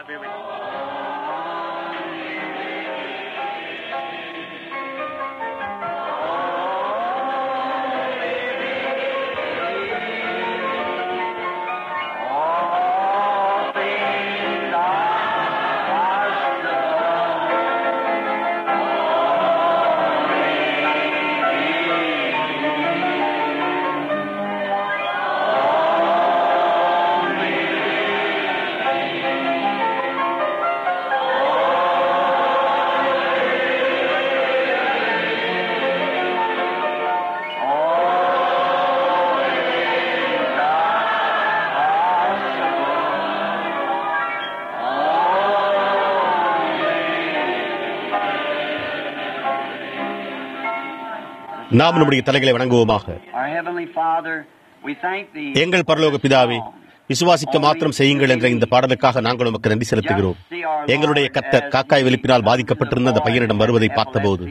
All things are possible. நாம் நம்முடைய தலைகளை வணங்குவோமாக Our Heavenly Father, we thank Thee. எங்கள் பரலோக பிதாவே விசுவாசிக்க மாத்திரம் செய்யுங்கள் என்ற இந்த பாடலுக்காக நாங்கள் உமக்கு நன்றி செலுத்துகிறோம் எங்களுடைய கத்தர் காக்காய் வெளிப்பினால் பாதிக்கப்பட்டிருந்த அந்த பையனிடம் வருவதை பார்த்தபோது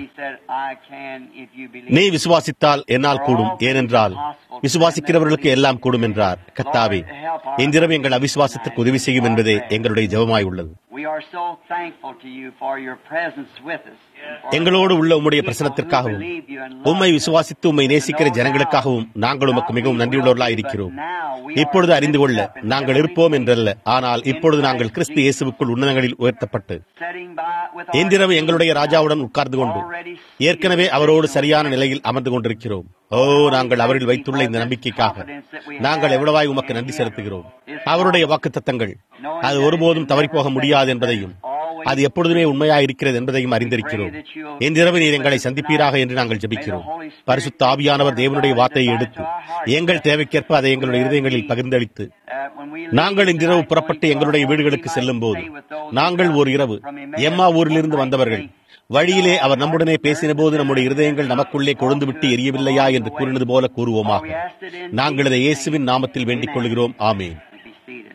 நீ விசுவாசித்தால் என்னால் கூடும் ஏனென்றால் விசுவாசிக்கிறவர்களுக்கு எல்லாம் கூடும் என்றார் கத்தாவே இன்றிரவு எங்கள் அவிசுவாசத்திற்கு உதவி செய்யும் என்பதே எங்களுடைய ஜெபமாய் உள்ளது We are so thankful to you for your presence with us. எங்களோடு உள்ள உம்முடைய பிரசனத்திற்காகவும் உம்மை விசுவாசித்து உம்மை நேசிக்கிற ஜனங்களுக்காகவும் நாங்கள் உமக்கு மிகவும் நன்றியுள்ளவர்களாய் இருக்கிறோம் இப்பொழுது அறிந்து கொள்ள நாங்கள் இருப்போம் என்றல்ல ஆனால் இப்பொழுது நாங்கள் கிறிஸ்து இயேசுவுக்குள் உன்னதங்களில் உயர்த்தப்பட்டு Setting by with our இன்றிரவு எங்களுடைய ராஜாவுடன் உட்கார்ந்து கொண்டு ஏற்கனவே அவரோடு சரியான நிலையில் அமர்ந்து கொண்டிருக்கிறோம் ஓ நாங்கள் அவரில் வைத்துள்ள இந்த நம்பிக்கைக்காக நாங்கள் எவ்வளவாய் உமக்கு நன்றி செலுத்துகிறோம் அவருடைய வாக்குத்தத்தங்கள் அது ஒருபோதும் தவறிப்போக முடியாது என்பதையும் அது எப்பொழுதுமே உண்மையாய் இருக்கிறது என்பதையும் அறிந்திருக்கிறோம் இன்றிரவு நீர் எங்களை சந்திப்பீராக என்று நாங்கள் ஜெபிக்கிறோம் பரிசுத்த ஆவியானவர் தேவனுடைய வார்த்தையை எடுத்து எங்கள் தேவைக்கேற்ப அதை எங்களுடைய இருதயங்களில் பகிர்ந்தளித்து uh, when we நாங்கள் இன்றிரவு புறப்பட்டு எங்களுடைய வீடுகளுக்கு செல்லும் போது நாங்கள் ஒரு இரவு எம்மா ஊரிலிருந்து வந்தவர்கள் வழியிலே அவர் நம்முடனே பேசின போது நம்முடைய இருதயங்கள் நமக்குள்ளே கொழுந்து விட்டு எரியவில்லையா என்று கூறினது போல கூறுவோமாக நாங்கள் இதை இயேசுவின் நாமத்தில் வேண்டிக் கொள்கிறோம் ஆமென் be seated.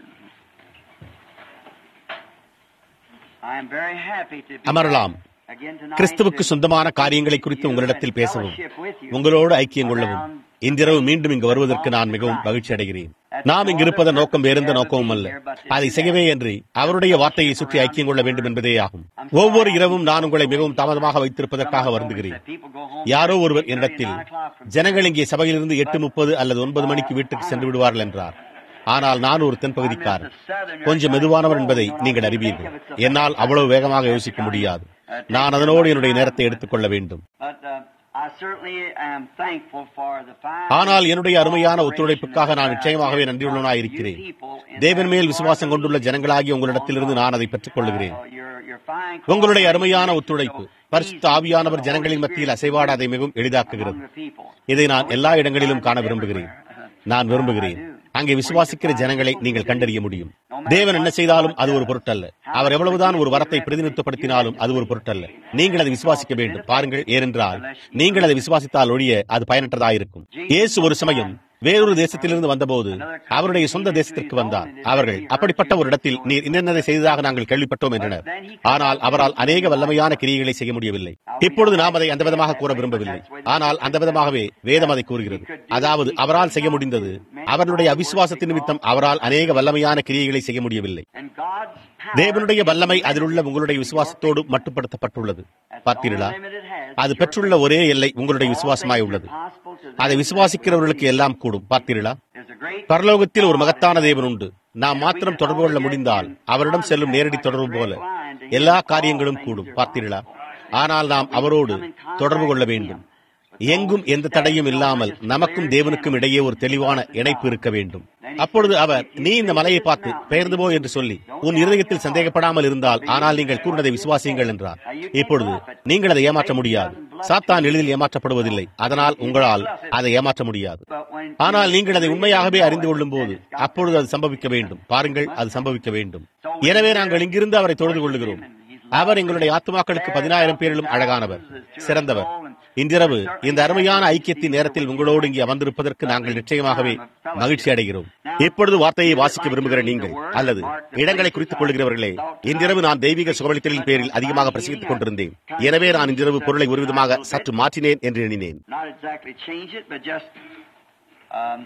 I am very happy to be அமரலாம் again tonight கிறிஸ்துவுக்கு to சொந்தமான காரியங்களை குறித்து உங்களிடத்தில் பேசவும் உங்களோடு ஐக்கியம் கொள்ளவும் இன்றிரவு மீண்டும் இங்கு வருவதற்கு நான் மிகவும் மகிழ்ச்சி அடைகிறேன் நாம் இங்கு இருப்பதன் நோக்கம் வேறெந்த நோக்கமும் அல்ல அதை செய்யவே என்று அவருடைய வார்த்தையை சுற்றி ஐக்கியம் கொள்ள வேண்டும் என்பதே ஆகும் ஒவ்வொரு இரவும் நான் உங்களை மிகவும் தாமதமாக வைத்திருப்பதற்காக வருந்துகிறேன் people go home யாரோ ஒருவர் என்னிடத்தில் ஜனங்கள் இங்கே சபையிலிருந்து எட்டு முப்பது அல்லது ஒன்பது மணிக்கு வீட்டுக்கு சென்று விடுவார்கள் என்றார் ஆனால் நான் ஒரு தென்பகுதிக்காரர் கொஞ்சம் மெதுவானவர் என்பதை நீங்கள் அறிவீர்கள் என்னால் அவ்வளவு வேகமாக யோசிக்க முடியாது நான் அதனோடு என்னுடைய நேரத்தை எடுத்துக்கொள்ள வேண்டும் but uh, I certainly am thankful for the fine ஆனால் என்னுடைய அருமையான ஒத்துழைப்புக்காக நான் நிச்சயமாகவே நன்றியுள்ளவனாய் இருக்கிறேன் தேவன் மேல் விசுவாசம் கொண்டுள்ள ஜனங்களாகிய உங்களிடத்திலிருந்து நான் அதை பெற்றுக் கொள்கிறேன் your, your fine உங்களுடைய அருமையான ஒத்துழைப்பு பரிசுத்த ஆவியானவர் ஜனங்களின் மத்தியில் அசைவாட அதை மிகவும் எளிதாக்குகிறது people. இதை நான் எல்லா இடங்களிலும் காண விரும்புகிறேன் நான் விரும்புகிறேன் அங்கே விசுவாசிக்கிற ஜனங்களை நீங்கள் கண்டறிய முடியும் தேவன் என்ன செய்தாலும் அது ஒரு பொருட்டல்ல அவர் எவ்வளவுதான் ஒரு வரத்தை பிரதிநிதித்துவப்படுத்தினாலும் அது ஒரு பொருட்டல்ல நீங்கள் அதை விசுவாசிக்க வேண்டும் பாருங்கள் ஏனென்றால் நீங்கள் அதை விசுவாசித்தால் ஒழிய அது பயனற்றதாயிருக்கும் இயேசு ஒரு சமயம் வேறொரு தேசத்திலிருந்து வந்தபோது அவருடைய சொந்த தேசத்திற்கு வந்தார் அவர்கள் அப்படிப்பட்ட ஒரு இடத்தில் நீர் இன்னதை செய்ததாக நாங்கள் கேள்விப்பட்டோம் என்றனர் ஆனால் அவரால் அநேக வல்லமையான கிரியைகளை செய்ய முடியவில்லை இப்பொழுது நாம் அதை அந்த விதமாக கூற விரும்பவில்லை ஆனால் அந்த விதமாகவே வேதம் அதை கூறுகிறது அதாவது அவரால் செய்ய முடிந்தது அவர்களுடைய அவிசுவாசத்தின் நிமித்தம் அவரால் அநேக வல்லமையான கிரியைகளை செய்ய முடியவில்லை And God's power தேவனுடைய வல்லமை அதிலுள்ள உங்களுடைய விசுவாசத்தோடு மட்டுப்படுத்தப்பட்டுள்ளது பார்த்தீர்களா அது பெற்றுள்ள ஒரே எல்லை உங்களுடைய விசுவாசமாய் உள்ளது possible to அதை விசுவாசிக்கிறவர்களுக்கு எல்லாம் கூடும் பார்த்தீர்களா There's a great பரலோகத்தில் ஒரு மகத்தான தேவன் உண்டு நாம் மாத்திரம் தொடர்பு கொள்ள முடிந்தால் அவரிடம் செல்லும் நேரடி தொடர்பு போல எல்லா காரியங்களும் கூடும் பார்த்தீர்களா ஆனால் நாம் அவரோடு தொடர்பு கொள்ள வேண்டும் எங்கும் எந்த தடையும் இல்லாமல் நமக்கும் தேவனுக்கும் இடையே ஒரு தெளிவான இணைப்பு இருக்க வேண்டும் அப்பொழுது அவர் நீ இந்த மலையை பார்த்து பெயர்ந்து போ என்று சொல்லி உன் இருதயத்தில் சந்தேகப்படாமல் இருந்தால் ஆனால் நீங்கள் கூறினதை விசுவாசியுங்கள் என்றார் இப்பொழுது நீங்கள் அதை ஏமாற்ற முடியாது சாத்தான் எளிதில் ஏமாற்றப்படுவதில்லை அதனால் உங்களால் அதை ஏமாற்ற முடியாது but when ஆனால் நீங்கள் அதை உண்மையாகவே அறிந்து கொள்ளும் போது அப்பொழுது அது சம்பவிக்க வேண்டும் பாருங்கள் அது சம்பவிக்க வேண்டும் எனவே நாங்கள் இங்கிருந்து அவரை தொழுது கொள்ளுகிறோம் அவர் எங்களுடைய ஆத்துமாக்களுக்கு பதினாயிரம் பேரிலும் அழகானவர் சிறந்தவர் இன்றிரவு இந்த அருமையான ஐக்கியத்தின் நேரத்தில் உங்களோடு இங்கே அமர்ந்திருப்பதற்கு நாங்கள் நிச்சயமாகவே மகிழ்ச்சி அடைகிறோம் இப்பொழுது வார்த்தையை வாசிக்க விரும்புகிற நீங்கள் அல்லது இடங்களை குறித்துக் கொள்கிறவர்களே இன்றிரவு நான் தெய்வீக சுகவளித்தலின் பேரில் அதிகமாக பிரசங்கித்துக் கொண்டிருந்தேன் எனவே நான் இன்றிரவு பொருளை ஒரு விதமாக சற்று மாற்றினேன் என்று எண்ணினேன் not exactly change it, but just um,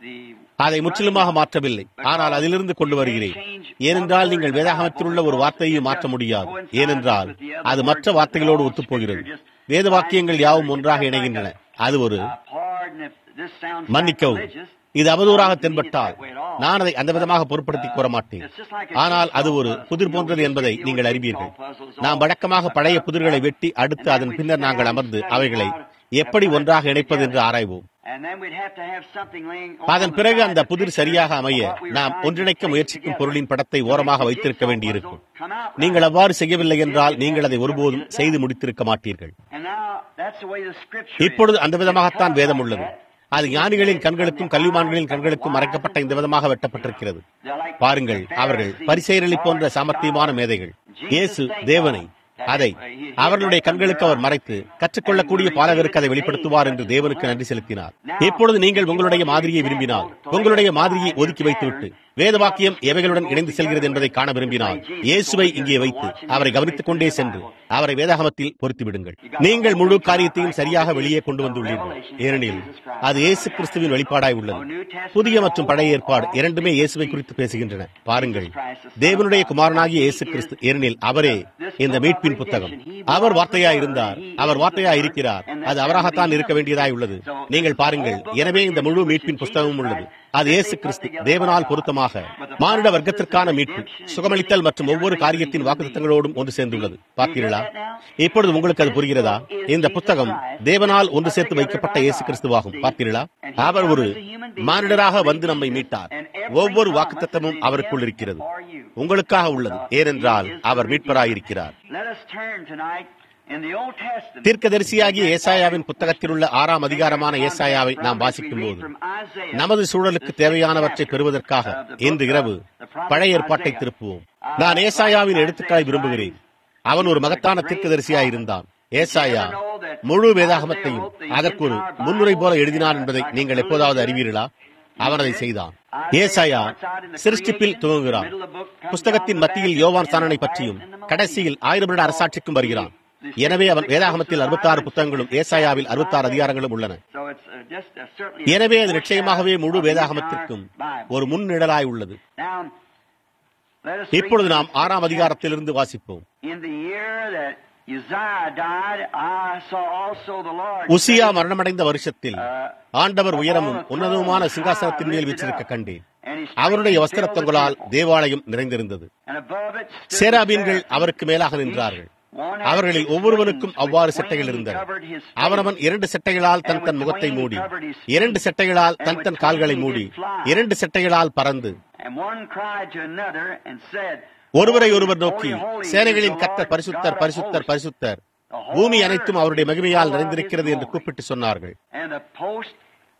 the அதை முற்றிலுமாக மாற்றவில்லை ஆனால் அதிலிருந்து கொண்டு வருகிறேன் ஏனென்றால் நீங்கள் வேதாகமத்தில் உள்ள ஒரு வார்த்தையை மாற்ற முடியாது ஏனென்றால் அது மற்ற வார்த்தைகளோடு ஒத்துப்போகிறது வேத வாக்கியங்கள் யாவும் ஒன்றாக இணைகின்றன அது ஒரு uh, pardon if this sounds மன்னிக்கவும் sacrilegious. இது அவதூறாக தென்பட்டால் நான் அதை அந்த விதமாக பொருட்படுத்தி கூற மாட்டேன் ஆனால் அது ஒரு புதிர் போன்றது என்பதை நீங்கள் அறிவீர்கள் நாம் வழக்கமாக பழைய புதிர்களை வெட்டி அடுத்து அதன் பின்னர் நாங்கள் அமர்ந்து அவைகளை எப்படி ஒன்றாக இணைப்பது என்று ஆராய்வோம் And then we'd have to have something laying அதன் on பிறகு the அந்த side புதிர் that சரியாக pictures அமைய what we were நாம் trying to ஒன்றிணைக்க take முயற்சிக்கும் together. பொருளின் படத்தை To ஓரமாக make the வைத்திருக்க jigsaw வேண்டியிருக்கும் puzzle come out நீங்கள் right. அவ்வாறு செய்யவில்லை என்றால் நீங்கள் அதை ஒருபோதும் செய்து முடித்திருக்க மாட்டீர்கள் And now that's the way the scripture இப்பொழுது is. அந்த விதமாகத்தான் It's வேதம் cut உள்ளது like that. அது ஞானிகளின் கண்களுக்கும் கல்விமான்களின் கண்களுக்கும் மறைக்கப்பட்ட இந்த விதமாக வெட்டப்பட்டிருக்கிறது They're like பாருங்கள் the அவர்கள் Pharisees, பரிசெயரளி போன்ற or சாமர்த்தியமான God. மேதைகள் Jesus இயேசு thanked தேவனை God அதை அவர்களுடைய கண்களுக்கு அவர் மறைத்து கற்றுக்கொள்ளக்கூடிய பாலகருக்கு அதை வெளிப்படுத்துவார் என்று தேவனுக்கு நன்றி செலுத்தினார் இப்பொழுது நீங்கள் உங்களுடைய மாதிரியை விரும்பினால் உங்களுடைய மாதிரியை ஒதுக்கி வைத்துவிட்டு வேத வாக்கியம் எவைகளுடன் இணைந்து செல்கிறது என்பதை காண விரும்பினால் இயேசுவை இங்கே வைத்து அவரை கவனித்துக் கொண்டே சென்று அவரை வேதாகமத்தில் பொருத்தி விடுங்கள் நீங்கள் முழு காரியத்தையும் சரியாக வெளியே கொண்டு வந்துள்ளீர்கள் ஏனெனில் அது இயேசு கிறிஸ்துவின் வெளிப்பாடாய் உள்ளது புதிய மற்றும் பழைய ஏற்பாடு இரண்டுமே இயேசுவை குறித்து பேசுகின்றன பாருங்கள் தேவனுடைய குமாரனாகிய இயேசு கிறிஸ்து ஏனெனில் அவரே இந்த மீட்பின் புத்தகம் அவர் வார்த்தையா இருந்தார் அவர் வார்த்தையா இருக்கிறார் அது அவராகத்தான் இருக்க வேண்டியதாய் உள்ளது நீங்கள் பாருங்கள் எனவே இந்த முழு மீட்பின் புஸ்தகமும் உள்ளது அது இயேசு கிறிஸ்து தேவனால் பொருத்தமாக மானிட வர்க்கத்திற்கான மீட்பு சுகமளித்தல் மற்றும் ஒவ்வொரு காரியத்தின் வாக்குத்தங்களோடும் ஒன்று சேர்ந்துள்ளது பார்த்தீர்களா இப்பொழுது உங்களுக்கு அது புரிகிறதா இந்த புத்தகம் தேவனால் ஒன்று சேர்த்து வைக்கப்பட்ட இயேசு கிறிஸ்துவாகும் பார்த்தீர்களா அவர் ஒரு மானிடராக வந்து நம்மை மீட்டார் ஒவ்வொரு வாக்குத்தத்தமும் அவருக்குள் இருக்கிறது உங்களுக்காக உள்ளது ஏனென்றால் அவர் மீட்பராயிருக்கிறார் Let us turn tonight in the Old Testament. தீர்க்கதரிசியாகிய ஏசாயாவின் புத்தகத்தில் உள்ள ஆறாம் அதிகாரமான ஏசாயாவை நாம் வாசிக்கும் போது நமது சூழலுக்கு தேவையானவற்றை பெறுவதற்காக இன்று இரவு பழைய ஏற்பாட்டை திருப்புவோம் நான் ஏசாயாவின் எழுத்துக்களை விரும்புகிறேன் அவன் ஒரு மகத்தான தீர்க்கதரிசியாய் இருந்தான் ஏசாயா முழு வேதாகமத்தையும் அதற்கு ஒரு முன்னுரை போல எழுதினான் என்பதை நீங்கள் எப்போதாவது அறிவீர்களா அவன் அதை செய்தான் ஏசாயா சிருஷ்டிப்பில் துவங்குகிறான் புஸ்தகத்தின் மத்தியில் யோவான் சாணனை பற்றியும் கடைசியில் ஆயிரம் வருட அரசாட்சிக்கும் வருகிறான் எனவே அவன் வேதாகமத்தில் அறுபத்தாறு புத்தகங்களும் ஏசாயாவில் அறுபத்தாறு அதிகாரங்களும் உள்ளன So it's uh, just uh, certainly எனவே அது நிச்சயமாகவே முழு வேதாகமத்திற்கும் ஒரு முன்னிழலாய் உள்ளது Now, let us இப்பொழுது read நாம் ஆறாம் அதிகாரத்திலிருந்து வாசிப்போம் In the year that Uzziah died, I saw also the Lord. Uzziah sitting, மரணமடைந்த வருஷத்தில் uh, ஆண்டவர் உயரமும் உன்னதமான சிங்காசனத்தின் மேல் வீற்றிருக்க கண்டேன் அவருடைய வஸ்திரத்தங்களால் தேவாலயம் நிறைந்திருந்தது And above it stood the சேராபீன்கள் seraphim. அவருக்கு மேலாக நின்றார்கள் One had அவர்களில் six ஒவ்வொருவனுக்கும் wings. அவ்வாறு With செட்டைகள் wings he இருந்தன covered his face. அவனவன் இரண்டு செட்டைகளால் தன் தன் முகத்தை மூடி இரண்டு செட்டைகளால் தன் தன் கால்களை மூடி இரண்டு செட்டைகளால் பறந்து And one cried to another and said, ஒருவரை ஒருவர் நோக்கி Holy, holy is சேனைகளின் the கர்த்தர் Lord பரிசுத்தர் God of பரிசுத்தர் hosts. பரிசுத்தர் The whole பூமி earth அனைத்தும் அவருடைய மகிமையால் is full of நிறைந்திருக்கிறது his என்று glory. கூப்பிட்டு சொன்னார்கள் And the post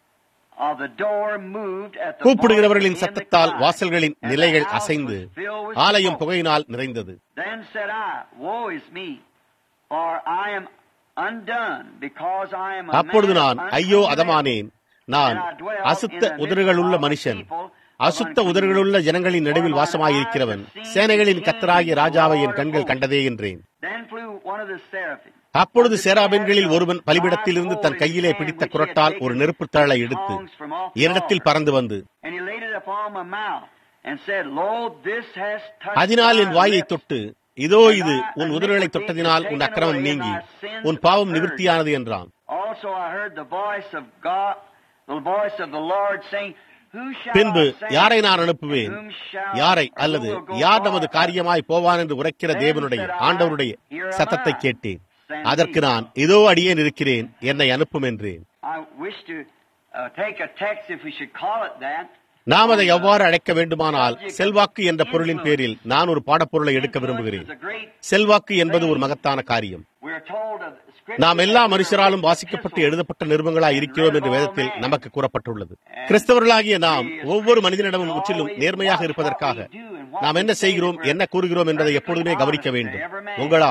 of the door moved at the கூப்பிடுகிறவர்களின் voice in the சத்தத்தால் cry, வாசல்களின் and the நிலைகள் house அசைந்து was filled with ஆலயம் smoke. புகையினால் நிறைந்தது Then said I, Woe is me, for I am undone, because I am a அப்பொழுது man நான் of ஐயோ unclean lips, அதமானேன் நான் and I dwell அசுத்த in the midst உதடுகளுள்ள of a மனுஷன் people of அசுத்த unclean உதடுகளுள்ள lips. ஜனங்களின் நடுவில் வாசமாயிருக்கிறவன் சேனைகளின் கத்தராகிய ராஜாவை என் கண்கள் கண்டதே என்றேன் Then flew one of the seraphim. அப்பொழுது சேராபின்களில் ஒருவன் பலிபிடத்திலிருந்து தன் கையிலே பிடித்த குரட்டால் ஒரு நெருப்புத் தழலை எடுத்து என்னிடத்தில் பறந்து வந்து And he laid it upon my mouth and said, Lo, this has touched அதனால் என் thy வாயை lips. தொட்டு இதோ இது உன் உதடுகளை தொட்டதினால் உன் அக்கிரமம் நீங்கி உன் பாவம் நிவர்த்தியானது என்றான் Also I heard the voice of God, the voice of the Lord saying, Who shall பின்பு I send? யாரை நான் அனுப்புவேன் Whom shall- யாரை or who அல்லது will go யார் நமது for us? காரியமாய் போவான் என்று உரைக்கிற தேவனுடைய ஆண்டவருடைய சத்தத்தை கேட்டேன் அதற்கு நான் இதோ அடியேன் இருக்கிறேன் என்னை அனுப்பும் என்றேன் I wish to uh, take a text, if we should call it that. நாம் அதை எவ்வாறு அழைக்க வேண்டுமானால் செல்வாக்கு என்ற பொருளின் பேரில் நான் ஒரு பாடப்பொருளை எடுக்க விரும்புகிறேன் Influence is a great செல்வாக்கு என்பது ஒரு மகத்தான காரியம் We're told of Scripture நாம் எல்லா that மனுஷராலும் we're வாசிக்கப்பட்டு epistles. எழுதப்பட்ட நிருபங்களாய் இருக்கிறோம் என்று வேதத்தில் நமக்கு கூறப்பட்டுள்ளது கிறிஸ்தவர்களாகிய நாம் ஒவ்வொரு மனிதனிடமும் முற்றிலும் நேர்மையாக இருப்பதற்காக நாம் என்ன செய்கிறோம் என்ன கூறுகிறோம் என்பதை எப்பொழுதுமே கவனிக்க வேண்டும் உங்களால்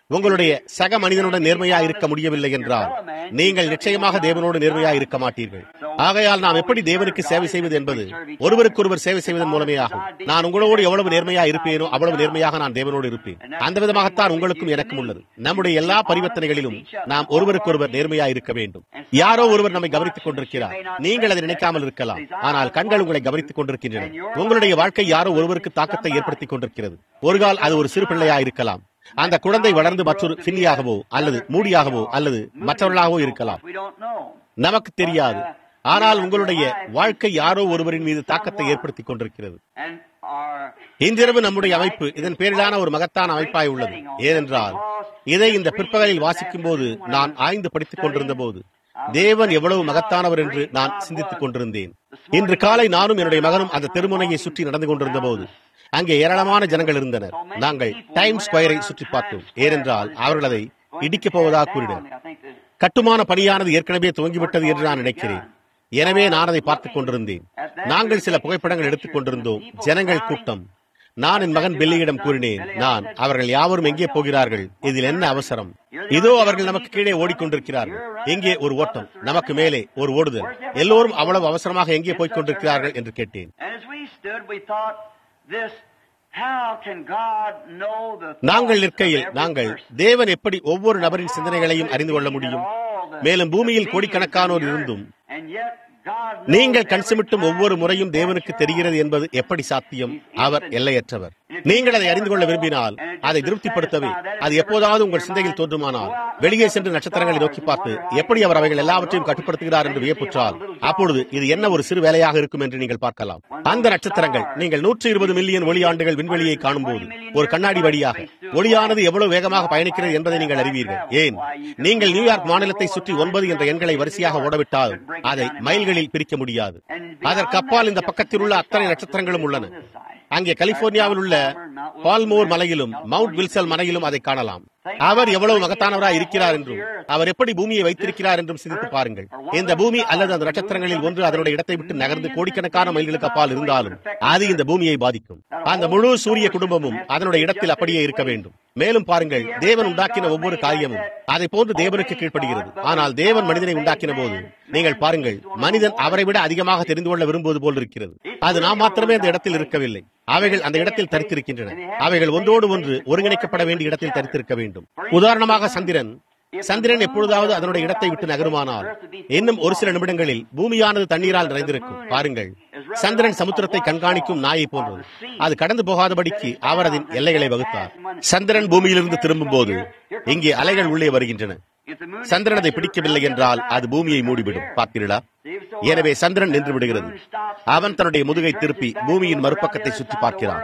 உங்களுடைய சக மனிதனுடன் நேர்மையா இருக்க முடியவில்லை என்றால் நீங்கள் நிச்சயமாக தேவனோடு நேர்மையா இருக்க மாட்டீர்கள் ஆகையால் நாம் எப்படி தேவனுக்கு சேவை செய்வது என்பது ஒருவருக்கொருவர் சேவை செய்வதன் மூலமே ஆகும் நான் உங்களோடு எவ்வளவு நேர்மையா இருப்பேனோ அவ்வளவு நேர்மையாக நான் தேவனோடு இருப்பேன் அந்த விதமாகத்தான் உங்களுக்கும் எனக்கும் உள்ளது நம்முடைய எல்லா பரிவர்த்தனைகளிலும் நாம் ஒருவருக்கொருவர் நேர்மையா இருக்க வேண்டும் யாரோ ஒருவர் நம்மை கவனித்துக் கொண்டிருக்கிறார் நீங்கள் அதை நினைக்காமல் இருக்கலாம் ஆனால் கண்கள் உங்களை கவனித்துக் கொண்டிருக்கின்றன உங்களுடைய வாழ்க்கை யாரோ ஒருவருக்கு தாக்கத்தை ஏற்படுத்திக் கொண்டிருக்கிறது ஒரு கால் அது ஒரு சிறு பிள்ளையா இருக்கலாம் அந்த குழந்தை வளர்ந்து மற்றொரு பின்னியாகவோ அல்லது மூடியாகவோ அல்லது மற்றவர்களாகவோ இருக்கலாம் We don't know. நமக்கு தெரியாது ஆனால் உங்களுடைய வாழ்க்கை யாரோ ஒருவரின் மீது தாக்கத்தை ஏற்படுத்திக் கொண்டிருக்கிறது And our இன்றிரவு நம்முடைய அமைப்பு இதன் பேரிலான ஒரு மகத்தான அமைப்பாய் உள்ளது ஏனென்றால் இதை இந்த பிற்பகலில் வாசிக்கும் போது நான் ஆய்ந்து படித்துக் கொண்டிருந்த போது தேவன் எவ்வளவு மகத்தானவர் என்று நான் சிந்தித்துக் கொண்டிருந்தேன் இன்று காலை நானும் என்னுடைய மகனும் அந்த தெருமுனையை சுற்றி நடந்து கொண்டிருந்த போது அங்கே ஏராளமான ஜனங்கள் இருந்தனர் நாங்கள் டைம் ஸ்கொயரை சுற்றி பார்த்தோம் ஏனென்றால் அவர்கள் அதை இடிக்கப் போவதாக கூறினர் I think that கட்டுமான பணியானது ஏற்கனவே துவங்கிவிட்டது என்று நான் நினைக்கிறேன் எனவே நான் அதை பார்த்துக் கொண்டிருந்தேன் நாங்கள் சில புகைப்படங்கள் எடுத்துக் கொண்டிருந்தோம் ஜனங்கள் கூட்டம் நான் என் மகன் பெல்லியிடம் கூறினேன் நான் அவர்கள் யாவரும் எங்கே போகிறார்கள் இதில் என்ன அவசரம் இதோ அவர்கள் நமக்கு கீழே ஓடிக்கொண்டிருக்கிறார்கள் எங்கே ஒரு ஓட்டம் நமக்கு மேலே ஒரு ஓடுதல் எல்லோரும் அவ்வளவு அவசரமாக எங்கே போய்க் கொண்டிருக்கிறார்கள் என்று கேட்டேன் And as we stood, we thought, this, how can God know the நாங்கள் thoughts of நிற்கையில் every நாங்கள் person? தேவன் எப்படி ஒவ்வொரு நபரின் சிந்தனைகளையும் அறிந்து கொள்ள முடியும் மேலும் பூமியில் கோடிக்கணக்கானோர் இருந்தும் And yet God knows நீங்கள் கண் every சிமிட்டும் time ஒவ்வொரு you முறையும் touch தேவனுக்கு your தெரிகிறது eyes. என்பது எப்படி சாத்தியம் அவர் எல்லையற்றவர் நீங்கள் அதை அறிந்து கொள்ள விரும்பினால் அதை திருப்திப்படுத்தவே அது எப்போதாவது உங்கள் சிந்தையில் தோன்றுமானால் வெளியே சென்று நட்சத்திரங்களை நோக்கி பார்த்து எப்படி அவர் அவைகள் எல்லாவற்றையும் கட்டுப்படுத்துகிறார் என்று வியப்புற்றால் அப்பொழுது இது என்ன ஒரு சிறு வேலையாக இருக்கும் என்று நீங்கள் பார்க்கலாம் அந்த நட்சத்திரங்கள் நீங்கள் நூற்றி இருபது மில்லியன் ஒளியாண்டுகள் விண்வெளியை காணும்போது ஒரு கண்ணாடி வழியாக ஒளியானது எவ்வளவு வேகமாக பயணிக்கிறது என்பதை நீங்கள் அறிவீர்கள் ஏன் நீங்கள் நியூயார்க் மாநிலத்தை சுற்றி ஒன்பது என்ற எண்களை வரிசையாக ஓடவிட்டால் அதை மைல்களில் பிரிக்க முடியாது அதற்கு அப்பால் இந்த பக்கத்தில் உள்ள அத்தனை நட்சத்திரங்களும் உள்ளன அங்கே கலிபோர்னியாவில் உள்ள பால்மோர் மலையிலும் மவுண்ட் வில்சல் மலையிலும் அதை காணலாம் அவர் எவ்வளவு மகத்தானவராய் இருக்கிறார் என்றும் அவர் எப்படி பூமியை வைத்திருக்கிறார் என்றும் சிந்தித்து பாருங்கள் இந்த பூமி அல்லது அந்த நட்சத்திரங்களில் ஒன்று அதனுடைய இடத்தை விட்டு நகர்ந்து கோடிக்கணக்கான மைல்களுக்கு அப்பால் இருந்தாலும் அது இந்த பூமியை பாதிக்கும் அந்த முழு சூரிய குடும்பமும் அதனுடைய இடத்தில் அப்படியே இருக்க வேண்டும் மேலும் பாருங்கள் தேவன் உண்டாக்கின ஒவ்வொரு காரியமும் அதை போன்று தேவனுக்கு கீழ்ப்படுகிறது ஆனால் தேவன் மனிதனை உண்டாக்கின போது நீங்கள் பாருங்கள் மனிதன் அவரை விட அதிகமாக தெரிந்து கொள்ள விரும்புவது போல் இருக்கிறது அது நாம் மாத்திரமே அந்த இடத்தில் இருக்கவில்லை அவைகள் அந்த இடத்தில் தரித்திருக்கின்றன அவைகள் ஒன்றோடு ஒன்று ஒருங்கிணைக்கப்பட வேண்டிய இடத்தில் தரித்திருக்க வேண்டும் உதாரணமாக சந்திரன் சந்திரன் எப்பொழுதாவது அதனுடைய இடத்தை விட்டு நகருமானால் இன்னும் ஒரு சில நிமிடங்களில் பூமியானது தண்ணீரால் நிறைந்திருக்கும் பாருங்கள் சந்திரன் சமுத்திரத்தை கண்காணிக்கும் நாயை போன்றது அது கடந்து போகாதபடிக்கு அவர் அதன் எல்லைகளை வகுத்தார் சந்திரன் பூமியிலிருந்து திரும்பும் போது இங்கே அலைகள் உள்ளே வருகின்றன சந்திரன் அதை பிடிக்கவில்லை என்றால் அது பூமியை மூடிவிடும் பார்த்தீர்களா எனவே சந்திரன் நின்று விடுகிறது அவன் தன்னுடைய முதுகை திருப்பி பூமியின் மறுபக்கத்தை சுற்றி பார்க்கிறான்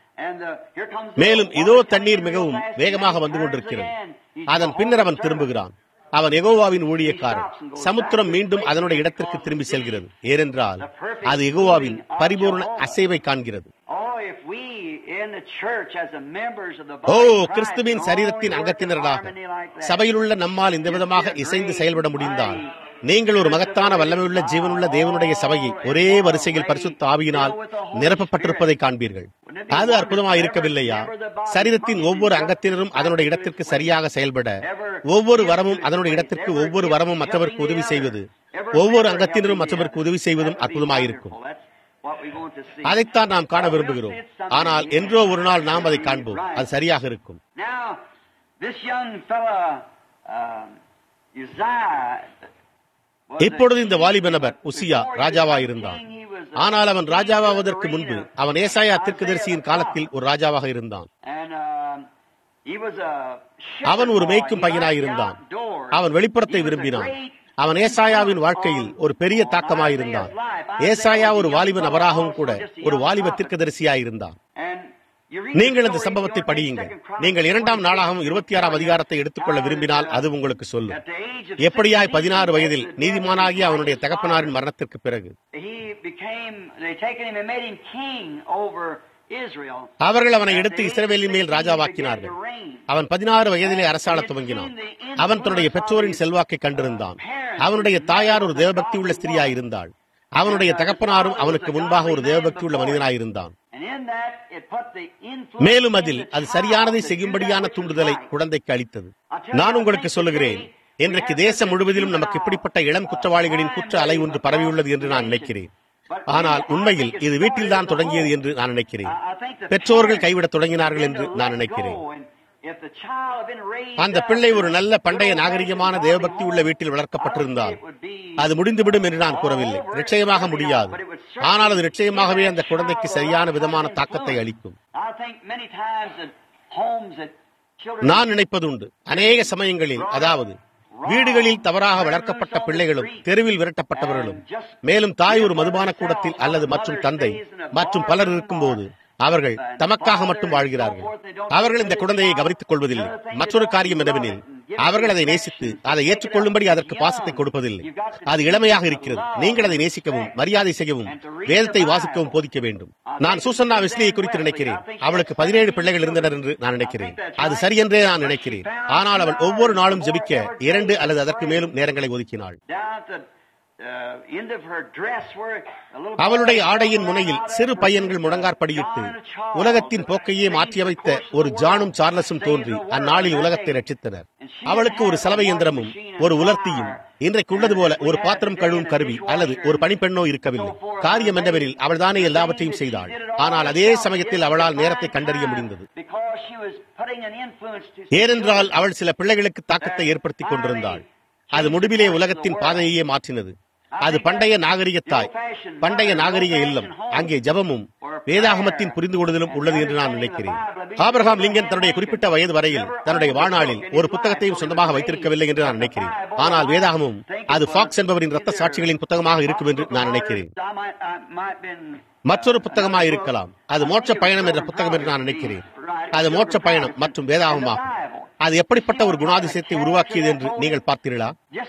மேலும் இதோ தண்ணீர் மிகவும் வேகமாக வந்து கொண்டிருக்கிறது அதன் பின்னர் அவன் திரும்புகிறான் அவன் எகோவாவின் ஊழியக்காரன் சமுத்திரம் மீண்டும் அதனுடைய இடத்திற்கு திரும்பி செல்கிறது ஏனென்றால் அது எகோவாவின் பரிபூர்ண அசைவை காண்கிறது ஓ கிறிஸ்துவின் சரீரத்தின் அங்கத்தினர்களாக சபையில் உள்ள நம்மால் இந்த விதமாக இசைந்து செயல்பட முடிந்தால் நீங்கள் ஒரு மகத்தான வல்லமையுள்ள ஜீவனுள்ள தேவனுடைய சபையை ஒரே வரிசையில் பரிசுத்த ஆவியினால் நிரப்பப்பட்டிருப்பதை காண்பீர்கள் அது அற்புதமாக இருக்கவில்லையா சரீரத்தின் ஒவ்வொரு அங்கத்தினரும் அதனுடைய இடத்திற்கு சரியாக செயல்பட ஒவ்வொரு வரமும் அதனுடைய இடத்திற்கு ஒவ்வொரு வரமும் மற்றவருக்கு உதவி செய்வது ஒவ்வொரு அங்கத்தினரும் மற்றவருக்கு உதவி செய்வதும் அற்புதமாயிருக்கும் அதைத்தான் நாம் காண விரும்புகிறோம் ஆனால் என்றோ ஒரு நாள் நாம் அதை காண்போம் அது சரியாக இருக்கும் இப்பொழுது இந்த வாலிப நபர் உசியா ராஜாவா இருந்தான் ஆனால் அவன் ராஜாவாவதற்கு முன்பு அவன் ஏசாயா தீர்க்கதரிசியின் காலத்தில் ஒரு ராஜாவாக இருந்தான் அவன் ஒரு மேய்க்கும் பையனாயிருந்தான் அவன் வெளிப்புறத்தை விரும்பினான் அவன் ஏசாயாவின் வாழ்க்கையில் ஒரு பெரிய தாக்கமாயிருந்தான் ஏசாயா ஒரு வாலிப நபராகவும் கூட ஒரு வாலிப தீர்க்கதரிசியாயிருந்தான் நீங்கள் இந்த சம்பவத்தை படியுங்கள் நீங்கள் இரண்டாம் நாளாகவும் இருபத்தி ஆறாம் அதிகாரத்தை எடுத்துக்கொள்ள விரும்பினால் அது உங்களுக்கு சொல்லும் எப்படியாய் பதினாறு வயதில் நீதிமானாகி அவனுடைய தகப்பனாரின் மரணத்திற்கு பிறகு அவர்கள் அவனை எடுத்து இஸ்ரவேலின் மேல் ராஜாவாக்கினார்கள் அவன் பதினாறு வயதிலே அரசாள துவங்கினான் அவன் தன்னுடைய பெற்றோரின் செல்வாக்கை கண்டிருந்தான் அவனுடைய தாயார் ஒரு தேவபக்தி உள்ள ஸ்திரியாயிருந்தாள் அவனுடைய தகப்பனாரும் அவனுக்கு முன்பாக ஒரு தேவபக்தி உள்ள மனிதனாயிருந்தான் And in that, it put the influence மேலும் அதில் in the அது child சரியானதை to do செய்யும்படியான that which is தூண்டுதலை right. குழந்தைக்கு அளித்தது நான் உங்களுக்கு சொல்லுகிறேன் இன்றைக்கு தேசம் முழுவதிலும் நமக்கு இப்படிப்பட்ட இளம் குற்றவாளிகளின் குற்ற அலை ஒன்று பரவியுள்ளது என்று நான் நினைக்கிறேன் ஆனால் உண்மையில் இது வீட்டில்தான் தொடங்கியது என்று நான் நினைக்கிறேன் பெற்றோர்கள் கைவிடத் தொடங்கினார்கள் என்று நான் நினைக்கிறேன் அந்த பிள்ளை ஒரு நல்ல பண்டைய நாகரிகமான தேவபக்தி உள்ள வீட்டில் வளர்க்கப்பட்டிருந்தால் அது முடிந்துவிடும் என்று நான் கூறவில்லை நிச்சயமாக முடியாது ஆனால் அது நிச்சயமாகவே அந்த குழந்தைக்கு சரியான விதமான தாக்கத்தை அளிக்கும் நான் நினைப்பதுண்டு அநேக சமயங்களில் அதாவது வீடுகளில் தவறாக வளர்க்கப்பட்ட பிள்ளைகளும் தெருவில் விரட்டப்பட்டவர்களும் மேலும் தாய் ஒரு மதுபான கூடத்தில் அல்லது மற்றும் தந்தை மற்றும் பலர் இருக்கும்போது அவர்கள் தமக்காக மட்டும் வாழ்கிறார்கள் அவர்கள் இந்த குழந்தையை கவனித்துக் கொள்வதில்லை மற்றொரு காரியம் என்னவெனில் அவர்கள் அதை நேசித்து அதை ஏற்றுக்கொள்ளும்படி அதற்கு பாசத்தை கொடுப்பதில்லை அது இளமையாக இருக்கிறது நீங்கள் அதை நேசிக்கவும் மரியாதை செய்யவும் வேதத்தை வாசிக்கவும் போதிக்க வேண்டும் நான் சூசன்னா வெஸ்லியை குறித்து நினைக்கிறேன் அவளுக்கு பதினேழு பிள்ளைகள் இருந்தனர் என்று நான் நினைக்கிறேன் அது சரி என்றே நான் நினைக்கிறேன் ஆனால் அவள் ஒவ்வொரு நாளும் ஜெபிக்க இரண்டு அல்லது அதற்கு மேலும் நேரங்களை ஒதுக்கினாள் அவளுடைய ஆடையின் முனையில் சிறு பையன்கள் முழங்காற்படியிட்டு உலகத்தின் போக்கையே மாற்றியமைத்த ஒரு ஜானும் சார்லஸும் தோன்றி அந்நாளில் உலகத்தை ரட்சித்தனர் அவளுக்கு ஒரு சலவை இயந்திரமும் ஒரு உலர்த்தியும் இன்றைக்கு உள்ளது போல ஒரு பாத்திரம் கழுவும் கருவி அல்லது ஒரு பணிப்பெண்ணோ இருக்கவில்லை காரியம் என்னவெனில் அவள் தானே எல்லாவற்றையும் செய்தாள் ஆனால் அதே சமயத்தில் அவளால் நேரத்தை கண்டறிய முடிந்தது ஏனென்றால் அவள் சில பிள்ளைகளுக்கு தாக்கத்தை ஏற்படுத்திக் கொண்டிருந்தாள் அது முடிவிலே உலகத்தின் பாதையையே மாற்றினது அது பண்டைய நாகரிகத்தாய் பண்டைய நாகரிக இல்லம் அங்கே ஜபமும் வேதாகமத்தின் புரிந்து கொள்ளுதலும் உள்ளது என்று நான் நினைக்கிறேன் ஆபிரகாம் லிங்கன் தன்னுடைய குறிப்பிட்ட வயது வரையில் தன்னுடைய வாழ்நாளில் ஒரு புத்தகத்தையும் சொந்தமாக வைத்திருக்கவில்லை என்று நான் நினைக்கிறேன் ஆனால் வேதாகமும் அது ஃபாக்ஸ் என்பவரின் ரத்த சாட்சிகளின் புத்தகமாக இருக்கும் என்று நான் நினைக்கிறேன் மற்றொரு புத்தகமாக இருக்கலாம் அது மோட்ச பயணம் என்ற புத்தகம் என்று நான் நினைக்கிறேன் அது மோட்ச பயணம் மற்றும் வேதாகமாகும் அது எப்படிப்பட்ட ஒரு குணாதிசயத்தை உருவாக்கியது என்று நீங்கள் பார்த்தீர்களா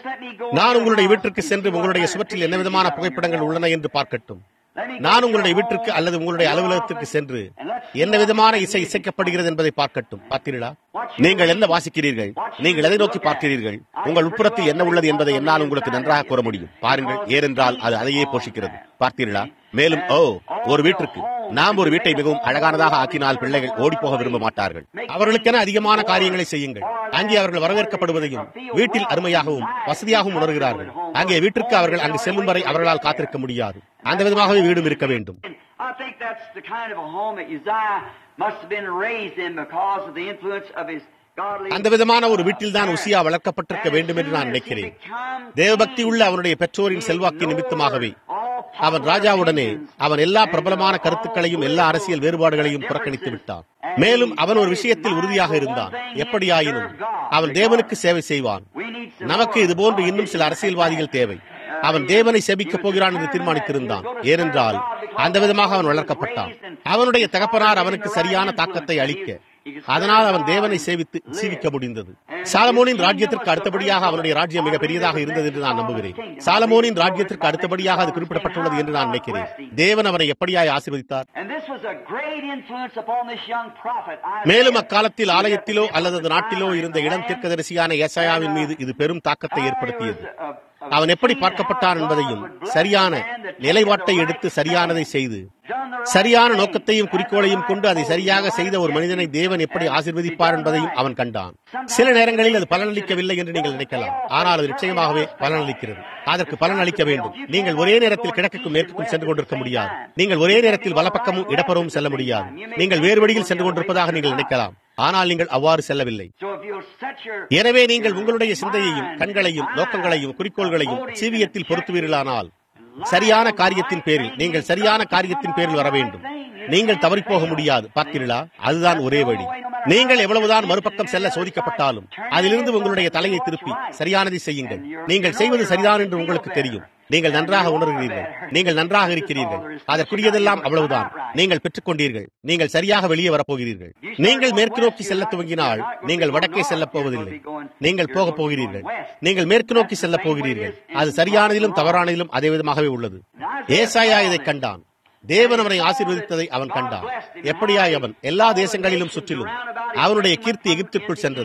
நான் உங்களுடைய வீட்டிற்கு சென்று உங்களுடைய சுவற்றில் என்ன விதமான புகைப்படங்கள் உள்ளன என்று பார்க்கட்டும் நான் உங்களுடைய வீட்டிற்கு அல்லது உங்களுடைய அலுவலகத்திற்கு சென்று என்ன விதமான இசை இசைக்கப்படுகிறது என்பதை பார்க்கட்டும் பார்த்தீர்களா நீங்கள் என்ன வாசிக்கிறீர்கள் நீங்கள் எதை நோக்கி பார்க்கிறீர்கள் உங்கள் உட்புறத்தில் என்ன உள்ளது என்பதை என்னால் உங்களுக்கு நன்றாக கூற முடியும் பாருங்கள் ஏனென்றால் அது அதையே போஷிக்கிறது பார்த்தீர்களா மேலும் ஓ ஒரு வீட்டிற்கு நாம் ஒரு வீட்டை மிகவும் அழகானதாக ஆக்கினால் பிள்ளைகள் ஓடிப்போக விரும்ப மாட்டார்கள் அவர்களுக்கென அதிகமான காரியங்களை செய்யுங்கள் அங்கே அவர்கள் வரவேற்கப்படுவதையும் வீட்டில் அருமையாகவும் வசதியாகவும் உணர்கிறார்கள் அங்கே வீட்டிற்கு அவர்கள் அங்கு செல்லும் வரை அவர்களால் காத்திருக்க முடியாது அந்த விதமாகவே வீடும் இருக்க வேண்டும் I think that's the kind of a home that Uzziah must have been raised in because of the influence of his godly. அந்த விதமான ஒரு வீட்டில் தான் உசியா வளர்க்கப்பட்டிருக்க வேண்டும் என்று நான் நினைக்கிறேன் தேவபக்தி உள்ள அவனுடைய பெற்றோரின் செல்வாக்கின் நிமித்தமாகவே அவன் ராஜாவுடனே அவன் எல்லா பிரபலமான கருத்துக்களையும் எல்லா அரசியல் வேறுபாடுகளையும் புறக்கணித்து விட்டான் மேலும் அவன் ஒரு விஷயத்தில் உறுதியாக இருந்தான் எப்படியாயினும் அவன் தேவனுக்கு சேவை செய்வான் நமக்கு இதுபோன்று இன்னும் சில அரசியல்வாதிகள் தேவை அவன் தேவனை செபிக்கப் போகிறான் என்று தீர்மானித்திருந்தான் ஏனென்றால் அந்த விதமாக அவன் வளர்க்கப்பட்டான் அவனுடைய தகப்பனார் அவனுக்கு சரியான தாக்கத்தை அளிக்க அதனால் அவன் தேவனை சேவித்து சீவிக்க முடிந்தது சாலமோனின் ராஜ்யத்திற்கு அடுத்தபடியாக அவனுடைய ராஜ்யம் மிக பெரியதாக இருந்தது என்று நான் நம்புகிறேன் சாலமோனின் ராஜ்யத்திற்கு அடுத்தபடியாக அது குறிப்பிடப்பட்டுள்ளது என்று நான் நினைக்கிறேன் தேவன் அவனை எப்படியாய் ஆசீர்வதித்தார் And this was a great influence upon this young prophet. I- மேலும் அக்காலத்தில் ஆலயத்திலோ அல்லது அந்த நாட்டிலோ இருந்த இளம் தீர்க்கதரிசியான ஏசாயாவின் மீது இது பெரும் தாக்கத்தை ஏற்படுத்தியது அவன் எப்படி பார்க்கப்பட்டான் என்பதையும் சரியான நிலைப்பாட்டை எடுத்து சரியானதை செய்து சரியான நோக்கத்தையும் குறிக்கோளையும் கொண்டு அதை சரியாக செய்த ஒரு மனிதனை தேவன் எப்படி ஆசீர்வதிப்பார் என்பதையும் அவன் கண்டான் சில நேரங்களில் அது பலனளிக்கவில்லை என்று நீங்கள் நினைக்கலாம் ஆனால் அது நிச்சயமாகவே பலனளிக்கிறது அதற்கு பலன் அளிக்க வேண்டும் நீங்கள் ஒரே நேரத்தில் கிழக்குக்கும் மேற்குக்கும் சென்று கொண்டிருக்க முடியாது நீங்கள் ஒரே நேரத்தில் வலப்பக்கமும் இடப்பறவும் செல்ல முடியாது நீங்கள் வேறு வழியில் சென்று கொண்டிருப்பதாக நீங்கள் நினைக்கலாம் ஆனால் நீங்கள் அவ்வாறு செல்லவில்லை So if you'll set your எனவே நீங்கள் உங்களுடைய சிந்தையையும் கண்களையும் நோக்கங்களையும் குறிக்கோள்களையும் சீவியத்தில் பொருத்துவீர்களானால் சரியான காரியத்தின் பேரில் நீங்கள் சரியான காரியத்தின் பேரில் வர வேண்டும் நீங்கள் தவறி போக முடியாது பார்த்தீர்களா அதுதான் ஒரே வழி நீங்கள் எவ்வளவுதான் மறுபக்கம் செல்ல சோதிக்கப்பட்டாலும் அதிலிருந்து உங்களுடைய தலையை திருப்பி சரியானதை செய்யுங்கள் நீங்கள் செய்வது சரிதான் என்று உங்களுக்கு தெரியும் நீங்கள் நன்றாக உணர்கிறீர்கள் நீங்கள் நன்றாக இருக்கிறீர்கள் அதற்குரியதெல்லாம் அவ்வளவுதான் நீங்கள் பெற்றுக்கொண்டீர்கள் நீங்கள் சரியாக வெளியே வரப்போகிறீர்கள் நீங்கள் மேற்கு நோக்கி செல்ல துவங்கினால் நீங்கள் வடக்கே செல்லப் போவதில்லை நீங்கள் போகப் போகிறீர்கள் நீங்கள் மேற்கு நோக்கி செல்லப் போகிறீர்கள் அது சரியானதிலும் தவறானதிலும் அதே விதமாகவே உள்ளது ஏசாயா இதை கண்டான் தேவன் அவனை ஆசீர்வதித்ததை அவன் கண்டான் எப்படியாய் அவன் எல்லா தேசங்களிலும் சுற்றிலும் அவனுடைய கீர்த்தி எகிப்திற்குள் சென்றது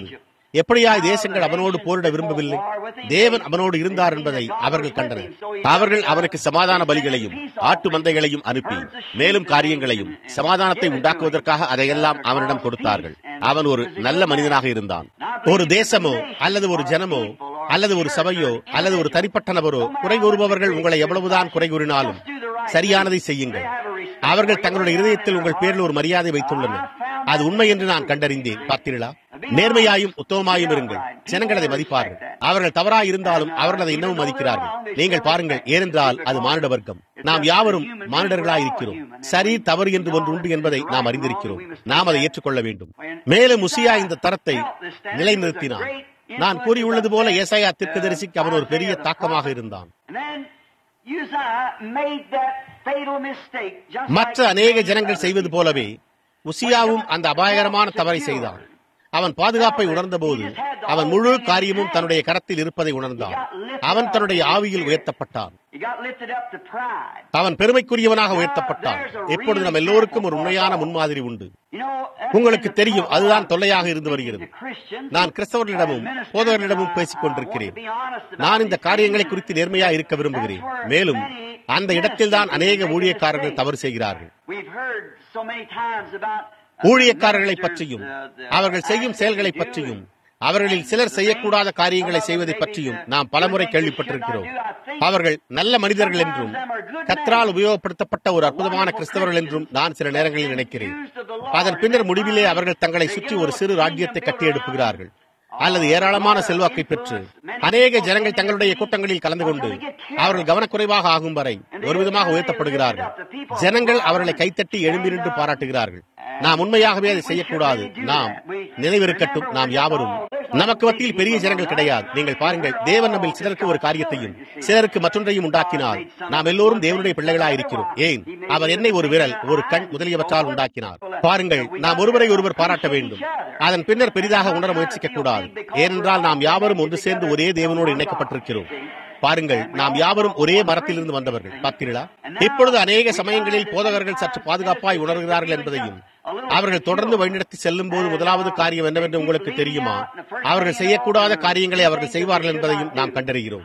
எப்படியாய் தேசங்கள் அவனோடு போரிட விரும்பவில்லை தேவன் அவனோடு இருந்தார் என்பதை அவர்கள் கண்டனர் அவர்கள் அவனுக்கு சமாதான பலிகளையும் ஆட்டு மந்தைகளையும் அனுப்பி மேலும் காரியங்களையும் சமாதானத்தை உண்டாக்குவதற்காக அதையெல்லாம் அவனிடம் கொடுத்தார்கள் அவன் ஒரு நல்ல மனிதனாக இருந்தான் ஒரு தேசமோ அல்லது ஒரு ஜனமோ அல்லது ஒரு சபையோ அல்லது ஒரு தனிப்பட்ட நபரோ குறை கூறுபவர்கள் உங்களை எவ்வளவுதான் குறை கூறினாலும் சரியானதை செய்யுங்கள் அவர்கள் தங்களுடைய இருதயத்தில் உங்கள் பேரில் ஒரு மரியாதை வைத்துள்ளனர் அது உண்மை என்று நான் கண்டறிந்தேன் பார்த்தீர்களா நேர்மையாயும் உத்தமமாயும் இருங்கள் ஜனங்கள் அதை மதிப்பார்கள் அவர்கள் தவறாய் இருந்தாலும் அவர்கள் அதை இன்னமும் மதிக்கிறார்கள் நீங்கள் பாருங்கள் ஏனென்றால் அது மானிட வர்க்கம் நாம் யாவரும் மானிடர்களாய் இருக்கிறோம் சரி தவறு என்று ஒன்று உண்டு என்பதை நாம் அறிந்திருக்கிறோம் நாம் அதை ஏற்றுக்கொள்ள வேண்டும் மேலும் உசியா இந்த தரத்தை நிலைநிறுத்தினான் நான் கூறியுள்ளது போல ஏசாயா தீர்க்கதரிசிக்கு அவன் ஒரு பெரிய தாக்கமாக இருந்தான் மற்ற அநேக ஜனங்கள் செய்வது போலவே உசியாவும் அந்த அபாயகரமான தவறை செய்தான் அவன் பாதுகாப்பை உணர்ந்தபோது அவன் முழு காரியமும் தன்னுடைய கரத்தில் இருப்பதை உணர்ந்தான் அவன் தன்னுடைய ஆவியில் உயர்த்தப்பட்டான் அவன் பெருமைக்குரியவனாக உயர்த்தப்பட்டான் எப்பொழுது நம் எல்லோருக்கும் ஒரு உண்மையான முன்மாதிரி உண்டு உங்களுக்கு தெரியும் அதுதான் தொல்லையாக இருந்து வருகிறது நான் கிறிஸ்தவர்களிடமும் போதவர்களிடமும் பேசிக் கொண்டிருக்கிறேன் நான் இந்த காரியங்களை குறித்து நேர்மையா இருக்க விரும்புகிறேன் மேலும் அந்த இடத்தில்தான் அநேக ஊழியக்காரர்கள் தவறு செய்கிறார்கள் ஊழியக்காரர்களை பற்றியும் அவர்கள் செய்யும் செயல்களை பற்றியும் அவர்களில் சிலர் செய்யக்கூடாத காரியங்களை செய்வதை பற்றியும் நாம் பலமுறை கேள்விப்பட்டிருக்கிறோம் அவர்கள் நல்ல மனிதர்கள் என்றும் கத்ரால் உபயோகப்படுத்தப்பட்ட ஒரு அற்புதமான கிறிஸ்தவர்கள் என்றும் நான் சில நேரங்களில் நினைக்கிறேன் அதன் பின்னர் முடிவிலே அவர்கள் தங்களை சுற்றி ஒரு சிறு ராஜ்யத்தை கட்டி எழுப்புகிறார்கள் அல்லது ஏராளமான செல்வாக்கை பெற்று அநேக ஜனங்கள் தங்களுடைய கூட்டங்களில் கலந்து கொண்டு அவர்கள் கவனக்குறைவாக ஆகும் வரை ஒரு விதமாக உயர்த்தப்படுகிறார்கள் ஜனங்கள் அவர்களை கைத்தட்டி எழும்பி நின்று பாராட்டுகிறார்கள் நாம் உண்மையாகவே அதை செய்யக்கூடாது நாம் நினைவிருக்கட்டும் நாம் யாவரும் நமக்கு மத்தியில் பெரிய ஜனங்கள் கிடையாது நீங்கள் பாருங்கள் தேவன் நம்மில் சிலருக்கு ஒரு காரியத்தையும் சிலருக்கு மற்றொன்றையும் உண்டாக்கினார் நாம் எல்லோரும் தேவனுடைய பிள்ளைகளாக இருக்கிறோம் ஏன் அவர் என்னை ஒரு விரல் ஒரு கண் முதலியவற்றால் உண்டாக்கினார் பாருங்கள் நாம் ஒருவரை ஒருவர் பாராட்ட வேண்டும் அதன் பின்னர் பெரிதாக உணர முயற்சிக்க கூடாது ஏனென்றால் நாம் யாவரும் ஒன்று சேர்ந்து ஒரே தேவனோடு இணைக்கப்பட்டிருக்கிறோம் பாருங்கள் நாம் யாவரும் ஒரே மரத்திலிருந்து வந்தவர்கள் பார்த்தீர்களா இப்பொழுது அநேக சமயங்களில் போதகர்கள் சற்று பாதுகாப்பாய் உணர்கிறார்கள் என்பதையும் அவர்கள் தொடர்ந்து வழிநடத்தி செல்லும் போது முதலாவது காரியம் என்னவென்று உங்களுக்கு தெரியுமா அவர்கள் செய்யக்கூடாத காரியங்களை அவர்கள் செய்வார்கள் என்பதையும் நாம் கண்டறிகிறோம்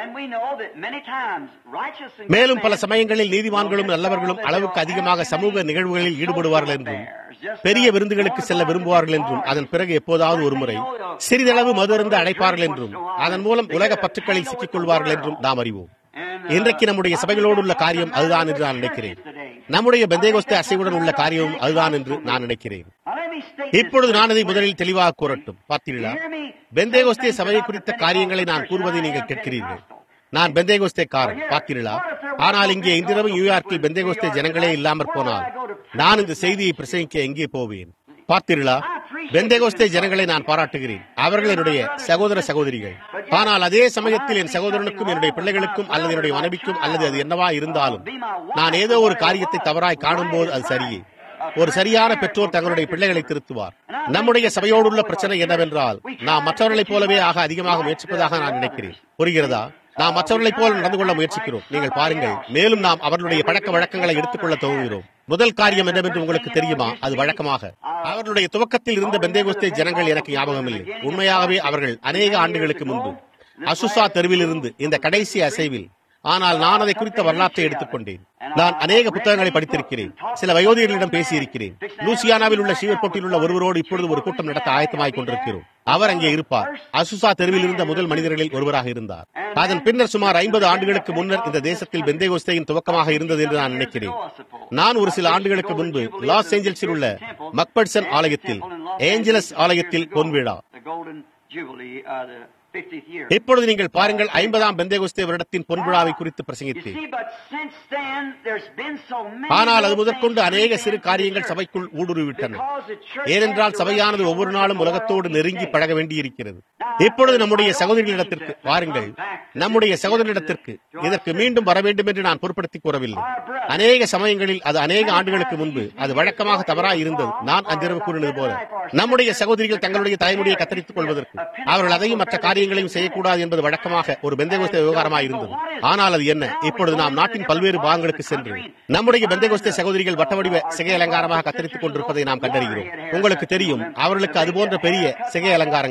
மேலும் பல சமயங்களில் நீதிமான்களும் நல்லவர்களும் அளவுக்கு அதிகமாக சமூக நிகழ்வுகளில் ஈடுபடுவார்கள் என்றும் பெரிய விருந்துகளுக்கு செல்ல விரும்புவார்கள் என்றும் அதன் பிறகு எப்போதாவது ஒருமுறை சிறிதளவு மது இருந்து அடைப்பார்கள் என்றும் அதன் மூலம் உலக பற்றுக்களில் சிக்கிக் கொள்வார்கள் என்றும் நாம் அறிவோம் இன்றைக்கு நம்முடைய சபைகளோடு உள்ள காரியம் அதுதான் என்று நான் நினைக்கிறேன் நம்முடைய பெந்தேகோஸ்தே அசைவுடன் உள்ள காரியமும் அதுதான் என்று நான் நினைக்கிறேன் இப்பொழுது நான் அதை முதலில் தெளிவாக கூறட்டும் பார்த்தீர்களா பெந்தேகோஸ்தே சபையை குறித்த காரியங்களை நான் கூறுவதை நீங்கள் கேட்கிறீர்கள் நான் பெந்தேகோஸ்தே காரன் பார்த்தீர்களா ஆனால் இங்கே இன்றிரவு நியூயார்க்கில் பெந்தேகோஸ்தே ஜனங்களே இல்லாமற் போனால் நான் இந்த செய்தியை பிரசங்கிக்க எங்கே போவேன் பார்த்தீர்களா பெந்தேகோஸ்தே ஜனங்களை நான் பாராட்டுகிறேன் அவர்கள் என்னுடைய சகோதர சகோதரிகள் ஆனால் அதே சமயத்தில் என் சகோதரனுக்கும் என்னுடைய பிள்ளைகளுக்கும் அல்லது என்னுடைய மனைவிக்கும் அல்லது அது என்னவா இருந்தாலும் நான் ஏதோ ஒரு காரியத்தை தவறாய் காணும் போது அது சரியே ஒரு சரியான பெற்றோர் தங்களுடைய பிள்ளைகளை திருத்துவார் நம்முடைய சபையோடு உள்ள பிரச்சனை என்னவென்றால் நாம் மற்றவர்களைப் போலவே ஆக அதிகமாக முயற்சிப்பதாக நான் நினைக்கிறேன் புரிகிறதா நாம் மற்றவர்களைப் போல நடந்து கொள்ள முயற்சிக்கிறோம் நீங்கள் பாருங்கள் மேலும் நாம் அவர்களுடைய பழக்க வழக்கங்களை எடுத்துக்கொள்ள துவங்குகிறோம் முதல் காரியம் என்னவென்று உங்களுக்கு தெரியுமா அது வழக்கமாக அவர்களுடைய துவக்கத்தில் இருந்த பெந்தேகோஸ்தே ஜனங்கள் எனக்கு ஞாபகம் இல்லை உண்மையாகவே அவர்கள் அநேக ஆண்டுகளுக்கு முன்பு அசுசா தெருவில் இருந்து இந்த கடைசி அசைவில் ஆனால் நான் அதை குறித்த வரலாற்றை எடுத்துக்கொண்டேன் நான் அநேக புத்தகங்களை படித்திருக்கிறேன் சில வயோதிகர்களிடம் பேசியிருக்கிறேன் லூசியானாவில் உள்ள சீவர்கோட்டில் உள்ள ஒருவரோடு இப்பொழுது ஒரு கூட்டம் நடத்த ஆயத்தமாய் கொண்டிருக்கிறோம் அவர் அங்கே இருப்பார் அசுசா தெருவில் இருந்த முதல் மனிதர்களில் ஒருவராக இருந்தார் அதன் பின்னர் சுமார் ஐம்பது ஆண்டுகளுக்கு முன்னர் இந்த தேசத்தில் பெந்தேகோஸ்தையின் துவக்கமாக இருந்தது என்று நான் நினைக்கிறேன் நான் ஒரு சில ஆண்டுகளுக்கு முன்பு லாஸ் ஏஞ்சல்ஸில் உள்ள மக்பட்சன் ஆலயத்தில் ஏஞ்சலஸ் ஆலயத்தில் பொன்விழா இப்பொழுது நீங்கள் பாருங்கள் ஐம்பதாம் பெந்தேகுஸ்தே வருடத்தின் பொன்விழாவை குறித்து பிரசங்கித்தேன் ஆனால் அது முதற்கொண்டு அநேக சிறு காரியங்கள் சபைக்குள் ஊடுருவிவிட்டன ஏனென்றால் சபையானது ஒவ்வொரு நாளும் உலகத்தோடு நெருங்கி பழக வேண்டியிருக்கிறது இப்பொழுது நம்முடைய சகோதரிகளிடத்திற்கு வாருங்கள் நம்முடைய சகோதரிடத்திற்கு இதற்கு மீண்டும் வர வேண்டும் என்று நான் பொருட்படுத்திக் கூறவில்லை அநேக சமயங்களில் அது அநேக ஆண்டுகளுக்கு முன்பு அது வழக்கமாக தவறாக இருந்தது நான் அன்றிரவு கூறினது போல நம்முடைய சகோதரிகள் தங்களுடைய தலைமுடியை கத்தரித்துக் கொள்வதற்கு அவர்கள் அதையும் மற்ற காரியங்களையும் செய்யக்கூடாது என்பது வழக்கமாக ஒரு பெந்தேகோஸ்தே விவகாரமாக இருந்தது ஆனால் அது என்ன இப்பொழுது நாம் நாட்டின் பல்வேறு பாகங்களுக்கு சென்று நம்முடைய பெந்தேகோஸ்தே சகோதரிகள் வட்ட வடிவ சிகை அலங்காரமாக கத்தரித்துக் கொண்டிருப்பதை நாம் கண்டறிகிறோம் உங்களுக்கு தெரியும் அவர்களுக்கு அதுபோன்ற பெரிய சிகை அலங்காரங்கள்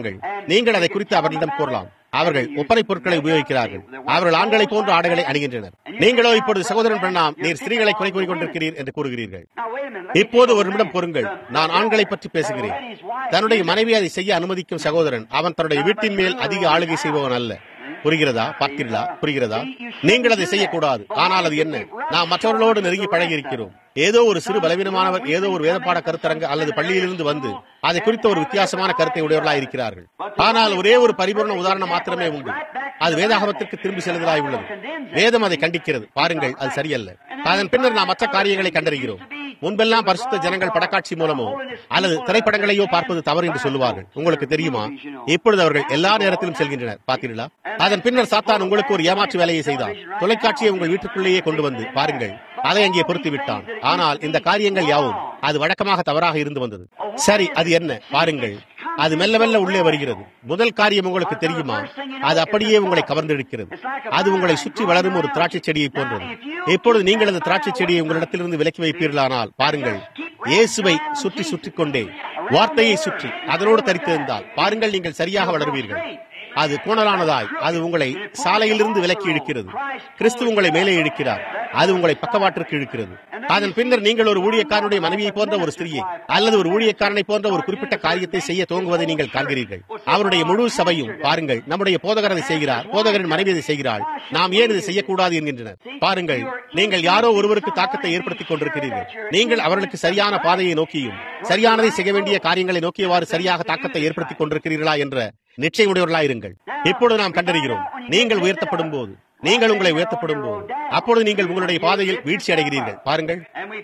நீங்கள் அதை குறித்து அவர்களிடம் கூறலாம் அவர்கள் ஒப்பனை பொருட்களை உபயோகிக்கிறார்கள் அவர்கள் ஆண்களை போன்ற ஆடைகளை அணிகின்றனர் நீங்களோ இப்பொழுது சகோதரன் பண்ணாம் நீர் ஸ்திரீகளை குறை கூறி கொண்டிருக்கிறீர் என்று கூறுகிறீர்கள் இப்போது ஒரு நிமிடம் பொறுங்கள் நான் ஆண்களை பற்றி பேசுகிறேன் தன்னுடைய மனைவி அதை செய்ய அனுமதிக்கும் சகோதரன் அவன் தன்னுடைய வீட்டின் மேல் அதிக ஆளுகை செய்பவன் அல்ல புரிகிறதா பார்த்தீர்களா புரிகிறதா நீங்கள் அதை செய்யக்கூடாது ஆனால் அது என்ன நாம் மற்றவர்களோடு நெருங்கி பழகி இருக்கிறோம் ஏதோ ஒரு சிறு பலவீனமானவர் ஏதோ ஒரு வேதப்பாட கருத்தரங்கு அல்லது பள்ளியிலிருந்து வந்து அதை குறித்த ஒரு வித்தியாசமான கருத்தை உடையவர்களாக இருக்கிறார்கள் ஆனால் ஒரே ஒரு பரிபூர்ண உதாரணம் மாத்திரமே உண்டு அது வேதாகமத்திற்கு திரும்பி செல்வதாய் உள்ளது வேதம் அதை கண்டிக்கிறது பாருங்கள் அது சரியல்ல அதன் பின்னர் நாம் மற்ற காரியங்களை கண்டறிகிறோம் முன்பெல்லாம் பரிசுத்த ஜனங்கள் படக்காட்சி மூலமோ அல்லது திரைப்படங்களையோ பார்ப்பது தவறு என்று சொல்லுவார்கள் உங்களுக்கு தெரியுமா இப்பொழுது அவர்கள் எல்லா நேரத்திலும் செல்கின்றனர் பார்த்தீர்களா அதன் பின்னர் சாத்தான் உங்களுக்கு ஒரு ஏமாற்று வேலையை செய்தார் தொலைக்காட்சியை உங்கள் வீட்டுக்குள்ளேயே கொண்டு வந்து பாருங்கள் அதை அங்கே பொருத்தி விட்டான் ஆனால் இந்த காரியங்கள் யாவும் அது வழக்கமாக தவறாக இருந்து வந்தது சரி அது என்ன பாருங்கள் அது மெல்ல மெல்ல உள்ளே வருகிறது முதல் காரியம் உங்களுக்கு தெரியுமா அது அப்படியே உங்களை கவர்ந்தெடுக்கிறது அது உங்களை சுற்றி வளரும் ஒரு திராட்சை செடியை போன்றது இப்பொழுது நீங்கள் அந்த திராட்சை செடியை உங்களிடத்திலிருந்து விலக்கி வைப்பீர்களானால் பாருங்கள் இயேசுவை சுற்றி சுற்றி கொண்டே வார்த்தையை சுற்றி அதனோடு தரித்திருந்தால் பாருங்கள் நீங்கள் சரியாக வளருவீர்கள் அது கோணலானதாய் அது உங்களை சாலையிலிருந்து விலக்கி இழுக்கிறது கிறிஸ்து உங்களை மேலே இழுக்கிறார் அது உங்களை பக்கவாட்டிற்கு இழுக்கிறது அதன் பின்னர் நீங்கள் ஒரு ஊழியக்காரனுடைய மனைவியை போன்ற ஒரு ஸ்திரியை அல்லது ஒரு ஊழியக்காரனை போன்ற ஒரு குறிப்பிட்ட காரியத்தை செய்ய துவங்குவதை நீங்கள் காண்கிறீர்கள் அவருடைய முழு சபையும் பாருங்கள் நம்முடைய போதகர் அதை செய்கிறார் போதகரின் மனைவி அதை செய்கிறாள் நாம் ஏன் இதை செய்யக்கூடாது என்கின்றனர் பாருங்கள் நீங்கள் யாரோ ஒருவருக்கு தாக்கத்தை ஏற்படுத்திக் கொண்டிருக்கிறீர்கள் நீங்கள் அவர்களுக்கு சரியான பாதையை நோக்கியும் சரியானதை செய்ய வேண்டிய காரியங்களை நோக்கியவாறு சரியாக தாக்கத்தை ஏற்படுத்திக் கொண்டிருக்கிறீர்களா என்ற நிச்சயமுடையவர்களாக இருங்கள் இப்பொழுது நாம் கண்டறிகிறோம் நீங்கள் உயர்த்தப்படும் போது நீங்கள் உங்களை உயர்த்தப்படும் போது அப்பொழுது நீங்கள் உங்களுடைய பாதையில் வீழ்ச்சி அடைகிறீர்கள் பாருங்கள்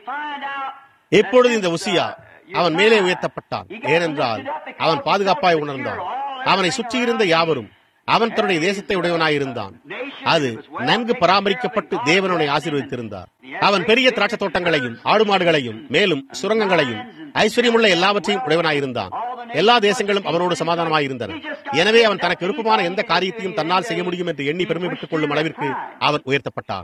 இப்பொழுது இந்த உசியா அவன் மேலே உயர்த்தப்பட்டான் ஏனென்றால் அவன் பாதுகாப்பாய் உணர்ந்தான் அவனை சுற்றியிருந்த யாவரும் அவன் தன்னுடைய தேசத்தை உடையவனாயிருந்தான் அது நன்கு பராமரிக்கப்பட்டு தேவனுடைய ஆசீர்வதித்திருந்தார் அவன் பெரிய திராட்சை தோட்டங்களையும் ஆடு மாடுகளையும் மேலும் சுரங்கங்களையும் ஐஸ்வர்யமுள்ள எல்லாவற்றையும் உடையவனாயிருந்தான் எல்லா தேசங்களும் அவனோடு சமாதானமாயிருந்தன எனவே அவன் தனக்கு விருப்பமான எந்த காரியத்தையும் தன்னால் செய்ய முடியும் என்று எண்ணி பெருமைப்பட்டுக் கொள்ளும் அளவிற்கு அவன் உயர்த்தப்பட்டான்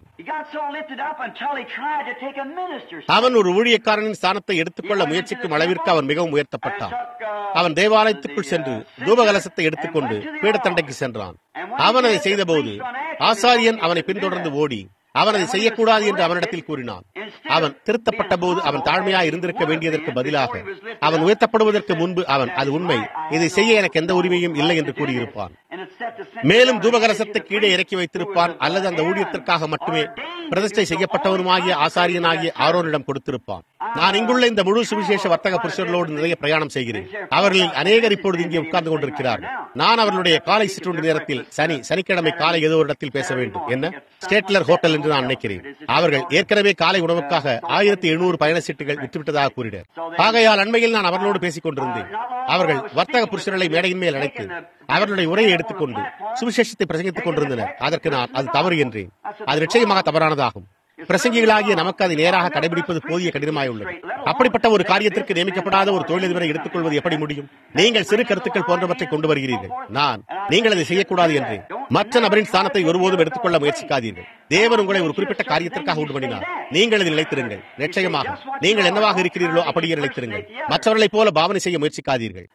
அவன் ஒரு ஊழியக்காரனின் ஸ்தானத்தை எடுத்துக்கொள்ள முயற்சிக்கும் அளவிற்கு அவன் மிகவும் உயர்த்தப்பட்டான் அவன் தேவாலயத்துக்குள் சென்று தூபகலசத்தை எடுத்துக்கொண்டு பீடத்தண்டைக்கு சென்றான் அவன் அதை செய்தபோது ஆசாரியன் அவனை பின்தொடர்ந்து ஓடி அவன் அதை செய்யக்கூடாது என்று அவனிடத்தில் கூறினான் அவன் திருத்தப்பட்ட போது அவன் தாழ்மையா இருந்திருக்க வேண்டியதற்கு பதிலாக அவன் உயர்த்தப்படுவதற்கு முன்பு அவன் அது உண்மை இதை செய்ய எனக்கு எந்த உரிமையும் இல்லை என்று கூறியிருப்பான் மேலும் தூபகரசத்தை கீழே இறக்கி வைத்திருப்பான் அல்லது அந்த ஊழியத்திற்காக மட்டுமே பிரதிஷ்டை செய்யப்பட்டவனுமாகிய ஆசாரியனாகிய ஆரோனிடம் கொடுத்திருப்பான் நான் இங்குள்ள இந்த முழு சுவிசேஷ வர்த்தக புருஷர்களோடு நிறைய பிரயாணம் செய்கிறேன் அவர்களில் அநேகர் இப்பொழுது இங்கே உட்கார்ந்து கொண்டிருக்கிறார்கள் நான் அவர்களுடைய காலை சிற்றுண்டு நேரத்தில் சனி சனிக்கிழமை காலை ஏதோ ஒரு இடத்தில் பேச வேண்டும் என்ன ஸ்டேட்லர் ஹோட்டல் என்று நான் நினைக்கிறேன் அவர்கள் ஏற்கனவே காலை உணவுக்காக ஆயிரத்தி எழுநூறு பயண சீட்டுகள் விற்றுவிட்டதாக கூறினர் ஆகையால் அண்மையில் நான் அவர்களோடு பேசிக் கொண்டிருந்தேன் அவர்கள் வர்த்தக புருஷர்களை மேடையின் மேல் அழைத்து அவர்களுடைய உரையை எடுத்துக்கொண்டு சுவிசேஷத்தை பிரசங்கித்துக் கொண்டிருந்தனர் அதற்கு நான் அது தவறு என்றேன் அது நிச்சயமாக தவறானதாகும் பிரசங்கிகளாகிய நமக்கு அதை நேராக கடைபிடிப்பது போதிய கடினமாய் உள்ளது அப்படிப்பட்ட ஒரு காரியத்திற்கு நியமிக்கப்படாத ஒரு தொழிலதிபரை எடுத்துக்கொள்வது எப்படி முடியும் நீங்கள் சிறு கருத்துக்கள் போன்றவற்றை கொண்டு வருகிறீர்கள் நான் நீங்கள் அதை செய்யக்கூடாது என்று மற்ற நபரின் ஸ்தானத்தை ஒருபோதும் எடுத்துக்கொள்ள முயற்சிக்காதீர்கள் தேவன் உங்களை ஒரு குறிப்பிட்ட காரியத்திற்காக உண்டு பண்ணினார் நீங்கள் அதில் நிலைத்திருங்கள் நிச்சயமாக நீங்கள் என்னவாக இருக்கிறீர்களோ அப்படியே நிலைத்திருங்கள் மற்றவர்களைப் போல பாவனை செய்ய முயற்சிக்காதீர்கள்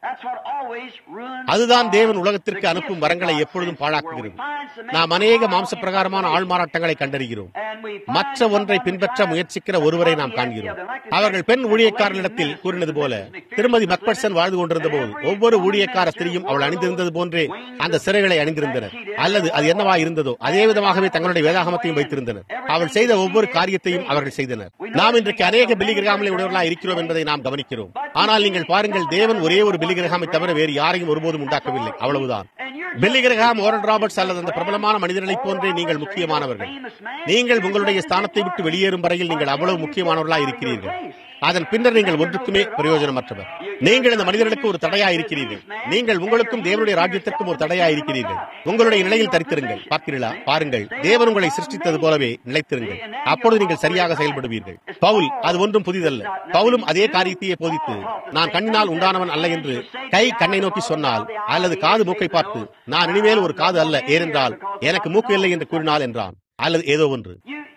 அதுதான் தேவன் உலகத்திற்கு அனுப்பும் வரங்களை எப்பொழுதும் பாழாக்குகிறது நாம் அநேக மாம்ச பிரகாரமான ஆள்மாறாட்டங்களை கண்டறிகிறோம் மற்ற ஒன்றை பின்பற்ற முயற்சிக்கிற ஒருவரை நாம் காண்கிறோம் அவர்கள் பெண் ஊழியக்காரர்களிடத்தில் கூறினது போல திருமதி மக்பர்சன் வாழ்ந்து கொண்டிருந்த போது ஒவ்வொரு ஊழியக்கார ஸ்திரியும் அவள் அணிந்திருந்தது போன்றே அந்த சிறைகளை அணிந்திருந்தனர் அல்லது அது என்னவா இருந்ததோ அதே விதமாகவே தங்களுடைய வேதாகமத்தையும் வைத்திருந்தனர் அவள் செய்த ஒவ்வொரு காரியத்தையும் அவர்கள் செய்தனர் நாம் இன்றைக்கு அநேக பில்லி கிரகாமலை உடையவர்களாக இருக்கிறோம் என்பதை நாம் கவனிக்கிறோம் ஆனால் நீங்கள் பாருங்கள் தேவன் ஒரே ஒரு பில்லி கிரகாமை தவிர வேறு யாரையும் ஒருபோதும் உண்டாக்கவில்லை அவ்வளவுதான் பில்லி கிரகாம் ஓரன் ராபர்ட்ஸ் அல்லது அந்த பிரபலமான மனிதர்களைப் போன்றே நீங்கள் முக்கியமானவர்கள் நீங்கள் உங்களுடைய ஸ்தானத்தை விட்டு வெளியேறும் வரையில் நீங்கள் அவ்வளவு முக்கியமானவர்களாக இருக்கிறீர்கள் அதன் பின்னர் நீங்கள் ஒன்றுக்குமே பிரயோஜனமற்றவர் நீங்கள் இந்த மனிதர்களுக்கு ஒரு தடையா இருக்கிறீர்கள் நீங்கள் உங்களுக்கும் தேவனுடைய ராஜ்யத்திற்கும் ஒரு தடையா இருக்கிறீர்கள் உங்களுடைய நிலையில் தரித்திருங்கள் பார்த்தீர்களா பாருங்கள் தேவன் உங்களை சிருஷ்டித்தது போலவே நிலைத்திருங்கள் அப்பொழுது நீங்கள் சரியாக செயல்படுவீர்கள் பவுல் அது ஒன்றும் புதிதல்ல பவுலும் அதே காரியத்தையே போதித்து நான் கண்ணினால் உண்டானவன் அல்ல என்று கை கண்ணை நோக்கி சொன்னால் அல்லது காது மூக்கை பார்த்து நான் இனிமேல் ஒரு காது அல்ல ஏனென்றால் எனக்கு மூக்கு இல்லை என்று கூறினால் என்றான் அல்லது ஏதோ ஒன்று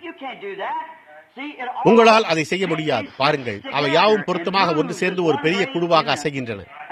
உங்களால் அதை செய்ய முடியாது பாருங்கள் அவை யாவும் பொருத்தமாக ஒன்று சேர்ந்து ஒரு பெரிய குழுவாக அசைகின்றன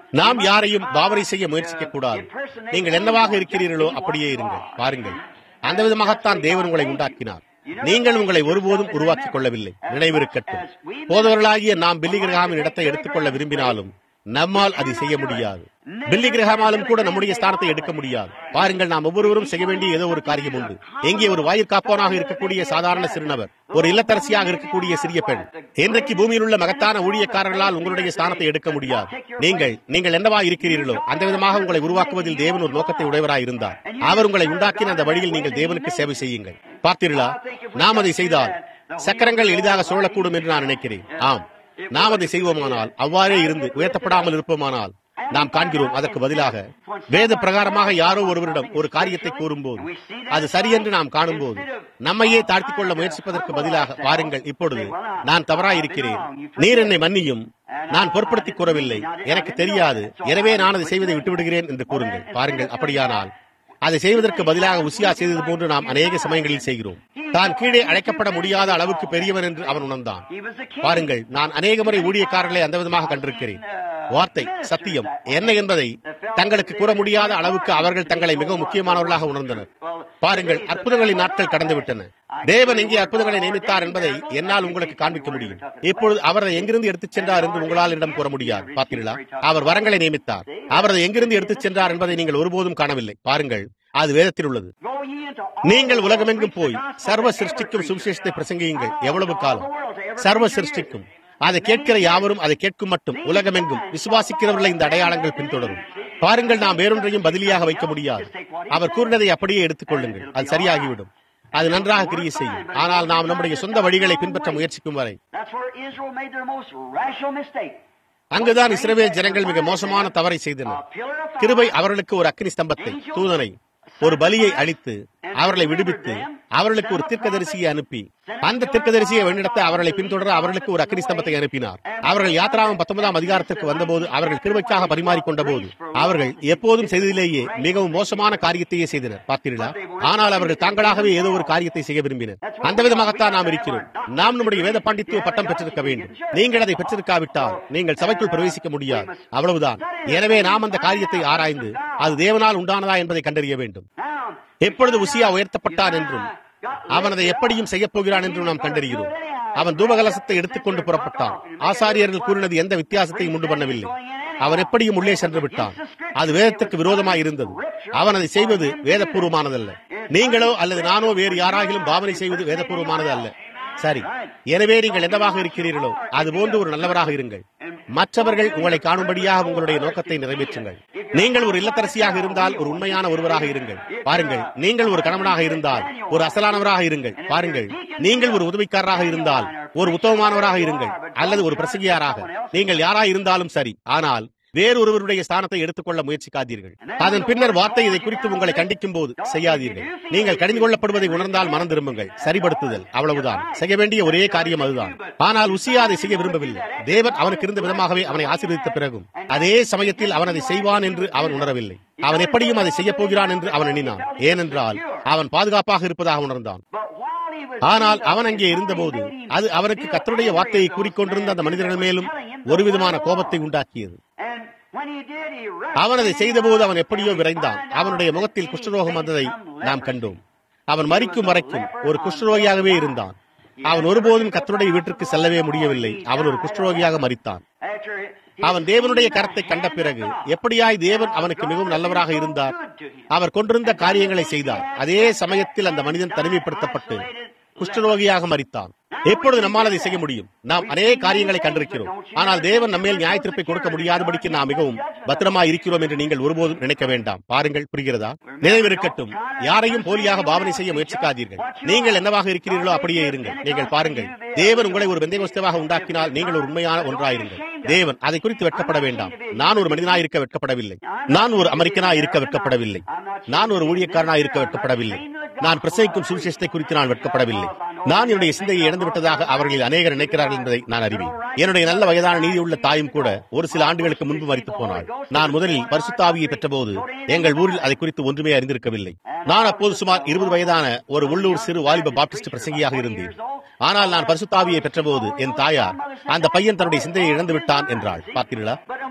நாம் யாரையும் பாவனை செய்ய முயற்சிக்க கூடாது நீங்கள் என்னவாக இருக்கிறீர்களோ அப்படியே இருங்கள் பாருங்கள் அந்த விதமாகத்தான் தேவன் உங்களை உண்டாக்கினார் நீங்கள் உங்களை ஒருபோதும் உருவாக்கிக் கொள்ளவில்லை நினைவிருக்கட்டும் போதவர்களாகிய நாம் பில்லி கிரகாமின் இடத்தை எடுத்துக்கொள்ள விரும்பினாலும் நம்மால் அதை செய்ய முடியாது பில்லி கிரகமாலும் கூட நம்முடைய ஸ்தானத்தை எடுக்க முடியாது பாருங்கள் நாம் ஒவ்வொருவரும் செய்ய வேண்டிய ஏதோ ஒரு காரியம் உண்டு எங்கே ஒரு வாயிற்காப்பவனாக இருக்கக்கூடிய சாதாரண சிறுநபர் ஒரு இல்லத்தரசியாக இருக்கக்கூடிய சிறிய பெண் இன்றைக்கு பூமியில் உள்ள மகத்தான ஊழியக்காரர்களால் உங்களுடைய ஸ்தானத்தை எடுக்க முடியாது நீங்கள் நீங்கள் என்னவா இருக்கிறீர்களோ அந்த விதமாக உங்களை உருவாக்குவதில் தேவன் ஒரு நோக்கத்தை உடையவராய் இருந்தார் அவர் உங்களை உண்டாக்கின அந்த வழியில் நீங்கள் தேவனுக்கு சேவை செய்யுங்கள் பார்த்தீர்களா நாம் அதை செய்தால் சக்கரங்கள் எளிதாக சுழலக்கூடும் என்று நான் நினைக்கிறேன் ஆம் நாம் அதை செய்வோமானால் அவ்வாறே இருந்து உயர்த்தப்படாமல் இருப்போமானால் நாம் காண்கிறோம் அதற்கு பதிலாக வேத பிரகாரமாக யாரோ ஒருவரிடம் ஒரு காரியத்தை கூறும்போது அது சரியென்று நாம் காணும்போது நம்மையே தாழ்த்திக் கொள்ள முயற்சிப்பதற்கு பதிலாக பாருங்கள் இப்பொழுது நான் தவறாயிருக்கிறேன் நீர் என்னை மன்னியும் நான் பொருட்படுத்திக் கூறவில்லை எனக்கு தெரியாது எனவே நான் அதை செய்வதை விட்டுவிடுகிறேன் என்று கூறுங்கள் பாருங்கள் அப்படியானால் அதை செய்வதற்கு பதிலாக உசியா செய்தது போன்று நாம் அநேக சமயங்களில் செய்கிறோம் தான் கீழே அழைக்கப்பட முடியாத அளவுக்கு பெரியவன் என்று அவன் உணர்ந்தான் பாருங்கள் நான் அநேக முறை ஊழியக்காரர்களை அந்த விதமாக கண்டிருக்கிறேன் வார்த்தை சத்தியம் என்ன என்பதை தங்களுக்கு கூற முடியாத அளவுக்கு அவர்கள் தங்களை மிகவும் முக்கியமானவர்களாக உணர்ந்தனர் பாருங்கள் அற்புதங்களின் நாட்கள் கடந்துவிட்டன தேவன் எங்கே அற்புதங்களை நியமித்தார் என்பதை என்னால் உங்களுக்கு காண்பிக்க முடியும் இப்பொழுது அவரை எங்கிருந்து எடுத்துச் சென்றார் என்று உங்களால் என்னிடம் கூற முடியாது பார்த்தீர்களா அவர் வரங்களை நியமித்தார் அவரை எங்கிருந்து எடுத்துச் சென்றார் என்பதை நீங்கள் ஒருபோதும் காணவில்லை பாருங்கள் அது வேதத்தில் உள்ளது நீங்கள் உலகமெங்கும் போய் சர்வ சிருஷ்டிக்கும் சுவிசேஷத்தை பிரசங்கியுங்கள் எவ்வளவு காலம் சர்வ சிருஷ்டிக்கும் அதை கேட்கிற யாவரும் அதை கேட்கும் மட்டும் உலகமெங்கும் விசுவாசிக்கிறவர்களை இந்த அடையாளங்கள் பின்தொடரும் பாருங்கள் நாம் வேறொன்றையும் பதிலியாக வைக்க முடியாது அவர் கூறினதை அப்படியே எடுத்துக் கொள்ளுங்கள் அது சரியாகிவிடும் அது நன்றாக கிரியை செய்யும் ஆனால் நாம் நம்முடைய சொந்த வழிகளை பின்பற்ற முயற்சிக்கும் வரை அங்குதான் இஸ்ரவேல் ஜனங்கள் மிக மோசமான தவறை செய்தனர் கிருபை அவர்களுக்கு ஒரு அக்னி ஸ்தம்பத்தை தூதனை ஒரு பலியை அளித்து அவர்களை விடுவித்து அவர்களுக்கு ஒரு தீர்க்கதரிசியை அனுப்பி அந்த தீர்க்கதரிசியை வழிநடத்த அவர்களை பின்தொடர அவர்களுக்கு ஒரு அக்னி ஸ்தம்பத்தை அனுப்பினார் அவர்கள் யாத்ராவும் பத்தொன்பதாம் அதிகாரத்திற்கு வந்தபோது அவர்கள் கிருபைக்காக பரிமாறிக்கொண்ட போது அவர்கள் எப்போதும் செய்ததிலேயே மிகவும் மோசமான காரியத்தையே செய்தனர் பார்த்தீர்களா ஆனால் அவர்கள் தாங்களாகவே ஏதோ ஒரு காரியத்தை செய்ய விரும்பினர் அந்த விதமாகத்தான் நாம் இருக்கிறோம் நாம் நம்முடைய வேத பாண்டித்துவ பட்டம் பெற்றிருக்க வேண்டும் நீங்கள் அதை பெற்றிருக்காவிட்டால் நீங்கள் சபைக்குள் பிரவேசிக்க முடியாது அவ்வளவுதான் எனவே நாம் அந்த காரியத்தை ஆராய்ந்து அது தேவனால் உண்டானதா என்பதை கண்டறிய வேண்டும் எப்பொழுது உசியா உயர்த்தப்பட்டான் என்றும் அவன் அதை எப்படியும் செய்யப் போகிறான் என்றும் நாம் கண்டறிகிறோம் அவன் தூபகலசத்தை எடுத்துக்கொண்டு புறப்பட்டான் ஆசாரியர்கள் கூறினது எந்த வித்தியாசத்தையும் உண்டு பண்ணவில்லை அவன் எப்படியும் உள்ளே சென்று விட்டான் அது வேதத்துக்கு விரோதமாய் இருந்தது அவன் அதை செய்வது வேதபூர்வமானதல்ல நீங்களோ அல்லது நானோ வேறு யாராகிலும் பாவனை செய்வது வேதபூர்வமானது அல்ல சரி எனவே நீங்கள் என்னவாக இருக்கிறீர்களோ அது போன்று ஒரு நல்லவராக இருங்கள் மற்றவர்கள் உங்களை காணும்படியாக உங்களுடைய நோக்கத்தை நிறைவேற்றுங்கள் நீங்கள் ஒரு இல்லத்தரசியாக இருந்தால் ஒரு உண்மையான ஒருவராக இருங்கள் பாருங்கள் நீங்கள் ஒரு கணவனாக இருந்தால் ஒரு அசலானவராக இருங்கள் பாருங்கள் நீங்கள் ஒரு உதவிக்காரராக இருந்தால் ஒரு உத்தமமானவராக இருங்கள் அல்லது ஒரு பிரசங்கியாராக நீங்கள் யாராக இருந்தாலும் சரி ஆனால் வேறொருவருடைய ஸ்தானத்தை எடுத்துக்கொள்ள முயற்சிக்காதீர்கள் அதன் பின்னர் வார்த்தை இதை குறித்து உங்களை கண்டிக்கும் போது செய்யாதீர்கள் நீங்கள் கடிந்து கொள்ளப்படுவதை உணர்ந்தால் மனம் திரும்புங்கள் சரிபடுத்துதல் அவ்வளவுதான் செய்ய வேண்டிய ஒரே காரியம் அதுதான் ஆனால் உசியா அதை செய்ய விரும்பவில்லை தேவன் அவனுக்கு இருந்த விதமாகவே அவனை ஆசீர்வதித்த பிறகும் அதே சமயத்தில் அவன் அதை செய்வான் என்று அவன் உணரவில்லை அவன் எப்படியும் அதை செய்ய போகிறான் என்று அவன் எண்ணினான் ஏனென்றால் அவன் பாதுகாப்பாக இருப்பதாக உணர்ந்தான் ஆனால் அவன் அங்கே இருந்தபோது அது அவனுக்கு கத்தருடைய வார்த்தையை கூறிக்கொண்டிருந்த அந்த மனிதர்கள் மேலும் ஒரு விதமான கோபத்தை உண்டாக்கியது அவன் அதை செய்தபோது அவன் எப்படியோ விரைந்தான் அவனுடைய முகத்தில் குஷ்டரோகம் வந்ததை நாம் கண்டோம் அவன் மறிக்கும் வரைக்கும் ஒரு குஷ்டரோகியாகவே இருந்தான் அவன் ஒருபோதும் கத்தருடைய வீட்டிற்கு செல்லவே முடியவில்லை அவன் ஒரு குஷ்டரோகியாக மறித்தான் அவன் தேவனுடைய கரத்தை கண்ட பிறகு எப்படியாய் தேவன் அவனுக்கு மிகவும் நல்லவராக இருந்தார் அவர் கொண்டிருந்த காரியங்களை செய்தார் அதே சமயத்தில் அந்த மனிதன் தனிமைப்படுத்தப்பட்டு குஷ்டரோகியாக மறித்தான் எப்பொழுது நம்மால் அதை செய்ய முடியும் நாம் அநேக காரியங்களை கண்டிருக்கிறோம் ஆனால் தேவன் நம்மேல் நியாயத்திற்பை கொடுக்க முடியாதபடிக்கு நாம் மிகவும் பத்திரமா இருக்கிறோம் என்று நீங்கள் ஒருபோதும் நினைக்க வேண்டாம் பாருங்கள் புரிகிறதா நினைவிருக்கட்டும் யாரையும் போலியாக பாவனை செய்ய முயற்சிக்காதீர்கள் நீங்கள் என்னவாக இருக்கிறீர்களோ அப்படியே இருங்கள் நீங்கள் பாருங்கள் தேவன் உங்களை ஒரு வெந்தயவஸ்தவாக உண்டாக்கினால் நீங்கள் ஒரு உண்மையான ஒன்றாயிருங்கள் தேவன் அதை குறித்து வெட்கப்பட வேண்டாம் நான் ஒரு மனிதனாய் இருக்க வெட்கப்படவில்லை நான் ஒரு அமெரிக்கனாய் இருக்க வெட்கப்படவில்லை நான் ஒரு ஊழியக்காரனாய் இருக்க வெட்கப்படவில்லை நான் பிரசவிக்கும் சுவிசேஷத்தை குறித்து நான் வெட்கப்படவில்லை நான் என்னுடைய சிந்தையை இழந்து விட்டதாக அவர்களில் அநேகர் நினைக்கிறார்கள் என்பதை நான் அறிவேன் என்னுடைய நல்ல வயதான நீதியுள்ள தாயும் கூட ஒரு சில ஆண்டுகளுக்கு முன்பு மறித்து போனாள் நான் முதலில் பரிசுத்தாவியை பெற்றபோது எங்கள் ஊரில் அதை குறித்து ஒன்றுமே அறிந்திருக்கவில்லை நான் அப்போது சுமார் இருபது வயதான ஒரு உள்ளூர் சிறு வாலிப பாப்டிஸ்ட் பிரசங்கியாக இருந்தேன் ஆனால் நான் பரிசுத்தாவியை பெற்றபோது என் தாயார் அந்த பையன் தன்னுடைய சிந்தையை இழந்து விட்டான் என்றாள் பார்த்தீர்களா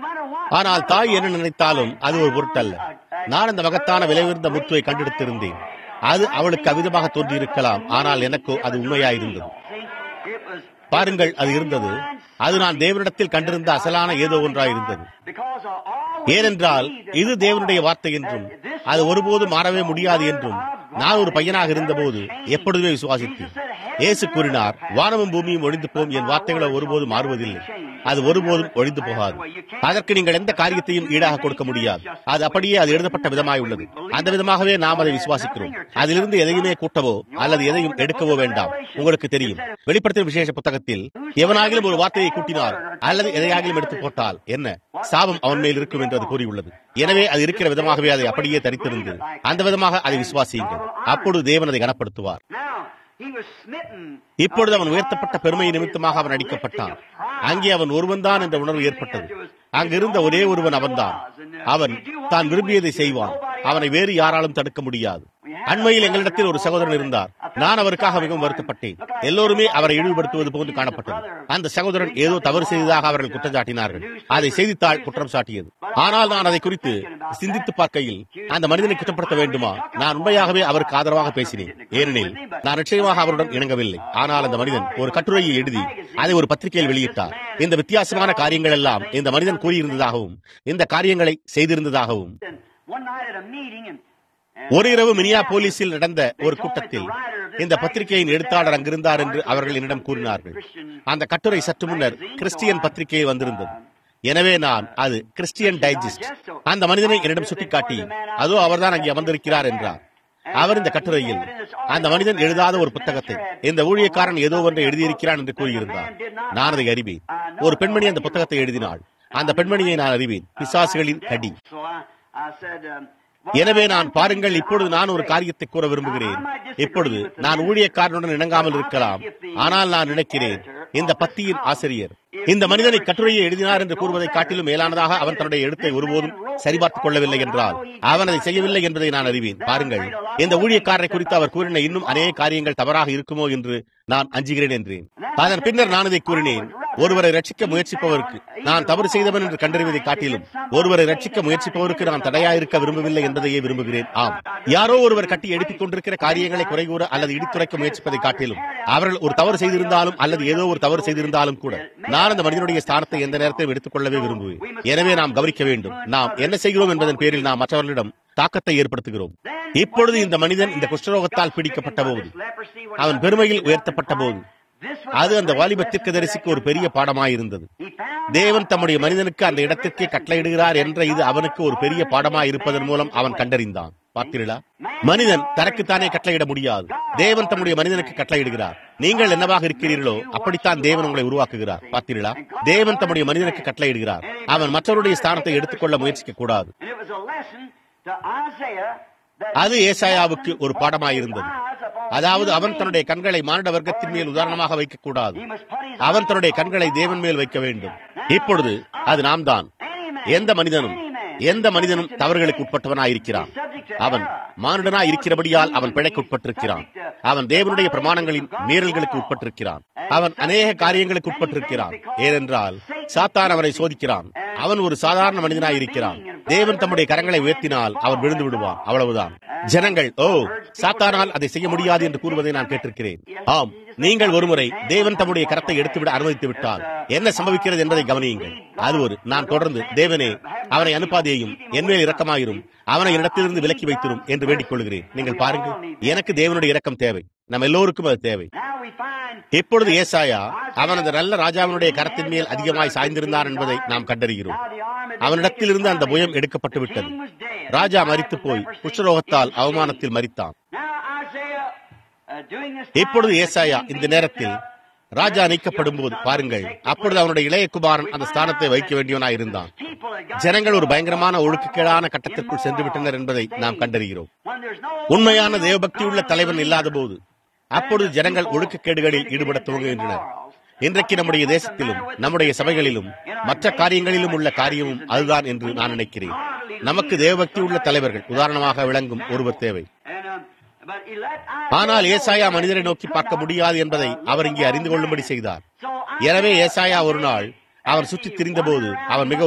ஆனால் தாய் என்ன நினைத்தாலும் அது ஒரு பொருட்டல்ல நான் அந்த மகத்தான விலை உயர்ந்த முத்துவை கண்டெடுத்திருந்தேன் அது அவளுக்கு அவிதமாக தோன்றியிருக்கலாம் ஆனால் எனக்கோ அது உண்மையாயிருந்தது See, it was பாருங்கள் அது இருந்தது அது நான் தேவனிடத்தில் கண்டிருந்த அசலான ஏதோ ஒன்றாயிருந்தது because I always ஏனென்றால் believed that இது the தேவனுடைய Lord- வார்த்தை என்றும் that this அது was ஒருபோதும் மாறவே the முடியாது word என்றும் of God நான் ஒரு that பையனாக never இருந்தபோது changed. எப்பொழுதுமே விசுவாசித்தேன் Jesus said, "Heaven இயேசு and கூறினார் earth pass வானமும் பூமியும் ஒழிந்து போம் என் வார்த்தைகளோ ஒருபோதும் மாறுவதில்லை அது ஒருபோதும் ஒழிந்து போகாது அதற்கு நீங்கள் எந்த காரியத்தையும் ஈடாக கொடுக்க முடியாது அது அப்படியே அது எழுதப்பட்ட விதமாய் உள்ளது அந்த விதமாகவே நாம் அதை விசுவாசிக்கிறோம் அதிலிருந்து எதையுமே கூட்டவோ அல்லது எதையும் எடுக்கவோ வேண்டாம் உங்களுக்கு தெரியும் வெளிப்படுத்தும் விசேஷ புத்தகத்தில் எவனாகிலும் ஒரு வார்த்தையை கூட்டினார் அல்லது எதையாகிலும் எடுத்து போட்டால் என்ன சாபம் அவன் மேல் இருக்கும் என்று அது கூறியுள்ளது எனவே அது இருக்கிற விதமாகவே அதை அப்படியே தரித்திருந்து அந்த விதமாக அதை விசுவாசியுங்கள் அப்பொழுது தேவன் அதை கனப்படுத்துவார் Now, he was smitten இப்பொழுது அவன் உயர்த்தப்பட்ட பெருமை நிமித்தமாக அவன் அடிக்கப்பட்டான் அங்கே அவன் ஒருவன்தான் என்ற உணர்வு ஏற்பட்டது அங்கிருந்த ஒரே ஒருவன் அவன்தான் அவன் தான் விரும்பியதை செய்வான் அவனை வேறு யாராலும் தடுக்க முடியாது அண்மையில் எங்களிடத்தில் ஒரு சகோதரன் இருந்தார் நான் அவருக்காக மிகவும் வருத்தப்பட்டேன் எல்லோருமே அவரை இழிவுபடுத்துவது போன்று காணப்பட்டது அந்த சகோதரன் ஏதோ தவறு செய்ததாக அவர்கள் குற்றம் சாட்டினார்கள் அதை செய்தித்தாள் குற்றம் சாட்டியது ஆனால் நான் அதை குறித்து சிந்தித்து பார்க்கையில் அந்த மனிதனை குற்றப்படுத்த வேண்டுமா நான் உண்மையாகவே அவருக்கு ஆதரவாக பேசினேன் ஏனெனில் நான் நிச்சயமாக அவருடன் இணங்கவில்லை ஆனால் அந்த மனிதன் ஒரு கட்டுரையை எழுதி அதை ஒரு பத்திரிகையில் வெளியிட்டார் இந்த வித்தியாசமான காரியங்கள் எல்லாம் இந்த மனிதன் கூறியிருந்ததாகவும் இந்த காரியங்களை செய்திருந்ததாகவும் And one night at a meeting and, and ஒரு இரவு மினியா போலீஸில் நடந்த ஒரு கூட்டத்தில் இந்த பத்திரிகையின் எழுத்தாளர் அங்கிருந்தார் என்று அவர்கள் என்னிடம் கூறினார்கள் அந்த கட்டுரை சற்று முன்னர் கிறிஸ்டியன் பத்திரிகையில் வந்திருந்தது எனவே நான் அது கிறிஸ்டியன் டைஜஸ்ட் அந்த மனிதனை என்னிடம் சுட்டிக்காட்டி அதோ அவர்தான் அங்கே அமர்ந்திருக்கிறார் என்றார் அவர் இந்த கட்டுரையில் அந்த மனிதன் எழுதாத ஒரு புத்தகத்தை இந்த ஊழியக்காரன் ஏதோ ஒன்றை எழுதியிருக்கிறான் என்று கூறியிருந்தார் நான் அதை அறிவேன் ஒரு பெண்மணி அந்த புத்தகத்தை எழுதினாள் அந்த பெண்மணியை நான் அறிவேன் பிசாசுகளின் கடி so I, I said, um, எனவே நான் பாருங்கள் இப்பொழுது நான் ஒரு காரியத்தை கூற விரும்புகிறேன் இப்பொழுது நான் ஊழியக்காரனுடன் இணங்காமல் இருக்கலாம் ஆனால் நான் நினைக்கிறேன் இந்த பத்தியின் ஆசிரியர் இந்த மனிதனை கட்டுரையை எழுதினார் என்று கூறுவதை காட்டிலும் மேலானதாக அவன் தன்னுடைய எழுத்தை ஒருபோதும் சரிபார்த்துக் கொள்ளவில்லை என்றால் அவன் அதை செய்யவில்லை என்பதை நான் அறிவேன் பாருங்கள் இந்த ஊழியக்காரரை குறித்து அவர் கூறின இன்னும் அநேக காரியங்கள் தவறாக இருக்குமோ என்று நான் அஞ்சுகிறேன் என்றேன் அதன் பின்னர் நான் இதை கூறினேன் ஒருவரை ரட்சிக்க முயற்சிப்பவருக்கு நான் தவறு செய்தவன் என்று கண்டறிவதை காட்டிலும் ஒருவரை ரட்சிக்க முயற்சிப்பவருக்கு நான் தடையாயிருக்க விரும்பவில்லை என்பதையே விரும்புகிறேன் ஆம் யாரோ ஒருவர் கட்டி எழுப்பிக் கொண்டிருக்கிற காரியங்களை குறைகூற அல்லது இடித்துரைக்க முயற்சிப்பதை காட்டிலும் அவர்கள் ஒரு தவறு செய்திருந்தாலும் அல்லது ஏதோ ஒரு தவறு செய்திருந்தாலும் கூட நான் அந்த மனிதனுடைய ஸ்தானத்தை எந்த நேரத்தையும் எடுத்துக் கொள்ளவே விரும்புவேன் எனவே நாம் கவனிக்க வேண்டும் நாம் என்ன செய்கிறோம் என்பதன் பேரில் நாம் மற்றவர்களிடம் தாக்கத்தை ஏற்படுத்துகிறோம் இப்பொழுது இந்த மனிதன் இந்த குஷ்டரோகத்தால் பிடிக்கப்பட்ட போது அவன் பெருமையில் உயர்த்தப்பட்ட போது அது அந்த வாலிப தீர்க்கதரிசிக்கு ஒரு பெரிய பாடமாயிருந்தது தேவன் தம்முடைய மனிதனுக்கு அந்த இடத்திற்கே கட்டளையிடுகிறார் என்ற இது அவனுக்கு ஒரு பெரிய பாடமாய் இருப்பதன் மூலம் அவன் கண்டறிந்தான் பார்த்தீர்களா மனிதன் தனக்குத்தானே கட்டளையிட முடியாது தேவன் தம்முடைய மனிதனுக்கு கட்டளையிடுகிறார் நீங்கள் என்னவாக இருக்கிறீர்களோ அப்படித்தான் தேவன் உங்களை உருவாக்குகிறார் பார்த்தீர்களா தேவன் தம்முடைய மனிதனுக்கு கட்டளையிடுகிறார் அவன் மற்றவருடைய ஸ்தானத்தை எடுத்துக்கொள்ள முயற்சிக்க கூடாது And it was a lesson to Isaiah that அது ஏசாயாவுக்கு ஒரு பாடமாயிருந்தது அதாவது அவன் தன்னுடைய கண்களை மானிட வர்க்கத்தின் மேல் உதாரணமாக வைக்கக்கூடாது he must put his அவன் தன்னுடைய கண்களை தேவன் மேல் வைக்க வேண்டும் இப்பொழுது அது நாம் தான் எந்த மனிதனும் எந்த மனிதனும் தவறுகளுக்கு உட்பட்டவனாயிருக்கிறான் அவன் மானுடனாய் இருக்கிறபடியால் அவன் பிழைக்கு உட்பட்டிருக்கிறான் அவன் தேவனுடைய பிரமாணங்களின் மீறல்களுக்கு உட்பட்டிருக்கிறான் அவன் அநேக காரியங்களுக்கு உட்பட்டிருக்கிறான் ஏனென்றால் சாத்தான் அவனை சோதிக்கிறான் அவன் ஒரு சாதாரண மனிதனாய் இருக்கிறான் தேவன் தம்முடைய கரங்களை உயர்த்தினால் அவன் விழுந்து விடுவான் அவ்வளவுதான் ஜனங்கள் ஓ சாத்தானால் அதை செய்ய முடியாது என்று கூறுவதை நான் கேட்டிருக்கிறேன் ஆம் நீங்கள் ஒருமுறை தேவன் தம்முடைய கரத்தை எடுத்துவிட அனுமதித்து விட்டால் என்ன சம்பவிக்கிறது என்பதை கவனியுங்கள் அது ஒரு நான் தொடர்ந்து தேவனே அவனை அனுப்பாதேயும் என்மேல் இரக்கமாயிரும் அவனை இடத்திலிருந்து விலக்கி வைத்திரும் என்று வேண்டிக் கொள்கிறேன் நீங்கள் பாருங்கள் எனக்கு தேவனுடைய இரக்கம் தேவை நம்ம எல்லோருக்கும் அது தேவை Now we find இப்பொழுது ஏசாயா அவன் அந்த நல்ல ராஜாவினுடைய கரத்தின் மேல் அதிகமாய் சாய்ந்திருந்தான் என்பதை நாம் கண்டறிகிறோம் அவனிடத்திலிருந்து அந்த புயம் எடுக்கப்பட்டு விட்டது ராஜா மரித்து போய் குஷ்டரோகத்தால் அவமானத்தில் மரித்தான் Now Isaiah, uh, doing this இப்பொழுது ஏசாயா இந்த நேரத்தில் ராஜா நீக்கப்படும் போது பாருங்கள் அப்பொழுது அவனுடைய இளைய குமாரன் அந்த ஸ்தானத்தை வைக்க வேண்டியவனாய் இருந்தான் people that got ஜனங்கள் ஒரு பயங்கரமான ஒழுக்கக்கேடான கட்டத்திற்குள் சென்று விட்டனர் என்பதை நாம் கண்டறிகிறோம் when there's no உண்மையான தேவபக்தியுள்ள தலைவன் இல்லாத போது அப்பொழுது ஜனங்கள் ஒழுக்கக்கேடுகளில் ஈடுபட துவங்குகின்றனர் இன்றைக்கு நம்முடைய தேசத்திலும் நம்முடைய சபைகளிலும் மற்ற காரியங்களிலும் உள்ள காரியமும் அதுதான் என்று நான் நினைக்கிறேன் நமக்கு தேவபக்தி உள்ள தலைவர்கள் உதாரணமாக விளங்கும் ஒருவர் தேவை and, um, but he let ஆனால் Isaiah ஏசாயா know மனிதரை that he நோக்கி could பார்க்க not, முடியாது என்பதை uh, அவர் look இங்கே upon அறிந்து man. கொள்ளும்படி செய்தார் So எனவே Isaiah ஏசாயா ஒரு நாள் as அவர் he சுற்றித் திரிந்த போது wandered around, அவர் he மிகவும் must have got all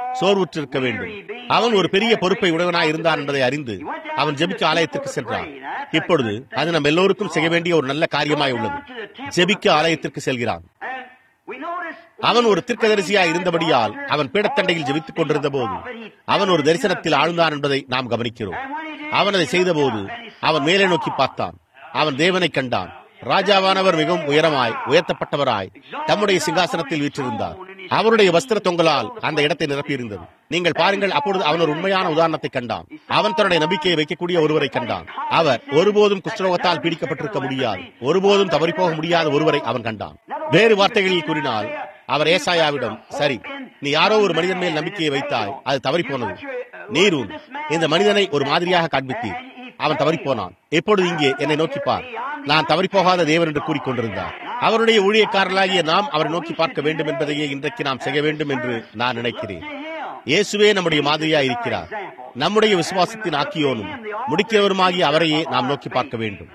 சோர்வுற்றிருக்க வேண்டும் அவன் ஒரு பெரிய பொறுப்பை உடையவனாய் இருந்தான் என்பதை அறிந்து அவன் ஜெபிக்க ஆலயத்திற்கு சென்றான் இப்பொழுது அது நம் எல்லோருக்கும் செய்ய வேண்டிய ஒரு நல்ல காரியமாய் உள்ளது ஜெபிக்க ஆலயத்திற்கு செல்கிறான் அவன் ஒரு தீர்க்கதரிசியாய் இருந்தபடியால் அவன் பீடத்தண்டையில் ஜெபித்துக் கொண்டிருந்த போது அவன் ஒரு தரிசனத்தில் ஆழ்ந்தான் என்பதை நாம் கவனிக்கிறோம் அவன் அதை செய்தபோது அவன் மேலே நோக்கி பார்த்தான் அவன் தேவனை கண்டான் ராஜாவானவர் மிகவும் உயரமாய் உயர்த்தப்பட்டவராய் தம்முடைய சிங்காசனத்தில் வீற்றிருந்தார் அவருடைய வஸ்திர தொங்கலால் அந்த இடத்தை நிரப்பியிருந்தது நீங்கள் பாருங்கள் அப்பொழுது அவன் ஒரு உண்மையான உதாரணத்தை கண்டான் அவன் தன்னுடைய நம்பிக்கையை வைக்கக்கூடிய ஒருவரை கண்டான் அவர் ஒருபோதும் குஷ்டரோகத்தால் பீடிக்கப்பட்டிருக்க முடியாது ஒருபோதும் தவறிப்போக முடியாத ஒருவரை அவன் கண்டான் வேறு வார்த்தைகளில் கூறினால் அவர் ஏசாயாவிடம் சரி நீ யாரோ ஒரு மனிதன் மேல் நம்பிக்கையை வைத்தாய் அது தவறி போனது நீரும் இந்த மனிதனை ஒரு மாதிரியாக காண்பித்தீர் அவன் தவறி போனான் இப்பொழுது இங்கே என்னை நோக்கிப்பார் நான் தவறி போகாத தேவன் என்று கூறிக்கொண்டிருந்தார் அவருடைய ஊழியக்காரர்களாகிய நாம் அவரை நோக்கி பார்க்க வேண்டும் என்பதையே இன்றைக்கு நாம் செய்ய வேண்டும் என்று நான் நினைக்கிறேன் இயேசுவே நம்முடைய மாதிரியா இருக்கிறார் நம்முடைய விசுவாசத்தின் ஆக்கியோனும் முடிக்கிறவருமாகிய அவரையே நாம் நோக்கி பார்க்க வேண்டும்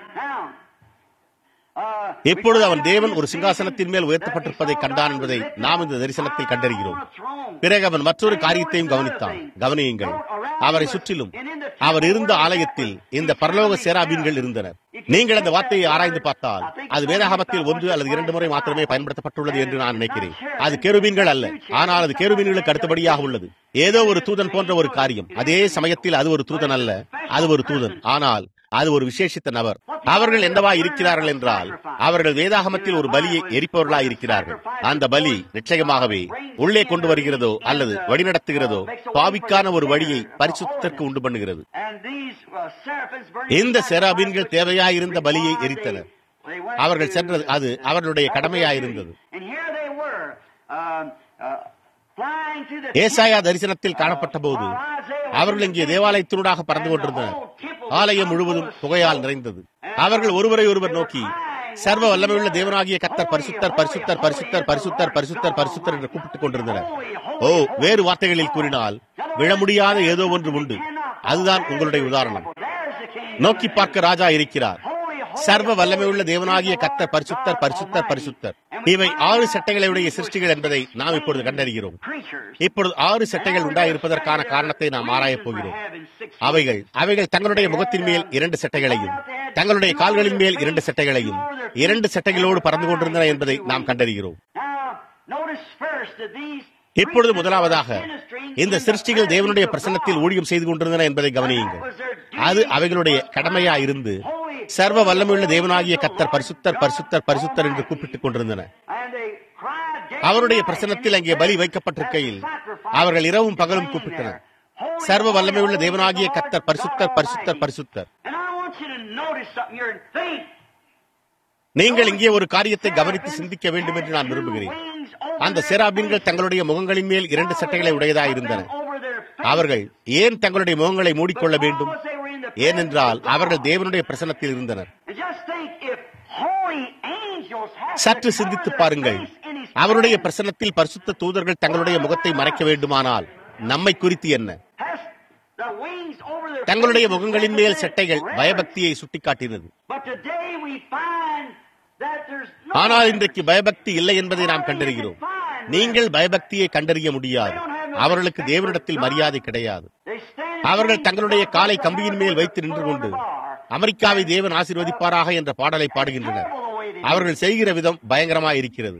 எப்பொழுது அவன் தேவன் ஒரு சிங்காசனத்தின் மேல் உயர்த்தப்பட்டிருப்பதை கண்டான் என்பதை நாம் இந்த தரிசனத்தில் கண்டறிகிறோம் பிறகு அவன் மற்றொரு காரியத்தையும் கவனித்தான் கவனியுங்கள் அவரை சுற்றிலும் அவர் இருந்த ஆலயத்தில் இந்த பரலோக சேராபீன்கள் இருந்தனர் நீங்கள் அந்த வார்த்தையை ஆராய்ந்து பார்த்தால் அது வேதாகமத்தில் ஒன்று அல்லது இரண்டு முறை மாத்திரமே பயன்படுத்தப்பட்டுள்ளது என்று நான் நினைக்கிறேன் அது கேருபீன்கள் அல்ல ஆனால் அது கேருபீன்களுக்கு அடுத்தபடியாக உள்ளது ஏதோ ஒரு தூதன் போன்ற ஒரு காரியம் அதே சமயத்தில் அது ஒரு தூதன் அல்ல அது ஒரு தூதன் ஆனால் அது ஒரு விசேஷித்த நபர் அவர்கள் என்னவா இருக்கிறார்கள் என்றால் அவர்கள் வேதாகமத்தில் ஒரு பலியை எரிப்பவர்களா இருக்கிறார்கள் அந்த பலி நிச்சயமாகவே உள்ளே கொண்டு வருகிறதோ அல்லது வழிநடத்துகிறதோ பாவிக்கான ஒரு வழியை பரிசுத்திற்கு உண்டு பண்ணுகிறது இந்த செராபீன்கள் தேவையாயிருந்த பலியை எரித்தனர் அவர்கள் சென்றது அது அவர்களுடைய கடமையாயிருந்தது ஏசாயா தரிசனத்தில் காணப்பட்ட போது அவர்கள் இங்கே தேவாலயத்தினூடாக பறந்து கொண்டிருந்தனர் ஆலயம் முழுவதும் புகையால் நிறைந்தது அவர்கள் ஒருவரை ஒருவர் நோக்கி சர்வ வல்லமையுள்ள தேவனாகிய கத்தர் பரிசுத்தர் பரிசுத்தர் பரிசுத்தர் பரிசுத்தர் பரிசுத்தர் பரிசுத்தர் என்று கூப்பிட்டுக் கொண்டிருந்தனர் ஓ வேறு வார்த்தைகளில் கூறினால் விழ முடியாத ஏதோ ஒன்று உண்டு அதுதான் உங்களுடைய உதாரணம் நோக்கி பார்க்க ராஜா இருக்கிறார் சர்வ வல்லமையுள்ள தேவனாகிய கத்தர் பரிசுத்தர் பரிசுத்தர் பரிசுத்தர் இவை ஆறு சட்டைகளுடைய சிருஷ்டிகள் என்பதை நாம் இப்பொழுது கண்டறிகிறோம் இப்பொழுது ஆறு சட்டைகள் உண்டாயிருப்பதற்கான காரணத்தை நாம் ஆராயப் போகிறோம் அவைகள் அவைகள் தங்களுடைய முகத்தின் மேல் இரண்டு சட்டைகளையும் தங்களுடைய கால்களின் மேல் இரண்டு சட்டைகளையும் இரண்டு சட்டைகளோடு பறந்து கொண்டிருந்தன என்பதை நாம் கண்டறிகிறோம் இப்பொழுது முதலாவதாக இந்த சிருஷ்டிகள் தேவனுடைய பிரசன்னத்தில் ஊழியம் செய்து கொண்டிருந்தன என்பதை கவனியுங்கள் அது அவைகளுடைய கடமையா இருந்து சர்வ வல்லமையுள்ள தேவனாகிய கத்தர் பரிசுத்தர் பரிசுத்தர் பரிசுத்தர் என்று கூப்பிட்டுக் கொண்டிருந்தன அவருடைய பிரசனத்தில் அங்கே பலி வைக்கப்பட்டிருக்கையில் அவர்கள் இரவும் பகலும் கூப்பிட்டனர் சர்வ வல்லமையுள்ள தேவனாகிய கத்தர் பரிசுத்தர் பரிசுத்தர் பரிசுத்தர் நீங்கள் இங்கே ஒரு காரியத்தை கவனித்து சிந்திக்க வேண்டும் என்று நான் விரும்புகிறேன் அந்த செராபீன்கள் தங்களுடைய முகங்களின் மேல் இரண்டு சட்டைகளை உடையதாக இருந்தன அவர்கள் ஏன் தங்களுடைய முகங்களை மூடிக்கொள்ள வேண்டும் ஏனென்றால் அவர்கள் தேவனுடைய பிரசனத்தில் இருந்தனர் சற்று சிந்தித்து பாருங்கள் அவருடைய பிரசனத்தில் பரிசுத்த தூதர்கள் தங்களுடைய முகத்தை மறைக்க வேண்டுமானால் நம்மை குறித்து என்ன தங்களுடைய முகங்களின் மேல் சட்டைகள் பயபக்தியை சுட்டிக்காட்டினது ஆனால் இன்றைக்கு பயபக்தி இல்லை என்பதை நாம் கண்டறிகிறோம் நீங்கள் பயபக்தியை கண்டறிய முடியாது அவர்களுக்கு தேவனிடத்தில் மரியாதை கிடையாது அவர்கள் தங்களுடைய காலை கம்பியின் மேல் வைத்து நின்று கொண்டு அமெரிக்காவை தேவன் ஆசீர்வதிப்பாராக என்ற பாடலை பாடுகின்றனர் அவர்கள் செய்கிற விதம் பயங்கரமாக இருக்கிறது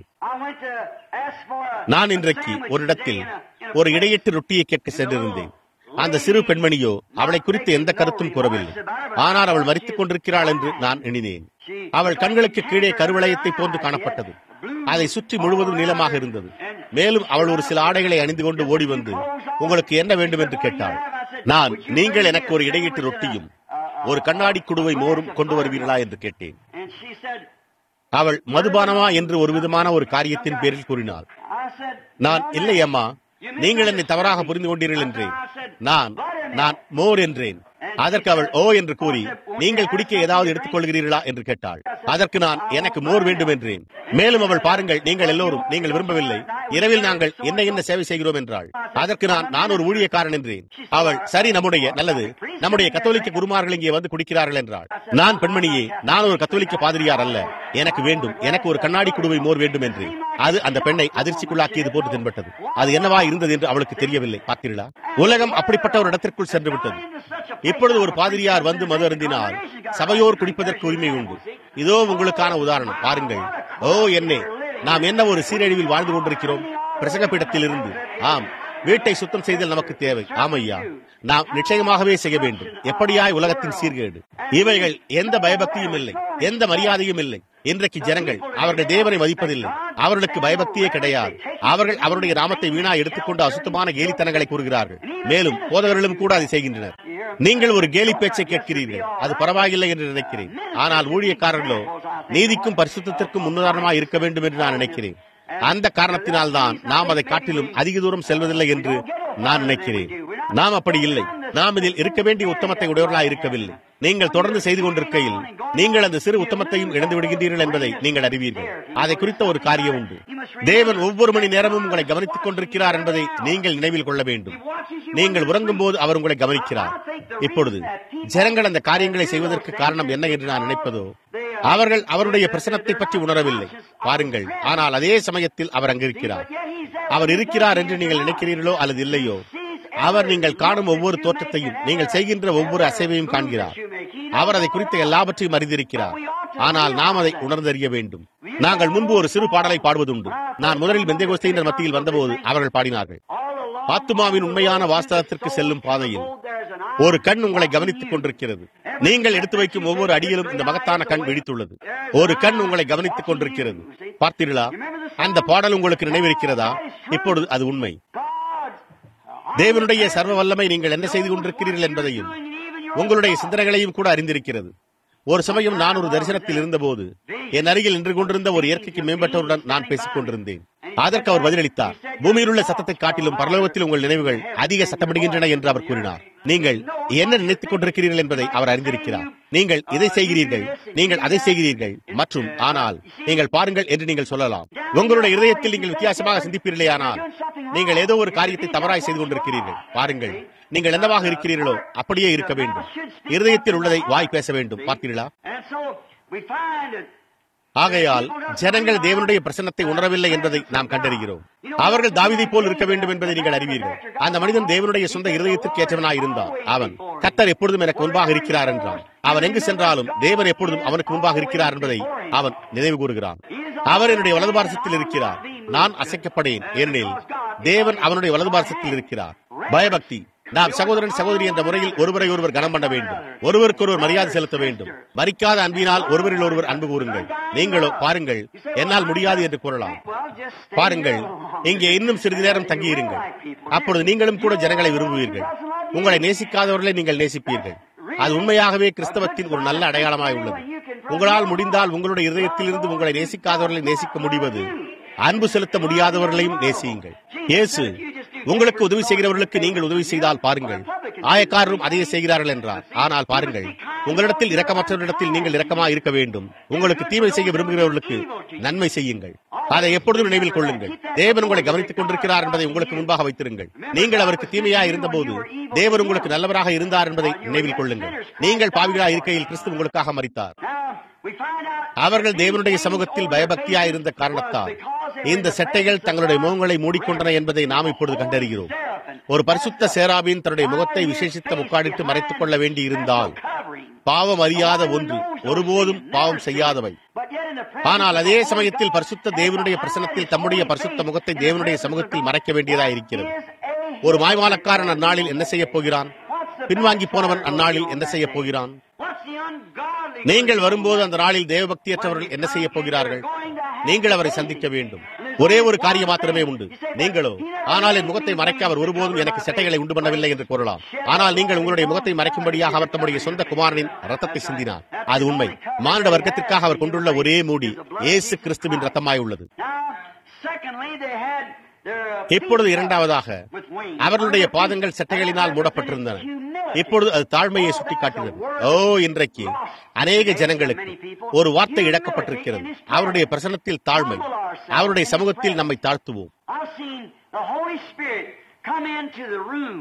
நான் இன்றைக்கு ஒரு இடத்தில் ஒரு இடையீட்டு ரொட்டியை கேட்க சென்றிருந்தேன் அந்த சிறு பெண்மணியோ அவளை குறித்து எந்த கருத்தும் கூறவில்லை ஆனால் அவள் மறித்துக் கொண்டிருக்கிறாள் என்று நான் எண்ணினேன் அவள் கண்களுக்கு கீழே கருவளையத்தை போன்று காணப்பட்டது அதை சுற்றி முழுவதும் நீளமாக இருந்தது மேலும் அவள் ஒரு சில ஆடைகளை அணிந்து கொண்டு ஓடி வந்து உங்களுக்கு என்ன வேண்டும் என்று கேட்டாள் நான் நீங்கள் எனக்கு ஒரு இடையீட்டு ரொட்டியும் ஒரு கண்ணாடி குடுவை மோரும் கொண்டு வருவீர்களா என்று கேட்டேன் அவள் மதுபானமா என்று ஒரு விதமான ஒரு காரியத்தின் பேரில் கூறினாள் நான் இல்லை அம்மா நீங்கள் என்னை தவறாக புரிந்து கொண்டீர்கள் என்றேன் நான் நான் மோர் என்றேன் அதற்கு அவள் ஓ என்று கூறி நீங்கள் குடிக்க ஏதாவது எடுத்துக் கொள்கிறீர்களா என்று கேட்டாள் அதற்கு நான் எனக்கு மோர் வேண்டும் என்றேன் மேலும் அவள் பாருங்கள் நீங்கள் எல்லோரும் நீங்கள் விரும்பவில்லை இரவில் நாங்கள் என்ன என்ன சேவை செய்கிறோம் என்றாள் அதற்கு நான் நான் ஒரு ஊழியக்காரன் என்றேன் அவள் சரி நம்முடைய நல்லது நம்முடைய கத்தோலிக்க குருமார்கள் இங்கே வந்து குடிக்கிறார்கள் என்றாள் நான் பெண்மணியே நான் ஒரு கத்தோலிக்க பாதிரியார் அல்ல எனக்கு வேண்டும் எனக்கு ஒரு கண்ணாடி குடுவை மோர் வேண்டும் என்று அது அந்த பெண்ணை அதிர்ச்சிக்குள்ளாக்கியது போட்டு தென்பட்டது அது என்னவா இருந்தது என்று அவளுக்கு தெரியவில்லை பார்த்தீர்களா உலகம் அப்படிப்பட்ட ஒரு இடத்திற்குள் சென்று விட்டது இப்பொழுது ஒரு பாதிரியார் வந்து மது அருந்தினால் சபையோர் குடிப்பதற்கு உரிமை உண்டு இதோ உங்களுக்கான உதாரணம் பாருங்கள் ஓ என்னே நாம் என்ன ஒரு சீரழிவில் வாழ்ந்து கொண்டிருக்கிறோம் பிரசங்கப்பீடத்தில் இருந்து ஆம் வீட்டை சுத்தம் செய்தல் நமக்கு தேவை ஆமையா நாம் நிச்சயமாகவே செய்ய வேண்டும் எப்படியாய் உலகத்தின் சீர்கேடு இவைகள் எந்த பயபக்தியும் இல்லை எந்த மரியாதையும் இல்லை இன்றைக்கு ஜனங்கள் அவர்கள் தேவனை மதிப்பதில்லை அவர்களுக்கு பயபக்தியே கிடையாது அவர்கள் அவருடைய நாமத்தை வீணா எடுத்துக்கொண்டு அசுத்தமான கேலித்தனங்களை கூறுகிறார்கள் மேலும் போதவர்களும் கூட அதை செய்கின்றனர் நீங்கள் ஒரு கேலி பேச்சை கேட்கிறீர்கள் அது பரவாயில்லை என்று நினைக்கிறேன் ஆனால் ஊழியக்காரர்களோ நீதிக்கும் பரிசுத்திற்கும் முன்னுதாரணமாக இருக்க வேண்டும் என்று நான் நினைக்கிறேன் அந்த காரணத்தினால் தான் நாம் அதை காட்டிலும் அதிக தூரம் செல்வதில்லை என்று நான் நினைக்கிறேன் நாம் அப்படி இல்லை நாம் இதில் இருக்க வேண்டிய உத்தமத்தை உடையவர்களாக இருக்கவில்லை நீங்கள் தொடர்ந்து செய்து கொண்டிருக்கையில் நீங்கள் அந்த சிறு உத்தமத்தையும் இழந்து விடுகின்றீர்கள் என்பதை நீங்கள் அறிவீர்கள் அதை குறித்த ஒரு காரியம் உண்டு தேவன் ஒவ்வொரு மணி நேரமும் உங்களை கவனித்துக் கொண்டிருக்கிறார் என்பதை நீங்கள் நினைவில் கொள்ள வேண்டும் நீங்கள் உறங்கும் போது அவர் உங்களை கவனிக்கிறார் இப்பொழுது ஜனங்கள் அந்த காரியங்களை செய்வதற்கு காரணம் என்ன என்று நான் நினைப்பதோ அவர்கள் அவருடைய பிரசனத்தை பற்றி உணரவில்லை பாருங்கள் ஆனால் அதே சமயத்தில் அவர் அங்கிருக்கிறார் அவர் இருக்கிறார் என்று நீங்கள் நினைக்கிறீர்களோ அல்லது இல்லையோ அவர் நீங்கள் காணும் ஒவ்வொரு தோற்றத்தையும் நீங்கள் செய்கின்ற ஒவ்வொரு அசைவையும் காண்கிறார் அவர் அதை குறித்த எல்லாவற்றையும் அறிந்திருக்கிறார் ஆனால் நாம் அதை உணர்ந்தறிய வேண்டும் நாங்கள் முன்பு ஒரு சிறு பாடலை பாடுவதுண்டு நான் முதலில் பெந்தேகோஸ்தையினர் மத்தியில் வந்தபோது அவர்கள் பாடினார்கள் ஆத்துமாவின் உண்மையான வாஸ்தவத்திற்கு செல்லும் பாதையில் ஒரு கண் உங்களை கவனித்துக் கொண்டிருக்கிறது நீங்கள் எடுத்து வைக்கும் ஒவ்வொரு அடியிலும் இந்த மகத்தான கண் விழித்துள்ளது ஒரு கண் உங்களை கவனித்துக் கொண்டிருக்கிறது பார்த்தீர்களா அந்த பாடல் உங்களுக்கு நினைவிருக்கிறதா இப்பொழுது அது உண்மை தேவனுடைய சர்வ வல்லமை நீங்கள் என்ன செய்து கொண்டிருக்கிறீர்கள் என்பதையும் உங்களுடைய சிந்தனைகளையும் கூட அறிந்திருக்கிறது ஒரு சமயம் நான் ஒரு தரிசனத்தில் இருந்தபோது என் அருகில் நின்று கொண்டிருந்த ஒரு இயற்கைக்கு மேம்பட்டவருடன் நான் பேசிக் கொண்டிருந்தேன் அதற்கு அவர் பதிலளித்தார் பூமியில் உள்ள சத்தத்தை காட்டிலும் பரலோகத்தில் உங்கள் நினைவுகள் அதிக சத்தமிடுகின்றன என்று அவர் கூறினார் நீங்கள் என்ன நினைத்துக் கொண்டிருக்கிறீர்கள் என்பதை அவர் அறிந்திருக்கிறார் நீங்கள் இதை செய்கிறீர்கள் நீங்கள் அதை செய்கிறீர்கள் மற்றும் ஆனால் நீங்கள் பாருங்கள் என்று நீங்கள் சொல்லலாம் உங்களுடைய இதயத்தில் நீங்கள் வித்தியாசமாக சிந்திப்பீர்களே ஆனால் நீங்கள் ஏதோ ஒரு காரியத்தை தவறாய் செய்து கொண்டிருக்கிறீர்கள் பாருங்கள் நீங்கள் என்னவாக இருக்கிறீர்களோ அப்படியே இருக்க வேண்டும் இருதயத்தில் உள்ளதை வாய் பேச வேண்டும் பார்த்தீர்களா ஆகையால் ஜனங்கள் தேவனுடைய பிரசன்னத்தை உணரவில்லை என்பதை நாம் கண்டறிகிறோம் அவர்கள் தாவிதை போல் இருக்க வேண்டும் என்பதை நீங்கள் அறிவீர்கள் அந்த மனிதன் தேவனுடைய சொந்த இருதயத்திற்கு ஏற்றவனாய் இருந்தான் அவன் கத்தர் எப்பொழுதும் எனக்கு முன்பாக இருக்கிறார் என்றான் அவன் எங்கு சென்றாலும் தேவன் எப்பொழுதும் அவனுக்கு முன்பாக இருக்கிறார் என்பதை அவன் நினைவு கூறுகிறான் அவர் என்னுடைய வலது பாரசத்தில் இருக்கிறார் நான் அசைக்கப்படேன் ஏனெனில் தேவன் அவனுடைய வலது பாரசத்தில் இருக்கிறார் பயபக்தி நாம் சகோதரன் சகோதரி என்ற முறையில் ஒருவரை ஒருவர் கனம் பண்ண வேண்டும் ஒருவருக்கொருவர் மரியாதை செலுத்த வேண்டும் மறிக்காத அன்பினால் ஒருவரில் ஒருவர் அன்பு கூறுங்கள் நீங்களோ பாருங்கள் என்னால் முடியாது என்று கூறலாம் பாருங்கள் இங்கே இன்னும் சிறிது நேரம் தங்கியிருங்கள் அப்பொழுது நீங்களும் கூட ஜனங்களை விரும்புவீர்கள் உங்களை நேசிக்காதவர்களை நீங்கள் நேசிப்பீர்கள் அது உண்மையாகவே கிறிஸ்தவத்தின் ஒரு நல்ல அடையாளமாய் உள்ளது உங்களால் முடிந்தால் உங்களுடைய இதயத்திலிருந்து உங்களை நேசிக்காதவர்களை நேசிக்க முடிவது அன்பு செலுத்த முடியாதவர்களையும் நேசியுங்கள் இயேசு உங்களுக்கு உதவி செய்கிறவர்களுக்கு நீங்கள் உதவி செய்தால் பாருங்கள் ஆயக்காரரும் அதையே செய்கிறார்கள் என்றார் ஆனால் பாருங்கள் உங்களிடத்தில் இரக்கமற்றவரிடத்தில் நீங்கள் இரக்கமாக இருக்க வேண்டும் உங்களுக்கு தீமை செய்ய விரும்புகிறவர்களுக்கு நன்மை செய்யுங்கள் அதை எப்பொழுதும் நினைவில் கொள்ளுங்கள் தேவன் உங்களை கவனித்துக் கொண்டிருக்கிறார் என்பதை உங்களுக்கு முன்பாக வைத்திருங்கள் நீங்கள் அவருக்கு தீமையா இருந்தபோது தேவன் உங்களுக்கு நல்லவராக இருந்தார் என்பதை நினைவில் கொள்ளுங்கள் நீங்கள் பாவிகளா இருக்கையில் கிறிஸ்து உங்களுக்காக மறித்தார் அவர்கள் தேவனுடைய சமூகத்தில் பயபக்தியாய் இருந்த காரணத்தால் இந்த செட்டைகள் தங்களுடைய முகங்களை மூடிக்கொண்டன என்பதை நாம் இப்பொழுது கண்டறிகிறோம் ஒரு பரிசுத்த சேராபின் தன்னுடைய முகத்தை விசேஷித்த முக்காடிட்டு மறைத்துக் கொள்ள வேண்டி இருந்தால் பாவம் அறியாத ஒன்று ஒருபோதும் பாவம் செய்யாதவை ஆனால் அதே சமயத்தில் பரிசுத்த தேவனுடைய பிரசனத்தில் தம்முடைய பரிசுத்த முகத்தை தேவனுடைய சமூகத்தில் மறைக்க வேண்டியதா இருக்கிறது ஒரு மாய்மாலக்காரன் அந்நாளில் என்ன செய்ய போகிறான் பின்வாங்கி போனவன் அந்நாளில் என்ன செய்ய போகிறான் நீங்கள் வரும்போது அந்த நாளில் தேவபக்தியற்றவர்கள் என்ன செய்ய போகிறார்கள் நீங்கள் அவரை சந்திக்க வேண்டும் ஒரே ஒரு காரியம் மாத்திரமே உண்டு நீங்களோ ஆனால் என் முகத்தை மறைக்க அவர் ஒருபோதும் எனக்கு செட்டைகளை உண்டு பண்ணவில்லை என்று கூறலாம் ஆனால் நீங்கள் உங்களுடைய முகத்தை மறைக்கும்படியாக அவர் தம்முடைய சொந்த குமாரனின் ரத்தத்தை சிந்தினார் அது உண்மை மானிட வர்க்கத்திற்காக அவர் கொண்டுள்ள ஒரே மூடி இயேசு கிறிஸ்துவின் ரத்தமாய் உள்ளது இப்பொழுது இரண்டாவதாக அவர்களுடைய பாதங்கள் சட்டைகளினால் மூடப்பட்டிருந்தன இப்பொழுது அது தாழ்மையை சுட்டிக்காட்டுகிறது ஓ இன்றைக்கு அநேக ஜனங்களுக்கு ஒரு வார்த்தை இழக்கப்பட்டிருக்கிறது அவருடைய பிரசனத்தில் தாழ்மை அவருடைய சமூகத்தில் நம்மை தாழ்த்துவோம் I've seen the Holy Spirit come into the room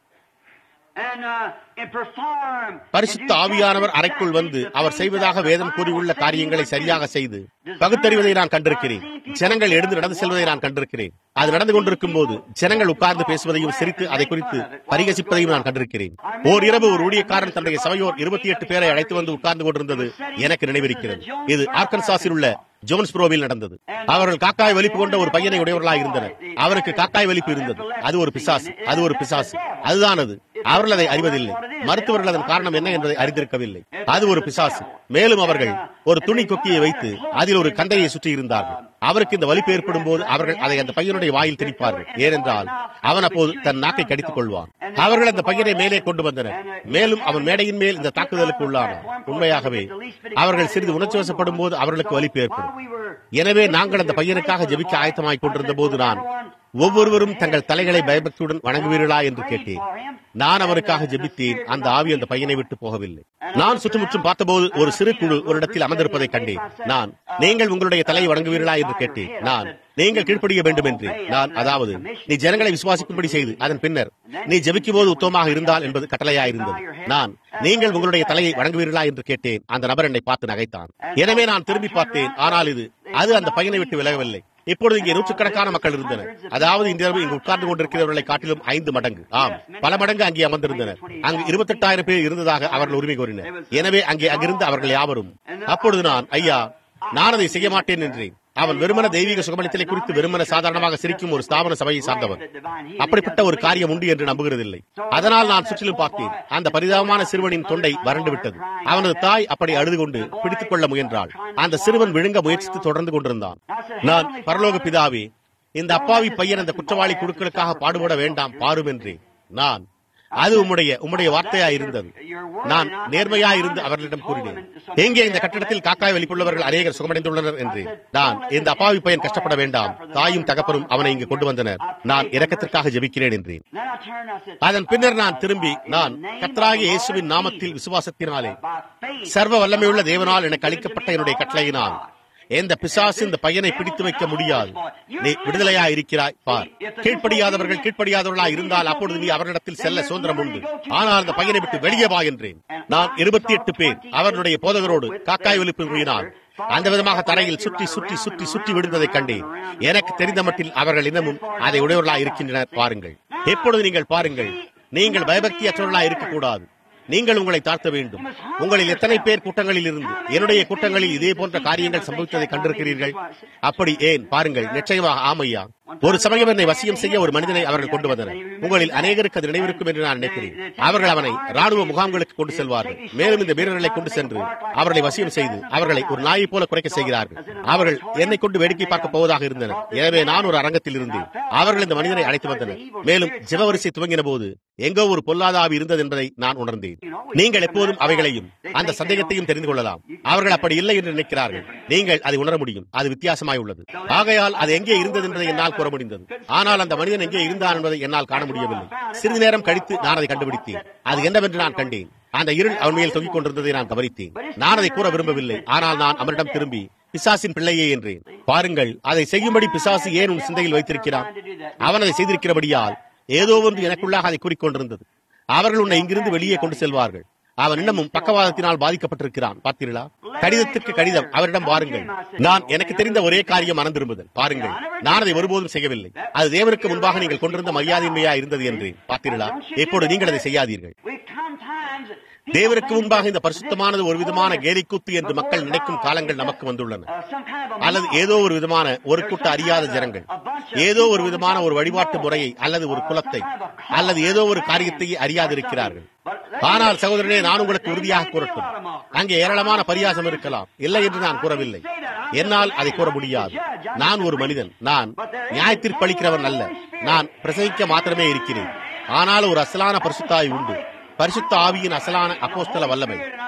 and, uh, and perform பரிசுத்த ஆவியானவர் அறைக்குள் வந்து அவர் செய்வதாக வேதம் கூறியுள்ள காரியங்களை சரியாக செய்து பகுத்தறிவதை நான் கண்டிருக்கிறேன் ஜனங்கள் எழுந்து நடந்து செல்வதை நான் கண்டிருக்கிறேன் அது நடந்து கொண்டிருக்கும் போது ஜனங்கள் உட்கார்ந்து பேசுவதையும் சிரித்து அதை குறித்து பரிகசிப்பதையும் நான் கண்டிருக்கிறேன் ஓர் இரவு ஒரு ஊழியக்காரன் தன்னுடைய சபையோர் இருபத்தி எட்டு பேரை அழைத்து வந்து உட்கார்ந்து கொண்டிருந்தது எனக்கு நினைவிருக்கிறது இது ஆர்கன்சாஸில் உள்ள ஜோன்ஸ்ப்ரோவில் நடந்தது அவர்கள் காக்காய் வலிப்பு கொண்ட ஒரு பையனை உடையவர்களாக இருந்தனர் அவருக்கு காக்காய் வலிப்பு இருந்தது அது ஒரு பிசாசு அது ஒரு பிசாசு அதுதான் அது அவர்கள் அதை அறிவதில்லை மருத்துவர்கள் அதன் காரணம் என்ன என்பதை அறிந்திருக்கவில்லை அது ஒரு பிசாசு மேலும் அவர்கள் ஒரு துணி கொக்கியை வைத்து அதில் ஒரு கந்தையை சுற்றி இருந்தார்கள் அவருக்கு இந்த வலிப்பு ஏற்படும் போது அவர்கள் அதை அந்த பையனுடைய வாயில் திணிப்பார்கள் ஏனென்றால் அவன் அப்போது தன் நாக்கை கடித்துக் கொள்வான் அவர்கள் அந்த பையனை மேலே கொண்டு வந்தனர் மேலும் அவன் மேடையின் மேல் இந்த தாக்குதலுக்கு உள்ளானான் உண்மையாகவே அவர்கள் சிறிது உணர்ச்சி வசப்படும் போது அவர்களுக்கு வலிப்பு ஏற்படும் எனவே நாங்கள் அந்த பையனுக்காக ஜெபிக்க ஆயத்தமாய் கொண்டிருந்த போது நான் ஒவ்வொருவரும் தங்கள் தலைகளை பயபக்தியுடன் வணங்குவீர்களா என்று கேட்டேன் நான் அவருக்காக ஜெபித்தேன் அந்த ஆவி அந்த பையனை விட்டு போகவில்லை நான் சுற்றுமுற்றும் பார்த்தபோது ஒரு சிறு குழு ஒரு இடத்தில் அமர்ந்திருப்பதை கண்டேன் நான் நீங்கள் உங்களுடைய தலையை வணங்குவீர்களா என்று கேட்டேன் நான் நீங்கள் கீழ்ப்படிய வேண்டும் என்று நான் அதாவது நீ ஜனங்களை விசுவாசிக்கும்படி செய்து அதன் பின்னர் நீ ஜெபிக்கும் போது உத்தமமாக இருந்தால் என்பது கட்டளையா இருந்தது நான் நீங்கள் உங்களுடைய தலையை வணங்குவீர்களா என்று கேட்டேன் அந்த நபர் என்னை பார்த்து நகைத்தான் எனவே நான் திரும்பி பார்த்தேன் ஆனால் இது அது அந்த பையனை விட்டு விலகவில்லை இப்பொழுது இங்கே நூற்றுக்கணக்கான மக்கள் இருந்தனர் அதாவது இந்த இரவு இங்கு உட்கார்ந்து கொண்டிருக்கிறவர்களை காட்டிலும் ஐந்து மடங்கு ஆம் பல மடங்கு அங்கே அமர்ந்திருந்தனர் அங்கு இருபத்தெட்டாயிரம் பேர் இருந்ததாக அவர்கள் உரிமை கோரினர் எனவே அங்கே அங்கிருந்து அவர்கள் யாவரும் அப்பொழுது நான் ஐயா நான் அதை செய்ய மாட்டேன் என்றேன் அவன் வெறுமன தெய்வீக சுகமளித்தலை குறித்து வெறுமன சாதாரணமாக சிரிக்கும் ஒரு ஸ்தாபன சபையை சார்ந்தவன் அப்படிப்பட்ட ஒரு காரியம் உண்டு என்று நம்புகிறதில்லை அதனால் நான் சுற்றிலும் பார்த்தேன் அந்த பரிதாபமான சிறுவனின் தொண்டை வறண்டு விட்டது அவனது தாய் அப்படி அழுது கொண்டு பிடித்துக் கொள்ள முயன்றாள் அந்த சிறுவன் விழுங்க முயற்சித்து தொடர்ந்து கொண்டிருந்தான் நான் பரலோக பிதாவே இந்த அப்பாவி பையன் அந்த குற்றவாளி குழுக்களுக்காக பாடுபட வேண்டாம் பாரும் என்றேன் நான் அது உம்முடைய உம்முடைய வார்த்தையா இருந்தது நான் நேர்மையா இருந்து அவர்களிடம் கூறினேன் எங்கே இந்த கட்டிடத்தில் காக்காய் வெளிப்புள்ளவர்கள் அநேகர் சுகமடைந்துள்ளனர் என்று நான் இந்த அப்பாவி பையன் கஷ்டப்பட வேண்டாம் தாயும் தகப்பனும் அவனை இங்கு கொண்டு வந்தனர் நான் இரக்கத்திற்காக ஜெபிக்கிறேன் என்றேன் Then I turned and I said, அதன் பின்னர் நான் திரும்பி நான் கத்ராகிய இயேசுவின் நாமத்தில் விசுவாசத்தினாலே by faith, சர்வ வல்லமையுள்ள தேவனால் எனக்கு அளிக்கப்பட்ட என்னுடைய கட்டளையினால் எந்த பிசாசு இந்த பையனை பிடித்து வைக்க முடியாது நீ விடுதலையா இருக்கிறாய் பார் கீழ்ப்படியாதவர்கள் கீழ்ப்படியாதவர்களா இருந்தால் அப்பொழுது நீ அவர்களிடத்தில் செல்ல சுதந்திரம் உண்டு ஆனால் அந்த பையனை விட்டு வெளியே வா என்றேன் நான் இருபத்தி எட்டு பேர் அவர்களுடைய போதகரோடு காக்காய் ஒலிப்பு கூறினார் அந்த விதமாக தரையில் சுற்றி சுற்றி சுற்றி சுற்றி விழுந்ததை கண்டேன் எனக்கு தெரிந்த மட்டில் அவர்கள் இன்னமும் அதை உடையவர்களா இருக்கின்றனர் பாருங்கள் எப்பொழுது நீங்கள் பாருங்கள் நீங்கள் பயபக்தியற்றவர்களா இருக்கக்கூடாது நீங்கள் உங்களை தாழ்த்த வேண்டும் உங்களில் எத்தனை பேர் கூட்டங்களில் இருந்து என்னுடைய கூட்டங்களில் இதே போன்ற காரியங்கள் சம்பவித்ததை கண்டிருக்கிறீர்கள் அப்படி ஏன் பாருங்கள் நிச்சயமாக ஆமையா ஒரு சமயம் என்னை வசியம் செய்ய ஒரு மனிதனை அவர்கள் கொண்டு வந்தனர் உங்களில் அநேகருக்கு அது நினைவிருக்கும் என்று நான் நினைக்கிறேன் அவர்கள் அவனை ராணுவ முகாம்களுக்கு கொண்டு செல்வார்கள் மேலும் இந்த வீரர்களை கொண்டு சென்று அவர்களை வசியம் செய்து அவர்களை ஒரு நாயை போல குறைக்க செய்கிறார்கள் அவர்கள் என்னை கொண்டு வேடிக்கை பார்க்க போவதாக இருந்தனர் எனவே நான் ஒரு அரங்கத்தில் இருந்தேன் அவர்கள் இந்த மனிதனை அழைத்து வந்தனர் மேலும் ஜெபவரிசை துவங்கின போது எங்கோ ஒரு பொல்லாத ஆவி இருந்தது என்பதை நான் உணர்ந்தேன் நீங்கள் எப்போதும் அவைகளையும் அந்த சந்தேகத்தையும் தெரிந்து கொள்ளலாம் அவர்கள் அப்படி இல்லை என்று நினைக்கிறார்கள் நீங்கள் அதை உணர முடியும் அது வித்தியாசமாய் உள்ளது ஆகையால் அது எங்கே இருந்தது என்பதை என்னால் கூற முடிந்தது ஆனால் அந்த மனிதன் எங்கே இருந்தான் என்பதை என்னால் காண முடியவில்லை சிறிது நேரம் கழித்து நான் அதை கண்டுபிடித்தேன் அது என்னவென்று நான் கண்டேன் அந்த இருள் அவன் மேல் தொங்கிக் கொண்டிருந்ததை நான் கவனித்தேன் நான் அதை கூற விரும்பவில்லை ஆனால் நான் அவனிடம் திரும்பி பிசாசின் பிள்ளையே என்றேன் பாருங்கள் அதை செய்யும்படி பிசாசு ஏன் உன் சிந்தையில் வைத்திருக்கிறான் அவன் அதை செய்திருக்கிறபடியால் ஏதோ ஒன்று எனக்குள்ளாக அதை கூறிக்கொண்டிருந்தது அவர்கள் உன்னை இங்கிருந்து வெளியே கொண்டு செல்வார்கள் அவன் இன்னமும் பக்கவாதத்தினால் பாதிக்கப்பட்டிருக்கிறான் பார்த்தீர்களா கடிதத்திற்கு கடிதம் அவரிடம் வாருங்கள் நான் எனக்கு தெரிந்த ஒரே காரியம் மனம் திரும்புதல் பாருங்கள் நான் அதை ஒருபோதும் செய்யவில்லை அது தேவனுக்கு முன்பாக நீங்கள் கொண்டிருந்த மரியாதையின்மையா இருந்தது என்றேன் பார்த்தீர்களா இப்போது நீங்கள் அதை செய்யாதீர்கள் we've come times that people தேவனுக்கு think முன்பாக இந்த பரிசுத்தமானது ஒரு விதமான கேலிக்கூத்து என்று மக்கள் நினைக்கும் காலங்கள் நமக்கு வந்துள்ளன uh, some kind of a அல்லது ஏதோ ஒரு விதமான ஒரு கூட்ட அறியாத ஜனங்கள் ஏதோ ஒரு விதமான ஒரு வழிபாட்டு முறையை அல்லது ஒரு குலத்தை அல்லது ஏதோ ஒரு காரியத்தை அறியாதிருக்கிறார்கள் ஆனால் சகோதரனே நான் உங்களுக்கு உறுதியாக கூறட்டும் அங்கே ஏராளமான பரியாசம் இருக்கலாம் இல்லை என்று நான் கூறவில்லை என்னால் அதை கூற முடியாது நான் ஒரு மனிதன் நான் நியாயத்தீர்ப்பளிக்கிறவன் அல்ல நான் பிரசங்கிக்க மாத்திரமே இருக்கிறேன் ஆனால் ஒரு அசலான பரிசுத்தாய் உண்டு பரிசுத்த ஆவியின் அசலான அப்போஸ்தல வல்லமை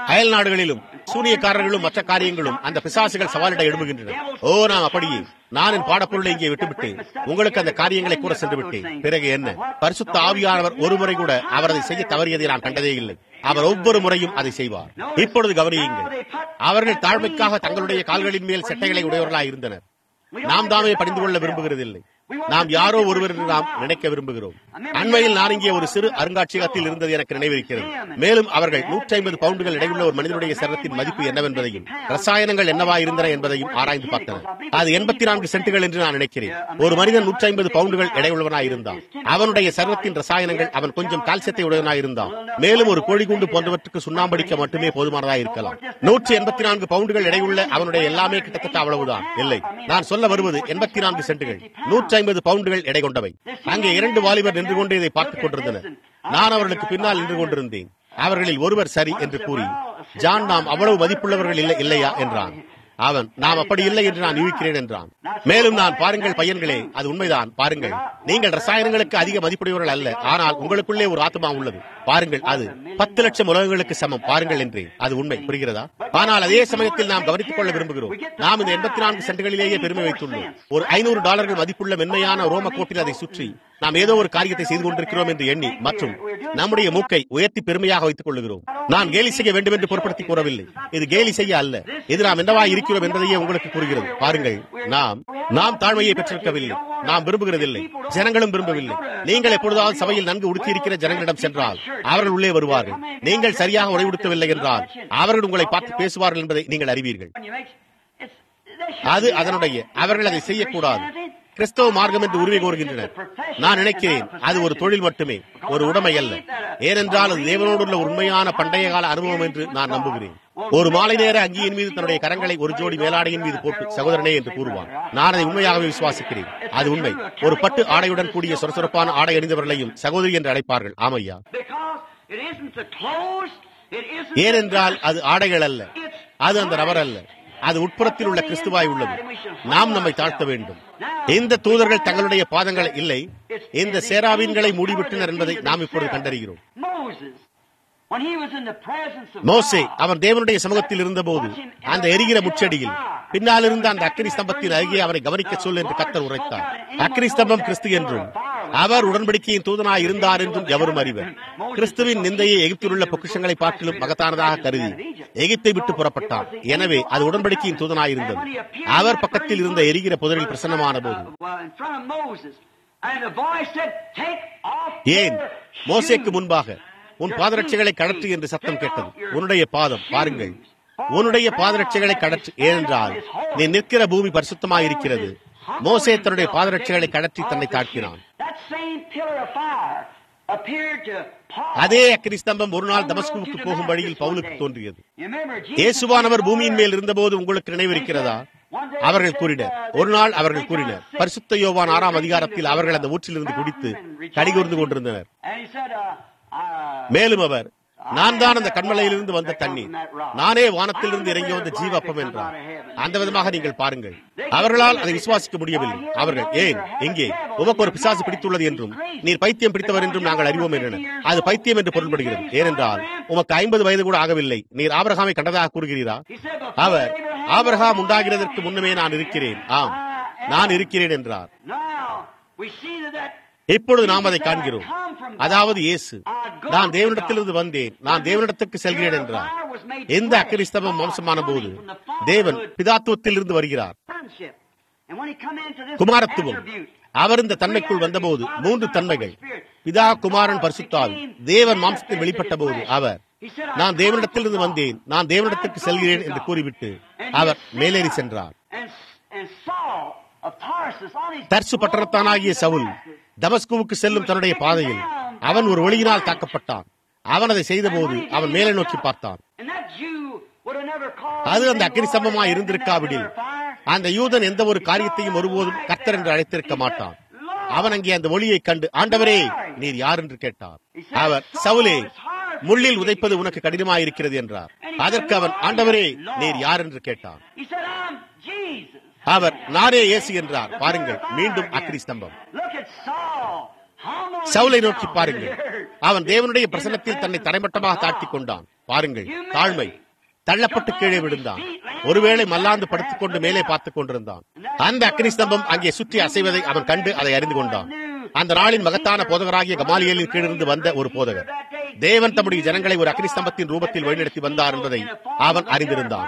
அயல் நாடுகளிலும் சூனியக்காரர்களும் மற்ற காரியங்களும் அந்த பிசாசுகள் சவாலிட எழும்புகின்றன ஓ நாம் அப்படியே நான் என் பாடப்பொருளை இங்கே விட்டுவிட்டு உங்களுக்கு அந்த காரியங்களை கூட சென்று விட்டேன் பிறகு என்ன பரிசுத்த ஆவியானவர் ஒரு முறை கூட அவர் அதை செய்ய தவறியதை நான் கண்டதே இல்லை அவர் ஒவ்வொரு முறையும் அதை செய்வார் இப்பொழுது கவனியுங்கள் அவர்கள் தாழ்மைக்காக தங்களுடைய கால்களின் மேல் செட்டைகளை உடையவர்களாய் இருந்தனர் நாம் தாமே படிந்து கொள்ள விரும்புகிறதில்லை நாம் யாரோ ஒருவர் என்று நாம் நினைக்க விரும்புகிறோம் அண்மையில் நான் இங்கே ஒரு சிறு அருங்காட்சியகத்தில் இருந்தது எனக்கு நினைவிருக்கிறது மேலும் அவர்கள் நூற்றி ஐம்பது பவுண்டுகள் எடையுள்ள ஒரு மனிதனுடைய சரத்தின் மதிப்பு என்னவென்பதையும் ரசாயனங்கள் என்னவா இருந்தன என்பதையும் ஆராய்ந்து பார்த்தனர் அது எண்பத்தி நான்கு சென்ட்டுகள் என்று நான் நினைக்கிறேன் ஒரு மனிதன் நூற்றி ஐம்பது பவுண்டுகள் எடையுள்ளவனாய் இருந்தான் அவனுடைய சர்வத்தின் ரசாயனங்கள் அவன் கொஞ்சம் கால்சியத்தை உடையவனாய் இருந்தான் மேலும் ஒரு கோழிகுண்டு போன்றவற்றுக்கு சுண்ணாம்படிக்க மட்டுமே போதுமானதாக இருக்கலாம் நூற்றி எண்பத்தி நான்கு பவுண்டுகள் எடையுள்ள அவனுடைய எல்லாமே கிட்டத்தட்ட அவ்வளவுதான் இல்லை நான் சொல்ல வருவது எண்பத்தி நான்கு சென்ட்டுகள் நூற்றி ஐம்பது பவுண்டுகள் எடை கொண்டவை அங்கே இரண்டு வாலிபர் நின்று கொண்டு இதை பார்த்துக் கொண்டிருந்தனர் நான் அவர்களுக்கு பின்னால் நின்று கொண்டிருந்தேன் அவர்களில் ஒருவர் சரி என்று கூறி ஜான் நாம் அவ்வளவு மதிப்புள்ளவர்கள் இல்லை இல்லையா என்றான் அவன் நாம் அப்படி இல்லை என்று நான் யூகிக்கிறேன் என்றான் மேலும் நான் பாருங்கள் பையன்களே அது உண்மைதான் பாருங்கள் நீங்கள் ரசாயனங்களுக்கு அதிக மதிப்புடையவர்கள் அல்ல ஆனால் உங்களுக்குள்ளே ஒரு ஆத்மா உள்ளது பாருங்கள் அது பத்து லட்சம் உலகங்களுக்கு சமம் பாருங்கள் என்றேன் அது உண்மை புரிகிறதா ஆனால் அதே சமயத்தில் நாம் கவனித்துக் கொள்ள விரும்புகிறோம் நாம் இந்த எண்பத்தி நான்கு சென்ட்டுகளிலேயே பெருமை வைத்துள்ளோம் ஒரு ஐநூறு டாலர்கள் மதிப்புள்ள மென்மையான ரோம கோட்டில் அதை சுற்றி நாம் ஏதோ ஒரு காரியத்தை செய்து கொண்டிருக்கிறோம் என்று எண்ணி மற்றும் நம்முடைய மூக்கை உயர்த்தி பெருமையாக வைத்துக் கொள்ளுகிறோம் நான் கேலி செய்ய வேண்டும் என்று பொருட்படுத்தி கூறவில்லை இது கேலி செய்ய அல்ல இது நாம் என்னவா இருக்கிறோம் என்பதையே உங்களுக்கு கூறுகிறது பாருங்கள் நாம் நாம் தாழ்மையை பெற்றிருக்கவில்லை நாம் விரும்புகிறதில்லை ஜனங்களும் விரும்பவில்லை நீங்கள் எப்பொழுதாவது சபையில் நன்கு உடுத்தியிருக்கிற ஜனங்களிடம் சென்றால் அவர்கள் உள்ளே வருவார்கள் நீங்கள் சரியாக உடைவுடுத்தவில்லை என்றால் அவர்கள் உங்களை பார்த்து பேசுவார்கள் என்பதை நீங்கள் அறிவீர்கள் அது அதனுடைய அவர்கள் அதை செய்யக்கூடாது கிறிஸ்தவ மார்க்கம் என்று உரிமை கோருகின்றனர் நான் நினைக்கிறேன் அது ஒரு தொழில் மட்டுமே ஒரு உடைமை அல்ல ஏனென்றால் அது தேவனோடு உள்ள உண்மையான பண்டைய கால அனுபவம் என்று நான் நம்புகிறேன் ஒரு மாலை நேர அங்கியின் மீது தன்னுடைய கரங்களை ஒரு ஜோடி மேலாடையின் மீது போட்டு சகோதரனே என்று கூறுவான் நான் அதை உண்மையாகவே விசுவாசிக்கிறேன் அது உண்மை ஒரு பட்டு ஆடையுடன் கூடிய சொரசொரப்பான ஆடை அணிந்தவர்களையும் சகோதரி என்று அழைப்பார்கள் ஆமையா ஏனென்றால் அது ஆடைகள் அல்ல அது அந்த நபர் அல்ல அது உட்புறத்தில் உள்ள கிறிஸ்துவாய் உள்ளது நாம் நம்மை தாழ்த்த வேண்டும் இந்த தூதர்கள் தங்களுடைய பாதங்களை இல்லை இந்த சேராவின்களை மூடிவிட்டனர் என்பதை நாம் இப்பொழுது கண்டறிகிறோம் மோசே அவன் தேவனுடைய சமூகத்தில் இருந்தபோது அந்த எரிகிற முச்சடியில் பின்னால் இருந்த அந்த அக்கினி ஸ்தம்பத்தின் அருகே அவரை கவனிக்க சொல் என்று கத்தர் உரைத்தார் அக்கினி ஸ்தம்பம் கிறிஸ்து என்றும் அவர் உடன்படிக்கையின் தூதனாய் இருந்தார் என்றும் எவரும் அறிவர் கிறிஸ்துவின் நிந்தையை எகிப்தில் உள்ள பொக்கிஷங்களை பார்க்கிலும் மகத்தானதாக கருதி எகிப்தை விட்டு புறப்பட்டார் எனவே அது உடன்படிக்கையின் தூதனாய் இருந்தது அவர் பக்கத்தில் இருந்த எரிகிற புதரில் பிரசன்னமான போது ஏன் மோசேக்கு முன்பாக உன் பாதரட்சைகளை கடற்று என்று சத்தம் கேட்டது உன்னுடைய பாதம் பாருங்கள் உன்னுடைய பாதரட்சைகளை கடற்று ஏனென்றால் நீ நிற்கிற பூமி பரிசுத்தமாக இருக்கிறது மோசே தன்னுடைய பாதரட்சைகளை கடற்றி தன்னை தாக்கினான் அதே அக்னி ஸ்தம்பம் ஒரு நாள் தமஸ்குவுக்கு போகும் வழியில் பவுலுக்கு தோன்றியது இயேசுவானவர் பூமியின் மேல் இருந்தபோது உங்களுக்கு நினைவிருக்கிறதா அவர்கள் கூறினர் ஒரு நாள் அவர்கள் கூறினர் பரிசுத்த யோவான் ஆறாம் அதிகாரத்தில் அவர்கள் அந்த ஊற்றிலிருந்து குடித்து கடிகூர்ந்து கொண்டிருந்தனர் மேலும் அவர் நான் தான் அந்த கண்மலையிலிருந்து வந்த தண்ணீர் நானே வானத்திலிருந்து இறங்கி வந்த ஜீவப்பம் என்றார் அந்த விதமாக நீங்கள் பாருங்கள் அவர்களால் அதை விசுவாசிக்க முடியவில்லை அவர்கள் ஏன் எங்கே உமக்கு ஒரு பிசாசு பிடித்துள்ளது என்றும் நீர் பைத்தியம் பிடித்தவர் என்றும் நாங்கள் அறிவோம் என்றனர் அது பைத்தியம் என்று பொருள்படுகிறது ஏனென்றால் உமக்கு ஐம்பது வயது கூட ஆகவில்லை நீர் ஆபரகாமை கண்டதாக கூறுகிறீரா அவர் ஆபரகாம் உண்டாகிறதற்கு முன்னமே நான் இருக்கிறேன் ஆம் நான் இருக்கிறேன் என்றார் இப்பொழுது நாம் அதை காண்கிறோம் அதாவது இயேசு நான் தேவனிடத்திலிருந்து வந்தேன் நான் தேவனிடத்துக்கு செல்கிறேன் என்றார் எந்த அக்கரிஸ்தவம் வம்சமான போது தேவன் பிதாத்துவத்தில் இருந்து வருகிறார் குமாரத்துவம் அவர் இந்த தன்மைக்குள் வந்தபோது மூன்று தன்மைகள் பிதா குமாரன் பரிசுத்தால் தேவன் மாம்சத்தில் வெளிப்பட்ட போது அவர் நான் தேவனிடத்திலிருந்து வந்தேன் நான் தேவனிடத்துக்கு செல்கிறேன் என்று கூறிவிட்டு அவர் மேலேறி சென்றார் தர்சு பட்டணத்தானாகிய சவுல் தமஸ்குவுக்கு செல்லும் தன்னுடைய பாதையில் அவன் ஒரு ஒளியினால் தாக்கப்பட்டான் அவன் அதை செய்தபோது அவன் மேலே நோக்கி பார்த்தான் அது அந்த அக்னி சம்பமாய் இருந்திருக்காவிடில் அந்த யூதன் எந்த ஒரு காரியத்தையும் ஒருபோதும் கர்த்தர் என்று அழைத்திருக்க மாட்டான் அவன் அங்கே அந்த ஒளியை கண்டு ஆண்டவரே நீர் யார் என்று கேட்டார் அவர் சவுலே முள்ளில் உதைப்பது உனக்கு கடினமாயிருக்கிறது என்றார் அதற்கு அவன் ஆண்டவரே நீர் யார் என்று கேட்டான் அவர் நானே இயேசு என்றார் பாருங்கள் மீண்டும் அக்னி ஸ்தம்பம் சவுலை நோக்கி பாருங்கள் அவன் தேவனுடைய பிரசனத்தில் தன்னை தரைமட்டமாக தாழ்த்திக் கொண்டான் பாருங்கள் தாழ்மை தள்ளப்பட்டு கீழே விழுந்தான் ஒருவேளை மல்லாந்து படுத்துக் கொண்டு மேலே பார்த்துக் கொண்டிருந்தான் அந்த அக்னி ஸ்தம்பம் அங்கே சுற்றி அசைவதை அவன் கண்டு அதை அறிந்து கொண்டான் அந்த நாளின் மகத்தான போதகராகிய கமாலியலின் கீழிருந்து வந்த ஒரு போதகர் தேவன் தம்முடைய ஜனங்களை ஒரு அக்னி ஸ்தம்பத்தின் ரூபத்தில் வழிநடத்தி வந்தார் என்பதை அவன் அறிந்திருந்தான்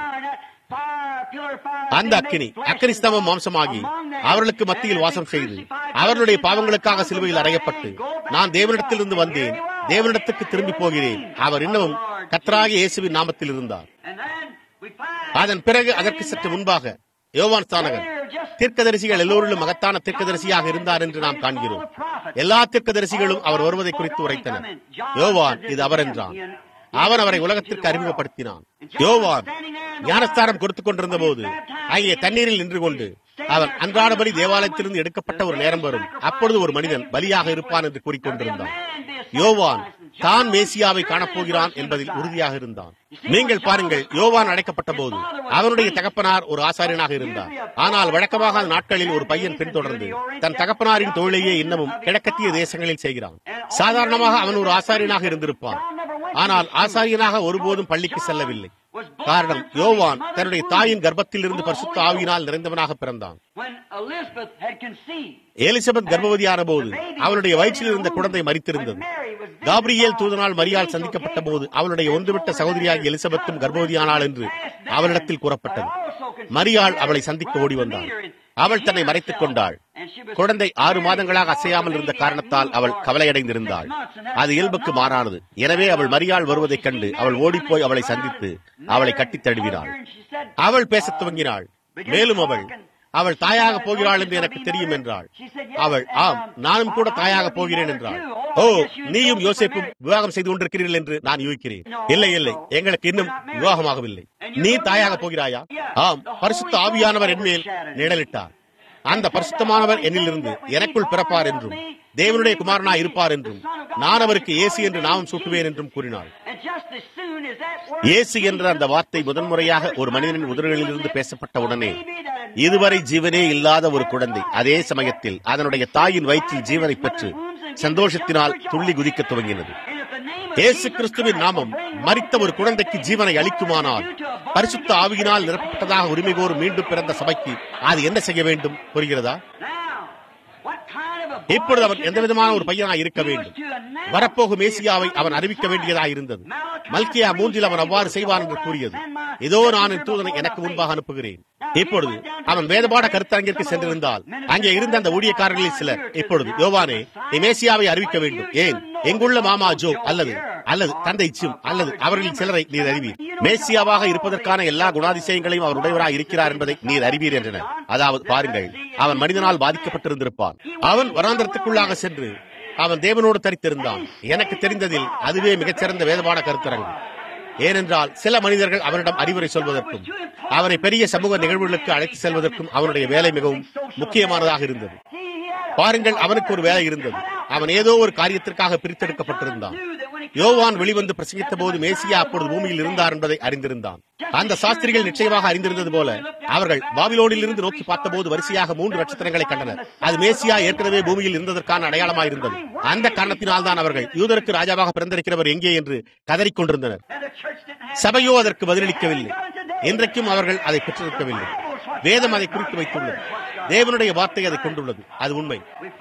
அந்த அக்கினி அக்கினி ஸ்தம்பம் மாம்சமாகி அவர்களுக்கு மத்தியில் வாசம் செய்து அவர்களுடைய பாவங்களுக்காக சிலுவையில் அறையப்பட்டு நான் தேவனிடத்திலிருந்து வந்தேன் தேவனிடத்துக்கு திரும்பி போகிறேன் அவர் இன்னமும் கத்தராகிய இயேசுவின் நாமத்தில் இருந்தார் அதன் பிறகு அதற்கு சற்று முன்பாக யோவான் ஸ்தானகன் தீர்க்கதரிசிகள் எல்லோரிலும் மகத்தான தீர்க்கதரிசியாக இருந்தார் என்று நாம் காண்கிறோம் எல்லா தீர்க்கதரிசிகளும் அவர் வருவதை குறித்து உரைத்தனர் யோவான் இது அவர் என்றான் அவன் அவரை உலகத்திற்கு அறிமுகப்படுத்தினான் யோவான் ஞானஸ்தானம் கொடுத்துக் கொண்டிருந்த போது அங்கே தண்ணீரில் நின்று கொண்டு அவன் அன்றாடபடி தேவாலயத்திலிருந்து எடுக்கப்பட்ட ஒரு நேரம் வரும் அப்பொழுது ஒரு மனிதன் பலியாக இருப்பான் என்று கூறிக்கொண்டிருந்தான் யோவான் தான் மேசியாவை காணப்போகிறான் என்பதில் உறுதியாக இருந்தான் நீங்கள் பாருங்கள் யோவான் அடைக்கப்பட்ட போது அவனுடைய தகப்பனார் ஒரு ஆசாரியனாக இருந்தார் ஆனால் வழக்கமாக அந்த நாட்களில் ஒரு பையன் பின்தொடர்ந்து தன் தகப்பனாரின் தொழிலையே இன்னமும் கிழக்கத்திய தேசங்களில் செய்கிறான் சாதாரணமாக அவன் ஒரு ஆசாரியனாக இருந்திருப்பான் ஆனால் ஆசாரியனாக ஒருபோதும் பள்ளிக்கு செல்லவில்லை காரணம் யோவான் தன்னுடைய தாயின் கர்ப்பத்தில் இருந்து பரிசுத்த ஆவியினால் நிறைந்தவனாக பிறந்தான் எலிசபெத் கர்ப்பவதியான போது அவளுடைய வயிற்றில் இருந்த குழந்தை மறித்திருந்தது காப்ரியேல் தூதனால் மரியால் சந்திக்கப்பட்ட போது அவளுடைய ஒன்றுவிட்ட சகோதரியாக எலிசபெத்தும் கர்ப்பவதியானாள் என்று அவளிடத்தில் கூறப்பட்டது மரியாள் அவளை சந்திக்க ஓடி வந்தாள் அவள் தன்னை மறைத்துக் கொண்டாள் குழந்தை ஆறு மாதங்களாக அசையாமல் இருந்த காரணத்தால் அவள் கவலையடைந்திருந்தாள் அது இயல்புக்கு மாறானது எனவே அவள் மரியாள் வருவதைக் கண்டு அவள் ஓடிப்போய் அவளை சந்தித்து அவளை கட்டித் தழுவினாள் அவள் பேசத் துவங்கினாள் மேலும் அவள் அவள் தாயாக போகிறாள் என்று எனக்கு தெரியும் என்றாள் அவள் ஆம் நானும் கூட தாயாக போகிறேன் என்றாள் ஓ நீயும் யோசிப்பும் விவாகம் செய்து கொண்டிருக்கிறீர்கள் என்று நான் யூகிக்கிறேன் இல்லை இல்லை எங்களுக்கு இன்னும் விவாகமாகவில்லை நீ தாயாக போகிறாயா ஆம் பரிசுத்த ஆவியானவர் என்மேல் நிழலிட்டார் அந்த பரிசுத்தமானவர் என்னிலிருந்து எனக்குள் பிறப்பார் என்றும் தேவனுடைய குமாரனா இருப்பார் என்றும் நான் அவருக்கு இயேசு என்று நாமம் சூட்டுவேன் என்றும் கூறினாள் இயேசு என்ற அந்த வார்த்தை முதன்முறையாக ஒரு மனிதனின் உதடுகளிலிருந்து பேசப்பட்ட உடனே இதுவரை ஜீவனே இல்லாத ஒரு குழந்தை அதே சமயத்தில் அதனுடைய தாயின் வயிற்றில் ஜீவனை பெற்று சந்தோஷத்தினால் துள்ளி குதிக்க துவங்கினது இயேசு கிறிஸ்துவின் நாமம் மறித்த ஒரு குழந்தைக்கு ஜீவனை அளிக்குமானால் பரிசுத்த ஆவியினால் நிரப்பப்பட்டதாக உரிமை கோரும் மீண்டும் பிறந்த சபைக்கு அது என்ன செய்ய வேண்டும் புரிகிறதா இப்பொழுது அவன் எந்த விதமான ஒரு பையனாய் இருக்க வேண்டும் வரப்போகும் மேசியாவை அவன் அறிவிக்க வேண்டியதாக இருந்தது மல்கியா மூன்றில் அவன் அவ்வாறு செய்வான் என்று கூறியது இதோ நான் என் தூதனை எனக்கு முன்பாக அனுப்புகிறேன் இப்பொழுது அவன் வேதபாட கருத்தரங்கிற்கு சென்றிருந்தால் அங்கே இருந்த அந்த ஊழியக்காரர்களில் சிலர் இப்பொழுது யோவானே நீ மேசியாவை அறிவிக்க வேண்டும் ஏன் எங்குள்ள மாமா ஜோ அல்லது அல்லது தந்தை சிம் அல்லது அவர்களில் சிலரை நீர் அறிவீர் மேசியாவாக இருப்பதற்கான எல்லா குணாதிசயங்களையும் அவர் உடையவராக இருக்கிறார் என்பதை நீர் அறிவீர் என்றனர் அதாவது பாருங்கள் அவன் மனிதனால் பாதிக்கப்பட்டிருந்திருப்பான் அவன் வராந்திரத்துக்குள்ளாக சென்று அவன் தேவனோடு தரித்திருந்தான் எனக்கு தெரிந்ததில் அதுவே மிகச்சிறந்த வேதமான கருத்தரங்கு ஏனென்றால் சில மனிதர்கள் அவனிடம் அறிவுரை சொல்வதற்கும் அவனை பெரிய சமூக நிகழ்வுகளுக்கு அழைத்து செல்வதற்கும் அவனுடைய வேலை மிகவும் முக்கியமானதாக இருந்தது பாருங்கள் அவனுக்கு ஒரு வேலை இருந்தது அவன் ஏதோ ஒரு காரியத்திற்காக பிரித்தெடுக்கப்பட்டிருந்தான் யோவான் வெளிவந்து பிரசங்கித்த போது மேசியா அப்பொழுது பூமியில் இருந்தார் என்பதை அறிந்திருந்தான் அந்த சாஸ்திரிகள் நிச்சயமாக அறிந்திருந்தது போல அவர்கள் பாபிலோனில் இருந்து நோக்கி பார்த்தபோது வரிசையாக மூன்று நட்சத்திரங்களை கண்டனர் அது மேசியா ஏற்கனவே பூமியில் இருந்ததற்கான அடையாளமாக இருந்தது அந்த காரணத்தினால் தான் அவர்கள் யூதருக்கு ராஜாவாக பிறந்திருக்கிறவர் எங்கே என்று கதறிக்கொண்டிருந்தனர் சபையோ அதற்கு பதிலளிக்கவில்லை இன்றைக்கும் அவர்கள் அதை பெற்றிருக்கவில்லை வேதம் அதை குறித்து வைத்துள்ளது தேவனுடைய வார்த்தை அதை கொண்டுள்ளது அது உண்மை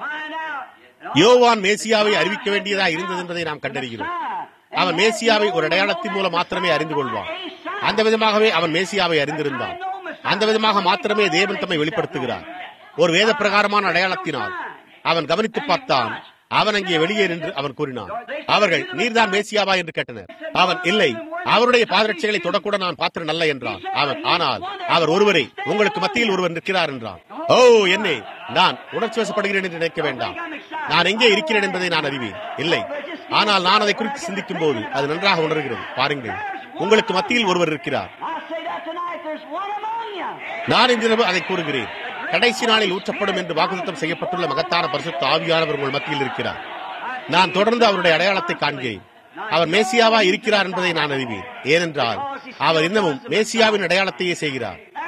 யோவான் மேசியாவை அறிவிக்க வேண்டியதா இருந்தது என்பதை நாம் கண்டறிகிறோம் அவன் மேசியாவை ஒரு அடையாளத்தின் மூலம் மாத்திரமே அறிந்து கொள்வான் அந்த விதமாகவே அவன் மேசியாவை அறிந்திருந்தான் அந்த விதமாக மாத்திரமே தேவன் தம்மை வெளிப்படுத்துகிறார் ஒரு வேத பிரகாரமான அடையாளத்தினால் அவன் கவனித்து பார்த்தான் அவன் அங்கே வெளியே நின்று அவன் கூறினான் அவர்கள் நீர்தான் மேசியாவா என்று கேட்டனர் அவன் இல்லை அவருடைய பாதரட்சைகளை தொடக்கூட நான் பாத்திரம் நல்ல என்றான் அவன் ஆனால் அவர் ஒருவரை உங்களுக்கு மத்தியில் ஒருவர் நிற்கிறார் என்றான் ஓ என்னே நான் உணர்ச்சி வசப்படுகிறேன் என்று நினைக்க வேண்டாம் நான் எங்கே இருக்கிறேன் என்பதை நான் அறிவேன் இல்லை ஆனால் நான் அதை குறித்து சிந்திக்கும் போது அது நன்றாக உணர்கிறது பாருங்கள் உங்களுக்கு மத்தியில் ஒருவர் இருக்கிறார் நான் இன்றிரவு அதை கூறுகிறேன் கடைசி நாளில் ஊற்றப்படும் என்று வாக்குத்தம் செய்யப்பட்டுள்ள மகத்தான பரிசுத்த ஆவியானவர் உங்கள் மத்தியில் இருக்கிறார் நான் தொடர்ந்து அவருடைய அடையாளத்தை காண்கிறேன் அவர் மேசியாவா இருக்கிறார் என்பதை நான் அறிவேன் ஏனென்றால் அவர் இன்னமும் மேசியாவின் அடையாளத்தையே செய்கிறார்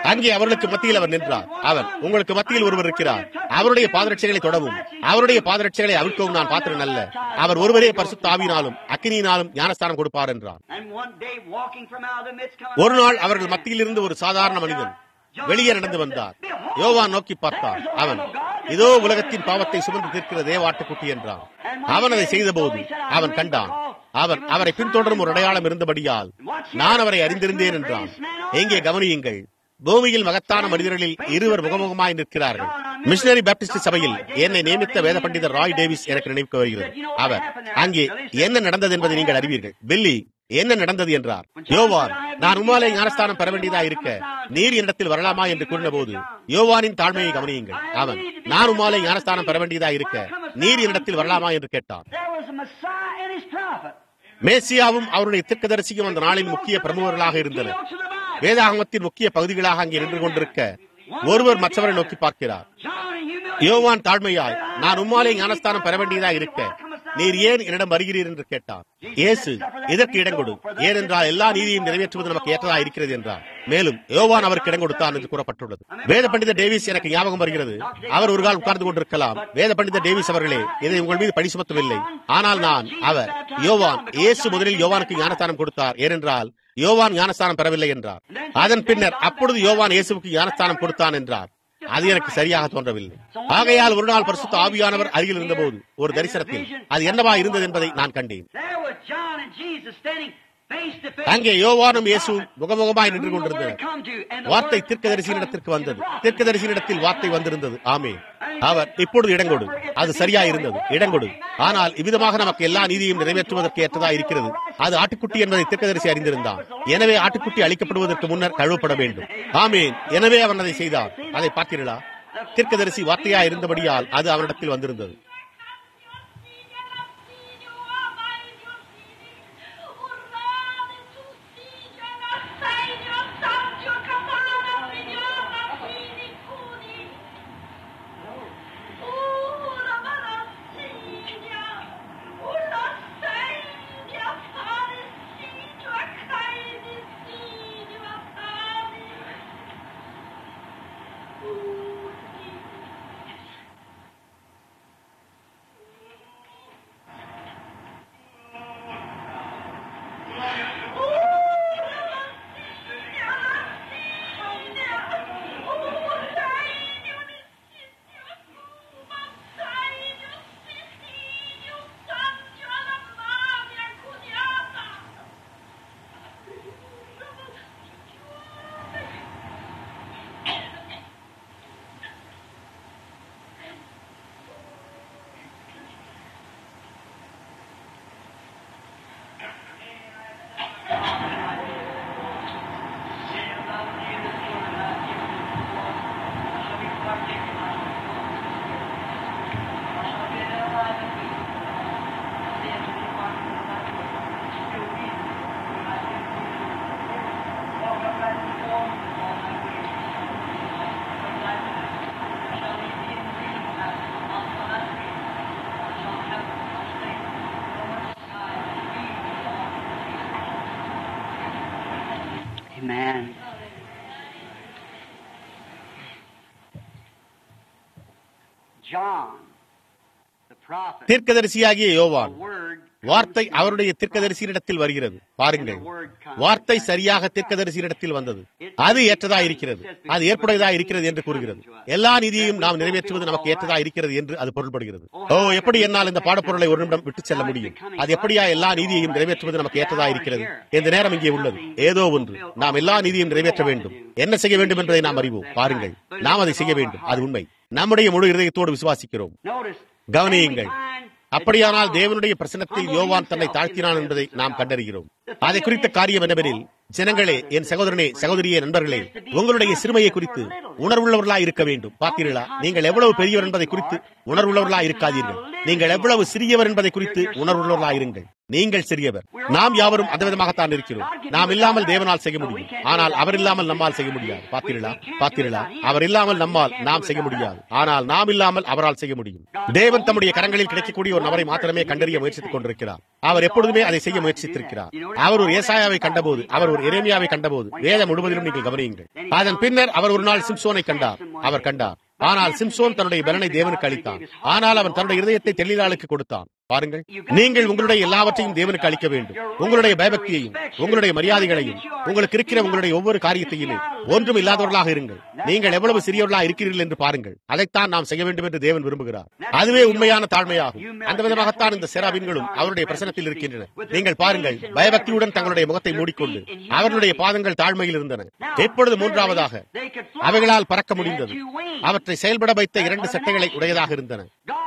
அங்கே அவர்களுக்கு மத்தியில் அவர் நின்றார் அவர் உங்களுக்கு மத்தியில் ஒருவர் இருக்கிறார் அவருடைய பாதரட்சைகளை தொடவும் அவருடைய பாதரட்சைகளை அவிழ்க்கவும் நான் பாத்திரன் அல்ல அவர் ஒருவரே பரிசுத்த ஆவியினாலும் அக்கினியினாலும் ஞானஸ்தானம் கொடுப்பார் என்றார் And one day walking from out of the midst coming ஒரு நாள் அவர்கள் மத்தியில் இருந்து ஒரு சாதாரண மனிதன் வெளியே நடந்து வந்தார் யோவான் நோக்கி பார்த்தான் அவன் இதோ உலகத்தின் பாவத்தை சுமந்து தீர்க்கிற தேவாட்டுக்குட்டி என்றான் அவன் அதை செய்தபோது அவன் கண்டான் அவன் அவரை பின்தொடரும் ஒரு அடையாளம் இருந்தபடியால் நான் அவரை அறிந்திருந்தேன் என்றான் எங்கே கவனியுங்கள் பூமியில் மகத்தான மனிதர்களில் இருவர் முகமுகமாய் நிற்கிறார்கள் மிஷனரி பாப்டிஸ்ட் சபையில் என்னை நியமித்த வேத பண்டிதர் ராய் டேவிஸ் எனக்கு நினைவுக்கு வருகிறது அவர் அங்கே என்ன நடந்தது என்பதை நீங்கள் அறிவீர்கள் பில்லி என்ன நடந்தது என்றார் யோவான் நான் உமாலை ஞானஸ்தானம் பெற வேண்டியதா இருக்க நீர் என்னிடத்தில் வரலாமா என்று கூறினபோது யோவானின் தாழ்மையை கவனியுங்கள் அவன் நான் உமாலை ஞானஸ்தானம் பெற வேண்டியதா இருக்க நீர் என்னிடத்தில் வரலாமா என்று கேட்டான் There was a Messiah and his prophet. மேசியாவும் அவருடைய தீர்க்கதரிசியும் அந்த நாளின் முக்கிய பிரமுகர்களாக இருந்தனர் Go to the Bible. வேதாகமத்தின் முக்கிய பகுதிகளாக அங்கே நின்று கொண்டிருக்க ஒருவர் மற்றவரை நோக்கி பார்க்கிறார் John in humility. யோவான் தாழ்மையாய் நான் உம்மாலே ஞானஸ்தானம் பெற வேண்டியதா இருக்க நீர் ஏன் என்னிடம் வருகிறீர் என்று கேட்டார் இயேசு இதற்கு இடம் கொடு ஏனென்றால் எல்லா நீதியையும் நிறைவேற்றுவது நமக்கு ஏற்றதா இருக்கிறது என்றார் மேலும் யோவான் அவருக்கு இடம் கொடுத்தான் என்று கூறப்பட்டுள்ளது வேத பண்டித டேவிஸ் எனக்கு ஞாபகம் வருகிறது அவர் ஒரு கால் உட்கார்ந்து கொண்டிருக்கலாம் வேத பண்டித டேவிஸ் அவர்களே இதை உங்கள் மீது பழி சுமத்தவில்லை ஆனால் நான் அவர் யோவான் இயேசு முதலில் யோவானுக்கு ஞானஸ்தானம் கொடுத்தார் ஏனென்றால் யோவான் ஞானஸ்தானம் பெறவில்லை என்றார் அதன் பின்னர் அப்பொழுது யோவான் இயேசுவுக்கு ஞானஸ்தானம் கொடுத்தான் என்றார் அது எனக்கு சரியாக தோன்றவில்லை ஆகையால் ஒரு நாள் பரிசுத்த ஆவியானவர் அருகில் இருந்தபோது ஒரு தரிசனத்தில் அது என்னவா இருந்தது என்பதை நான் கண்டேன் There was John and Jesus standing face to face. அங்கே யோவானும் இயேசுவும் முகமுகமாய் நின்று Who the word கொண்டிருந்தனர் come to, and the வார்த்தை word தீர்க்கதரிசியினிடத்திற்கு come வந்தது to the prophet. தீர்க்கதரிசியினிடத்தில் வார்த்தை வந்திருந்தது ஆமே அவர் இப்பொழுது இடங்கொடு அது சரியா இருந்தது இடங்கொடு ஆனால் இவ்விதமாக நமக்கு எல்லா நீதியும் நிறைவேற்றுவதற்கு ஏற்றதா இருக்கிறது அது ஆட்டுக்குட்டி என்பதை தீர்க்கதரிசி அறிந்திருந்தான் எனவே ஆட்டுக்குட்டி அளிக்கப்படுவதற்கு முன்னர் கழுவப்பட வேண்டும் ஆமேன் எனவே அவன் அதை செய்தார் அதை பார்த்தீர்களா தீர்க்கதரிசி வார்த்தையா இருந்தபடியால் அது அவனிடத்தில் வந்திருந்தது Amen. John, the prophet, தீர்க்கதரிசியாகிய the யோவான் word, வார்த்தை அவருடைய தீர்க்கதரிசியிடத்தில் வருகிறது பாருங்கள் வார்த்தை சரியாக தீர்க்கதரிசியிடத்தில் வந்தது அது ஏற்றதா இருக்கிறது அது ஏற்புடையதா இருக்கிறது என்று கூறுகிறது எல்லா நீதியையும் நாம் நிறைவேற்றுவது நமக்கு ஏற்றதா இருக்கிறது என்று அது பொருள்படுகிறது ஓ எப்படி என்னால் இந்த பாடப்பொருளை ஒரு நிமிடம் விட்டு செல்ல முடியும் அது எப்படியா எல்லா நீதியையும் நிறைவேற்றுவது நமக்கு ஏற்றதா இருக்கிறது இந்த நேரம் இங்கே உள்ளது ஏதோ ஒன்று நாம் எல்லா நீதியையும் நிறைவேற்ற வேண்டும் என்ன செய்ய வேண்டும் என்பதை நாம் அறிவோம் பாருங்கள் நாம் அதை செய்ய வேண்டும் அது உண்மை நம்முடைய முழு இதயத்தோடு விசுவாசிக்கிறோம் notice, கவனியுங்கள் அப்படியானால் தேவனுடைய பிரசனத்தில் யோவான் தன்னை தாழ்த்தினான் என்பதை நாம் கண்டறிகிறோம் அதை குறித்த காரியம் என்னவெனில் ஜனங்களே என் சகோதரனே சகோதரியே நண்பர்களே உங்களுடைய சிறுமையை குறித்து உணர்வுள்ளவர்களா இருக்க வேண்டும் பார்த்தீர்களா நீங்கள் எவ்வளவு பெரியவர் என்பதை குறித்து உணர்வுள்ளவர்களா இருக்காதீர்கள் நீங்கள் எவ்வளவு சிறியவர் என்பதை குறித்து உணர்வுள்ளவர்களா இருங்கள் நீங்கள் சிறியவர் நாம் யாவரும் அந்த விதமாகத்தான் இருக்கிறோம் நாம் இல்லாமல் தேவனால் செய்ய முடியும் ஆனால் அவர் இல்லாமல் நம்மால் செய்ய முடியாது பார்த்தீர்களா பார்த்தீர்களா அவர் இல்லாமல் நம்மால் நாம் செய்ய முடியாது ஆனால் நாம் இல்லாமல் அவரால் செய்ய முடியும் தேவன் தம்முடைய கரங்களில் கிடைக்கக்கூடிய ஒரு நபரை மாத்திரமே கண்டறிய முயற்சித்துக் கொண்டிருக்கிறார் அவர் எப்பொழுதுமே அதை செய்ய முயற்சித்திருக்கிறார் அவர் ஒரு ஏசாயாவை கண்டபோது அவர் ஒரு எரேமியாவை கண்டபோது வேதம் முழுவதிலும் நீங்கள் கவனியுங்கள் அதன் பின்னர் அவர் ஒரு நாள் சிம்சோனை கண்டார் அவர் கண்டார் ஆனால் சிம்சோன் தன்னுடைய பலனை தேவனுக்கு அளித்தான் ஆனால் அவன் தன்னுடைய இருதயத்தை தெளிலாளுக்கு கொடுத்தான் பாருங்கள் நீங்கள் உங்களுடைய எல்லாவற்றையும் தேவனுக்கு அளிக்க வேண்டும் உங்களுடைய பயபக்தியையும் உங்களுடைய மரியாதைகளையும் உங்களுக்கு இருக்கிற உங்களுடைய ஒவ்வொரு காரியத்தையுமே ஒன்றும் இல்லாதவர்களாக இருங்கள் நீங்கள் எவ்வளவு சிறியவர்களாக இருக்கிறீர்கள் என்று பாருங்கள் அதைத்தான் நாம் செய்ய வேண்டும் என்று தேவன் விரும்புகிறார் அதுவே உண்மையான தாழ்மையாகும் அந்த விதமாகத்தான் இந்த செராவின்களும் அவருடைய பிரசனத்தில் இருக்கின்றன நீங்கள் பாருங்கள் பயபக்தியுடன் தங்களுடைய முகத்தை மூடிக்கொண்டு அவர்களுடைய பாதங்கள் தாழ்மையில் இருந்தன எப்பொழுது மூன்றாவதாக அவைகளால் பறக்க முடிந்தது அவற்றை செயல்பட வைத்த இரண்டு சட்டைகளை உடையதாக இருந்தன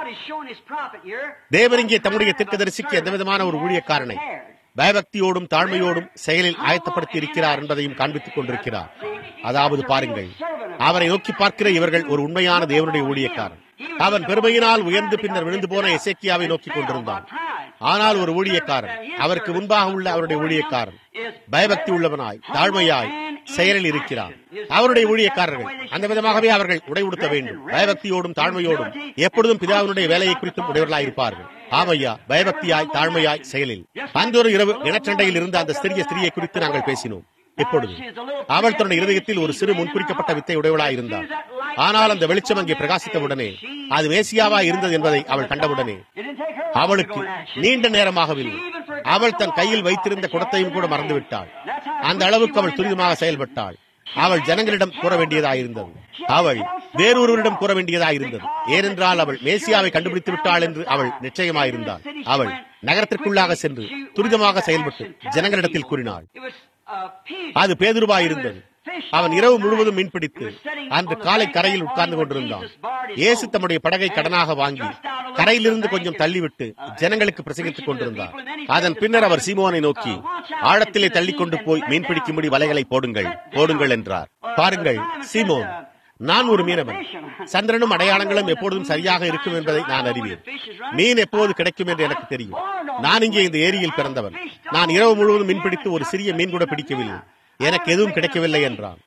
தேவன் இங்கே தம்முடைய தீர்க்கதரிசிக்கு எந்த விதமான ஒரு ஊழியக்காரனை பயபக்தியோடும் தாழ்மையோடும் செயலில் ஆயத்தப்படுத்தி இருக்கிறார் என்பதையும் காண்பித்துக் கொண்டிருக்கிறார் அதாவது பாருங்கள் அவரை நோக்கி பார்க்கிற இவர்கள் ஒரு உண்மையான தேவனுடைய ஊழியக்காரன் அவன் பெருமையினால் உயர்ந்து பின்னர் விழுந்து போன எசேக்கியாவை நோக்கிக் கொண்டிருந்தான் ஆனால் ஒரு ஊழியக்காரன் அவருக்கு முன்பாக உள்ள அவருடைய ஊழியக்காரன் பயபக்தி உள்ளவனாய் தாழ்மையாய் செயலில் இருக்கிறார் அவருடைய ஊழியக்காரர்கள் அந்த விதமாகவே அவர்கள் உடை உடுத்த வேண்டும் பயபக்தியோடும் தாழ்மையோடும் எப்பொழுதும் பிதாவினுடைய வேலையை குறித்தும் உடையவர்களாய் இருப்பார்கள் ஆமையா பயபக்தியாய் தாழ்மையாய் செயலில் அன்றொரு இரவு இனச்சண்டையில் இருந்த அந்த சிறிய ஸ்திரியை குறித்து நாங்கள் பேசினோம் இப்பொழுது அவள் தன்னுடைய இருதயத்தில் ஒரு சிறு முன்குறிக்கப்பட்ட வித்தை உடையவளாய் இருந்தாள் ஆனால் அந்த வெளிச்சம் அங்கே பிரகாசித்தவுடனே அது மேசியாவா இருந்தது என்பதை அவள் கண்டவுடனே அவளுக்கு நீண்ட நேரமாகவில்லை அவள் தன் கையில் வைத்திருந்த குடத்தையும் கூட மறந்துவிட்டாள் அந்த அளவுக்கு அவள் துரிதமாக செயல்பட்டாள் அவள் ஜனங்களிடம் கூற வேண்டியதாயிருந்தது அவள் வேறொருவரிடம் கூற வேண்டியதாயிருந்தது ஏனென்றால் அவள் மேசியாவை கண்டுபிடித்து விட்டாள் என்று அவள் நிச்சயமாயிருந்தாள் அவள் நகரத்திற்குள்ளாக சென்று துரிதமாக செயல்பட்டு ஜனங்களிடத்தில் கூறினாள் அது பேதுருவாயிருந்தது அவன் இரவு முழுவதும் மீன்பிடித்து அன்று காலை கரையில் உட்கார்ந்து கொண்டிருந்தான் இயேசு தம்முடைய படகை கடனாக வாங்கி கரையிலிருந்து கொஞ்சம் தள்ளிவிட்டு ஜனங்களுக்கு பிரசங்கித்துக் கொண்டிருந்தார் அதன் பின்னர் அவர் சீமோனை நோக்கி ஆழத்திலே தள்ளி கொண்டு போய் மீன்பிடிக்கும்படி வலைகளை போடுங்கள் போடுங்கள் என்றார் பாருங்கள் சீமோன் நான் ஒரு மீனவன் சந்திரனும் அடையாளங்களும் எப்பொழுதும் சரியாக இருக்கும் என்பதை நான் அறிவேன் மீன் எப்போது கிடைக்கும் என்று எனக்கு தெரியும் நான் இங்கே இந்த ஏரியில் பிறந்தவன் நான் இரவு முழுவதும் மீன்பிடித்து ஒரு சிறிய மீன் கூட பிடிக்கவில்லை எனக்கு எதுவும் கிடைக்கவில்லை என்றான்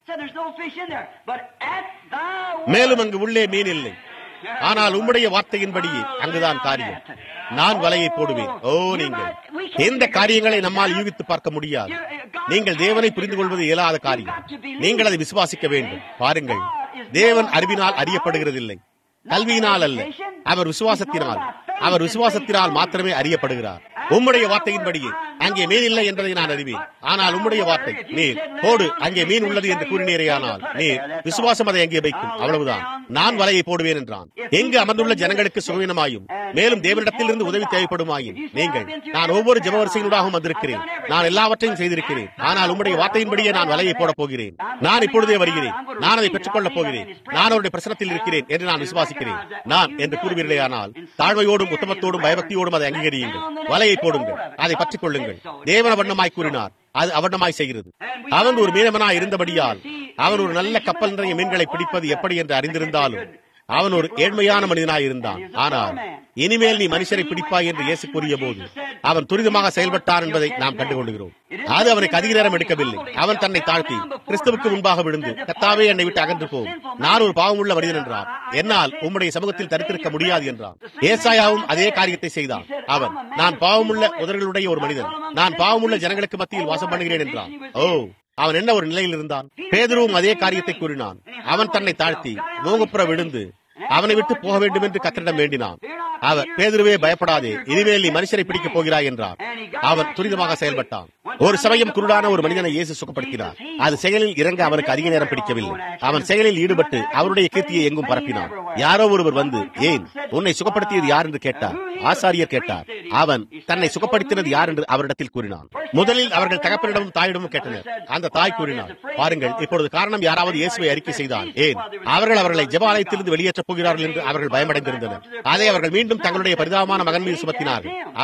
மேலும் அங்கு உள்ளே மீன் இல்லை ஆனால் உம்முடைய வார்த்தையின்படியே அங்குதான் காரியம் நான் வலையை போடுவேன் ஓ நீங்கள் எந்த காரியங்களை நம்மால் யூகித்து பார்க்க முடியாது நீங்கள் தேவனை புரிந்து கொள்வது இயலாத காரியம் நீங்கள் அதை விசுவாசிக்க வேண்டும் பாருங்கள் தேவன் அறிவினால் அறியப்படுகிறதில்லை கல்வியினால் அல்ல அவர் விசுவாசத்தினால் அவர் விசுவாசத்தினால் மாத்திரமே அறியப்படுகிறார் உம்முடைய வார்த்தையின்படியே அங்கே மீன் இல்லை என்பதை நான் அறிவேன் ஆனால் உம்முடைய வார்த்தை நீர் போடு அங்கே மீன் உள்ளது என்று கூறினீரையானால் நீர் விசுவாசம் அதை அங்கே வைக்கும் அவ்வளவுதான் நான் வலையை போடுவேன் என்றான் எங்கு அமர்ந்துள்ள ஜனங்களுக்கு சுகவீனமாயும் மேலும் தேவனிடத்திலிருந்து உதவி தேவைப்படுமாயும் நீங்கள் நான் ஒவ்வொரு ஜபவரிசையினூடாகவும் வந்திருக்கிறேன் நான் எல்லாவற்றையும் செய்திருக்கிறேன் ஆனால் உம்முடைய வார்த்தையின்படியே நான் வலையை போடப் போகிறேன் நான் இப்பொழுதே வருகிறேன் நான் அதை பெற்றுக் கொள்ளப் போகிறேன் நான் அவருடைய பிரசனத்தில் இருக்கிறேன் என்று நான் விசுவாசிக்கிறேன் நான் என்று கூறுவீர்களேயானால் தாழ்மையோடும் உத்தமத்தோடும் பயபக்தியோடும் அதை அங்கீகரியுங்கள் வலையை போடுங்கள் அதை பற்றிக் கொள்ளுங்கள் தேவன வண்ணமாய் கூறினார் அது அவண்ணமாய் செய்கிறது அவன் ஒரு மீனவனாய் இருந்தபடியால் அவன் ஒரு நல்ல கப்பல் நிறைய மீன்களை பிடிப்பது எப்படி என்று அறிந்திருந்தாலும் அவன் ஒரு ஏழ்மையான மனிதனாய் இருந்தான் ஆனால் இனிமேல் நீ மனுஷரை பிடிப்பாய் என்று இயேசு கூறிய போது அவன் துரிதமாக செயல்பட்டான் என்பதை நாம் கண்டுகொள்கிறோம் அது அவனுக்கு அதிக நேரம் எடுக்கவில்லை அவன் தன்னை தாழ்த்தி கிறிஸ்துவுக்கு முன்பாக விழுந்து கத்தாவே என்னை விட்டு அகன்று போம் நான் ஒரு பாவமுள்ள மனிதன் என்றான் என்னால் உம்முடைய சமூகத்தில் தரித்திருக்க முடியாது என்றான் ஏசாயாவும் அதே காரியத்தை செய்தான் அவன் நான் பாவமுள்ள உதர்களுடைய ஒரு மனிதன் நான் பாவமுள்ள ஜனங்களுக்கு மத்தியில் வாசம் பண்ணுகிறேன் என்றான் ஓ அவன் என்ன ஒரு நிலையில் இருந்தான் பேதருவும் அதே காரியத்தை கூறினான் அவன் தன்னை தாழ்த்தி மோகப்புற விழுந்து அவனை விட்டு போக வேண்டும் என்று கத்தரிடம் வேண்டினான் அவர் பேதுருவே பயப்படாதே இனிமேல் நீ மனுஷரை பிடிக்கப் போகிறாய் என்றார் அவன் துரிதமாக செயல்பட்டான் ஒரு சமயம் குருடான ஒரு மனிதனை இயேசு சுகப்படுத்தினார் அது செயலில் இறங்க அவனுக்கு அதிக நேரம் பிடிக்கவில்லை அவன் செயலில் ஈடுபட்டு அவருடைய கீர்த்தியை எங்கும் பரப்பினான் யாரோ ஒருவர் வந்து ஏன் உன்னை சுகப்படுத்தியது யார் என்று கேட்டார் ஆசாரியர் கேட்டார் அவன் தன்னை சுகப்படுத்தினது யார் என்று அவரிடத்தில் கூறினான் முதலில் அவர்கள் தகப்பனிடமும் தாயிடமும் கேட்டனர் அந்த தாய் கூறினார் பாருங்கள் இப்பொழுது காரணம் யாராவது இயேசுவை அறிக்கை செய்தால் ஏன் அவர்கள் அவர்களை ஜபாலயத்திலிருந்து வெளியேற்றப் போகிறார்கள் என்று அவர்கள் பயமடைந்திருந்தனர் அதை அவர்கள் மீண்டும் தங்களுடைய பரிதாபமான மகன் மீது சுமத்தினார்கள் அவர்கள்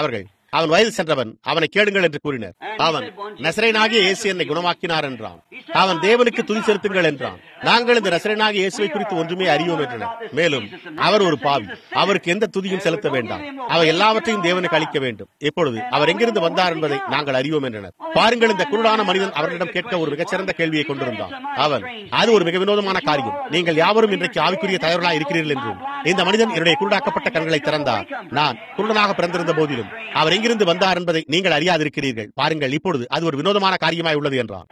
அவன் வயது சென்றவன் அவனை கேளுங்கள் என்று கூறினர் அவன் நசரேனாகிய இயேசு என்னை குணமாக்கினார் என்றான் அவன் தேவனுக்கு துதி செலுத்துங்கள் என்றான் நாங்கள் இந்த நசரேனாகிய இயேசுவை குறித்து ஒன்றுமே அறியோம் என்றனர் மேலும் அவர் ஒரு பாவி அவருக்கு எந்த துதியும் செலுத்த வேண்டாம் அவர் எல்லாவற்றையும் தேவனுக்கு அளிக்க வேண்டும் இப்பொழுது அவர் எங்கிருந்து வந்தார் என்பதை நாங்கள் அறியோம் என்றனர் பாருங்கள் இந்த குருடான மனிதன் அவர்களிடம் கேட்க ஒரு மிகச்சிறந்த கேள்வியை கொண்டிருந்தான் அவன் அது ஒரு மிக வினோதமான காரியம் நீங்கள் யாவரும் இன்றைக்கு ஆவிக்குரிய தயாரா இருக்கிறீர்கள் என்றும் இந்த மனிதன் என்னுடைய குருடாக்கப்பட்ட கண்களை திறந்தார் நான் குருடனாக பிறந்திருந்த போதிலும் அவர் எங்கிருந்து வந்தார் என்பதை நீங்கள் அறியாதிருக்கிறீர்கள் பாருங்கள் இப்பொழுது அது ஒரு வினோதமான காரியமாய் உள்ளது என்றான்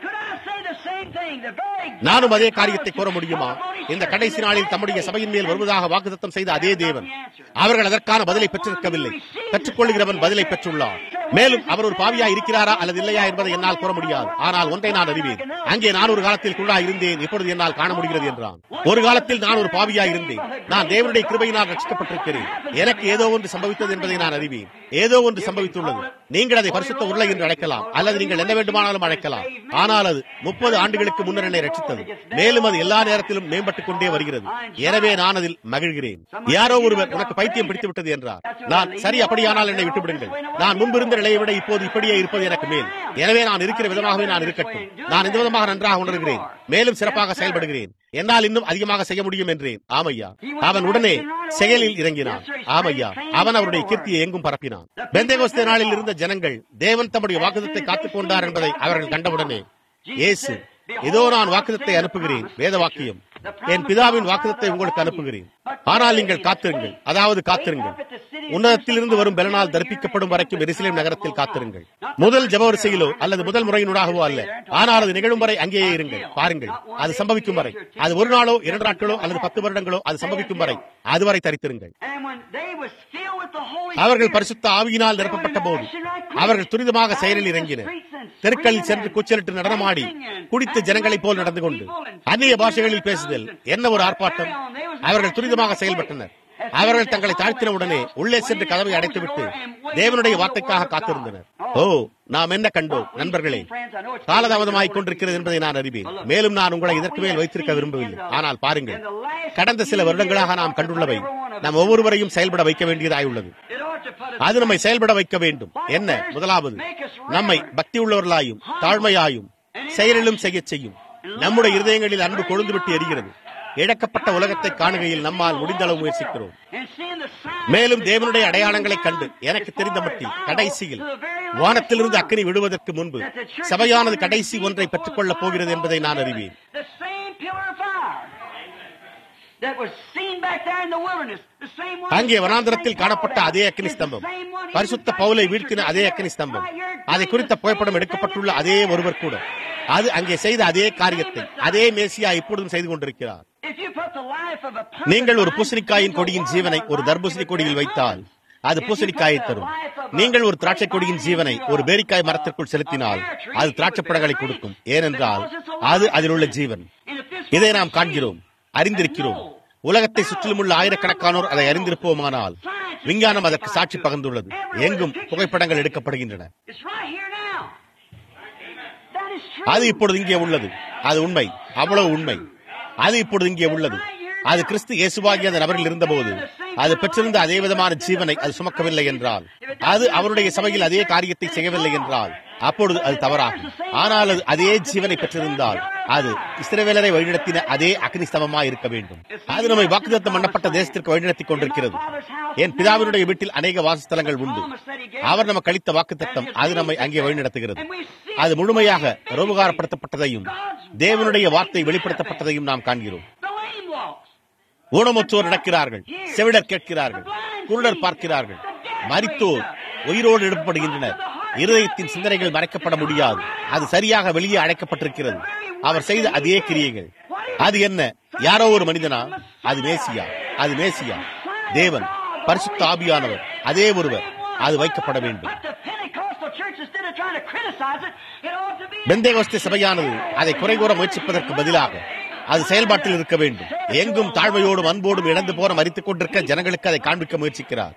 நானும் அதே காரியத்தை கூற முடியுமா இந்த கடைசி நாளில் தம்முடைய சபையின் மேல் வருவதாக வாக்குத்தத்தம் செய்த அதே தேவன் அவர்கள் அதற்கான பதிலை பெற்றிருக்கவில்லை பெற்றுக்கொள்கிறவன் பதிலை பெற்றுள்ளார் மேலும் அவர் ஒரு பாவியா இருக்கிறாரா அல்லது இல்லையா என்பதை என்னால் கூற முடியாது ஆனால் ஒன்றை நான் அறிவேன் அங்கே நான் ஒரு காலத்தில் குருடா இருந்தேன் இப்பொழுது என்னால் காண முடிகிறது என்றான் ஒரு காலத்தில் நான் ஒரு பாவியா இருந்தேன் நான் தேவனுடைய கிருபையினால் ரட்சிக்கப்பட்டிருக்கிறேன் எனக்கு ஏதோ ஒன்று சம்பவித்தது என்பதை நான் அறிவேன் ஏதோ ஒன்று சம்பவித்துள்ளது நீங்கள் அதை பரிசுத்த உருளை என்று அழைக்கலாம் அல்லது நீங்கள் என்ன வேண்டுமானாலும் அழைக்கலாம் ஆனால் அது முப்பது ஆண்டுகளுக்கு முன்னர் என்னை ரட்சித்தது மேலும் அது எல்லா நேரத்திலும் மேம்பட்டுக் கொண்டே வருகிறது எனவே நான் அதில் மகிழ்கிறேன் யாரோ ஒருவர் உனக்கு பைத்தியம் பிடித்து விட்டது என்றார் நான் சரி அப்படியானால் என்னை விட்டுவிடுங்கள் நான் முன்பிருந்த நிலையை விட இப்போது இப்படியே இருப்பது எனக்கு மேல் எனவே நான் இருக்கிற விதமாகவே நான் இருக்கட்டும் நான் இந்த விதமாக நன்றாக உணர்கிறேன் மேலும் சிறப்பாக செயல்படுகிறேன் என்னால் இன்னும் அதிகமாக செய்ய முடியும் என்றேன் ஆமையா அவன் உடனே செயலில் இறங்கினான் ஆமையா அவன் அவருடைய கீர்த்தியை எங்கும் பரப்பினான் பெந்தேகோஸ்தே நாளில் இருந்த ஜனங்கள் தேவன் தம்முடைய வாக்குதத்தை காத்துக் கொண்டார் என்பதை அவர்கள் கண்டவுடனே இயேசு இதோ நான் வாக்குதத்தை அனுப்புகிறேன் வேத வாக்கியம் என் பிதாவின் வாக்குதத்தை உங்களுக்கு அனுப்புகிறேன் ஆனால் நீங்கள் காத்திருங்கள் அதாவது காத்திருங்கள் உன்னதத்திலிருந்து வரும் பலனால் தரிப்பிக்கப்படும் வரைக்கும் எருசலேம் நகரத்தில் காத்திருங்கள் முதல் ஜபவரிசையிலோ அல்லது முதல் முறையினூடாகவோ அல்ல ஆனால் அது நிகழும் வரை அங்கேயே இருங்கள் பாருங்கள் அது சம்பவிக்கும் வரை அது ஒரு நாளோ இரண்டு நாட்களோ அல்லது பத்து வருடங்களோ அது சம்பவிக்கும் வரை அதுவரை தரித்திருங்கள் அவர்கள் பரிசுத்த ஆவியினால் நிரப்பப்பட்ட போது அவர்கள் துரிதமாக செயலில் இறங்கினர் தெருக்களில் சென்று கூச்சலிட்டு நடனமாடி குடித்த ஜனங்களைப் போல் நடந்து கொண்டு அந்நிய பாஷைகளில் பேசுதல் என்ன ஒரு ஆர்ப்பாட்டம் அவர்கள் துரிதமாக செயல்பட்டனர் அவர்கள் தங்களை தாழ்த்தின உடனே உள்ளே சென்று கதவை அடைத்துவிட்டு தேவனுடைய வார்த்தைக்காக காத்திருந்தனர் ஓ நாம் என்ன கண்டோம் நண்பர்களே காலதாமதமாகிக் கொண்டிருக்கிறது என்பதை நான் அறிவேன் மேலும் நான் உங்களை இதற்கு மேல் வைத்திருக்க விரும்பவில்லை ஆனால் பாருங்கள் கடந்த சில வருடங்களாக நாம் கண்டுள்ளவை நாம் ஒவ்வொருவரையும் செயல்பட வைக்க வேண்டியதாயுள்ளது அது நம்மை செயல்பட வைக்க வேண்டும் என்ன முதலாவது நம்மை பக்தி உள்ளவர்களாயும் தாழ்மையாயும் செயலிலும் செய்ய செய்யும் நம்முடைய இருதயங்களில் அன்பு கொழுந்துவிட்டு எரிகிறது இழக்கப்பட்ட உலகத்தை காணுகையில் நம்மால் முடிந்த அளவு முயற்சிக்கிறோம் மேலும் தேவனுடைய அடையாளங்களை கண்டு எனக்கு தெரிந்த மட்டில் கடைசியில் வானத்திலிருந்து அக்கனி விடுவதற்கு முன்பு சபையானது கடைசி ஒன்றை பெற்றுக் கொள்ளப் போகிறது என்பதை நான் அறிவேன் அங்கே வனாந்திரத்தில் காணப்பட்ட அதே அக்னி ஸ்தம்பம் பரிசுத்த பவுலை வீழ்த்தின அதே அக்னி ஸ்தம்பம் அதை குறித்த புகைப்படம் எடுக்கப்பட்டுள்ள அதே ஒருவர் கூட அது அங்கே செய்த அதே காரியத்தை அதே மேசியா இப்பொழுதும் செய்து கொண்டிருக்கிறார் நீங்கள் ஒரு பூசணிக்காயின் கொடியின் ஜீவனை ஒரு தர்பூசணி கொடியில் வைத்தால் அது பூசணிக்காயை தரும் நீங்கள் ஒரு திராட்சை கொடியின் ஜீவனை ஒரு பேரிக்காய் மரத்திற்குள் செலுத்தினால் அது திராட்சை பழங்களை கொடுக்கும் ஏனென்றால் அது அதில் உள்ள ஜீவன் இதை நாம் காண்கிறோம் அறிந்திருக்கிறோம் உலகத்தை சுற்றிலும் உள்ள ஆயிரக்கணக்கானோர் அதை அறிந்திருப்போமானால் விஞ்ஞானம் அதற்கு சாட்சி பகிர்ந்துள்ளது எங்கும் புகைப்படங்கள் எடுக்கப்படுகின்றன அது இப்பொழுது இங்கே உள்ளது அது உண்மை அவ்வளவு உண்மை அது இப்பொழுது இங்கே உள்ளது அது கிறிஸ்து இயேசுவாகிய அந்த நபரில் இருந்தபோது அது பெற்றிருந்த அதே விதமான ஜீவனை அது சுமக்கவில்லை என்றால் அது அவருடைய சபையில் அதே காரியத்தை செய்யவில்லை என்றால் அப்பொழுது அது தவறாகும் ஆனால் அது அதே ஜீவனை பெற்றிருந்தால் அது இஸ்ரவேலரை வழிநடத்தின அதே அக்னி ஸ்தமமா இருக்க வேண்டும் அது நம்மை வாக்குத்தத்தம் பண்ணப்பட்ட தேசத்திற்கு வழிநடத்திக் கொண்டிருக்கிறது என் பிதாவினுடைய வீட்டில் அநேக வாசஸ்தலங்கள் உண்டு அவர் நமக்கு அளித்த வாக்குத்தத்தம் அது நம்மை அங்கே வழிநடத்துகிறது அது முழுமையாக ரோபகாரப்படுத்தப்பட்டதையும் தேவனுடைய வார்த்தை வெளிப்படுத்தப்பட்டதையும் நாம் காண்கிறோம் ஊனமுற்றோர் நடக்கிறார்கள் செவிடர் கேட்கிறார்கள் குருடர் பார்க்கிறார்கள் மரித்தோர் உயிரோடு எழுப்பப்படுகின்றனர் இருதயத்தின் சிந்தனைகள் மறைக்கப்பட முடியாது அது சரியாக வெளியே அழைக்கப்பட்டிருக்கிறது அவர் செய்த அதே கிரியைகள் அது என்ன யாரோ ஒரு மனிதனா அது மேசியா அது மேசியா தேவன் பரிசுத்த ஆபியானவர் அதே ஒருவர் அது வைக்கப்பட வேண்டும் பெந்தேகோஸ்தே சபையானது அதை குறை கூற முயற்சிப்பதற்கு பதிலாக அது செயல்பாட்டில் இருக்க வேண்டும் எங்கும் தாழ்மையோடும் அன்போடும் இழந்து போற மறித்துக் கொண்டிருக்க ஜனங்களுக்கு அதை காண்பிக்க முயற்சிக்கிறார்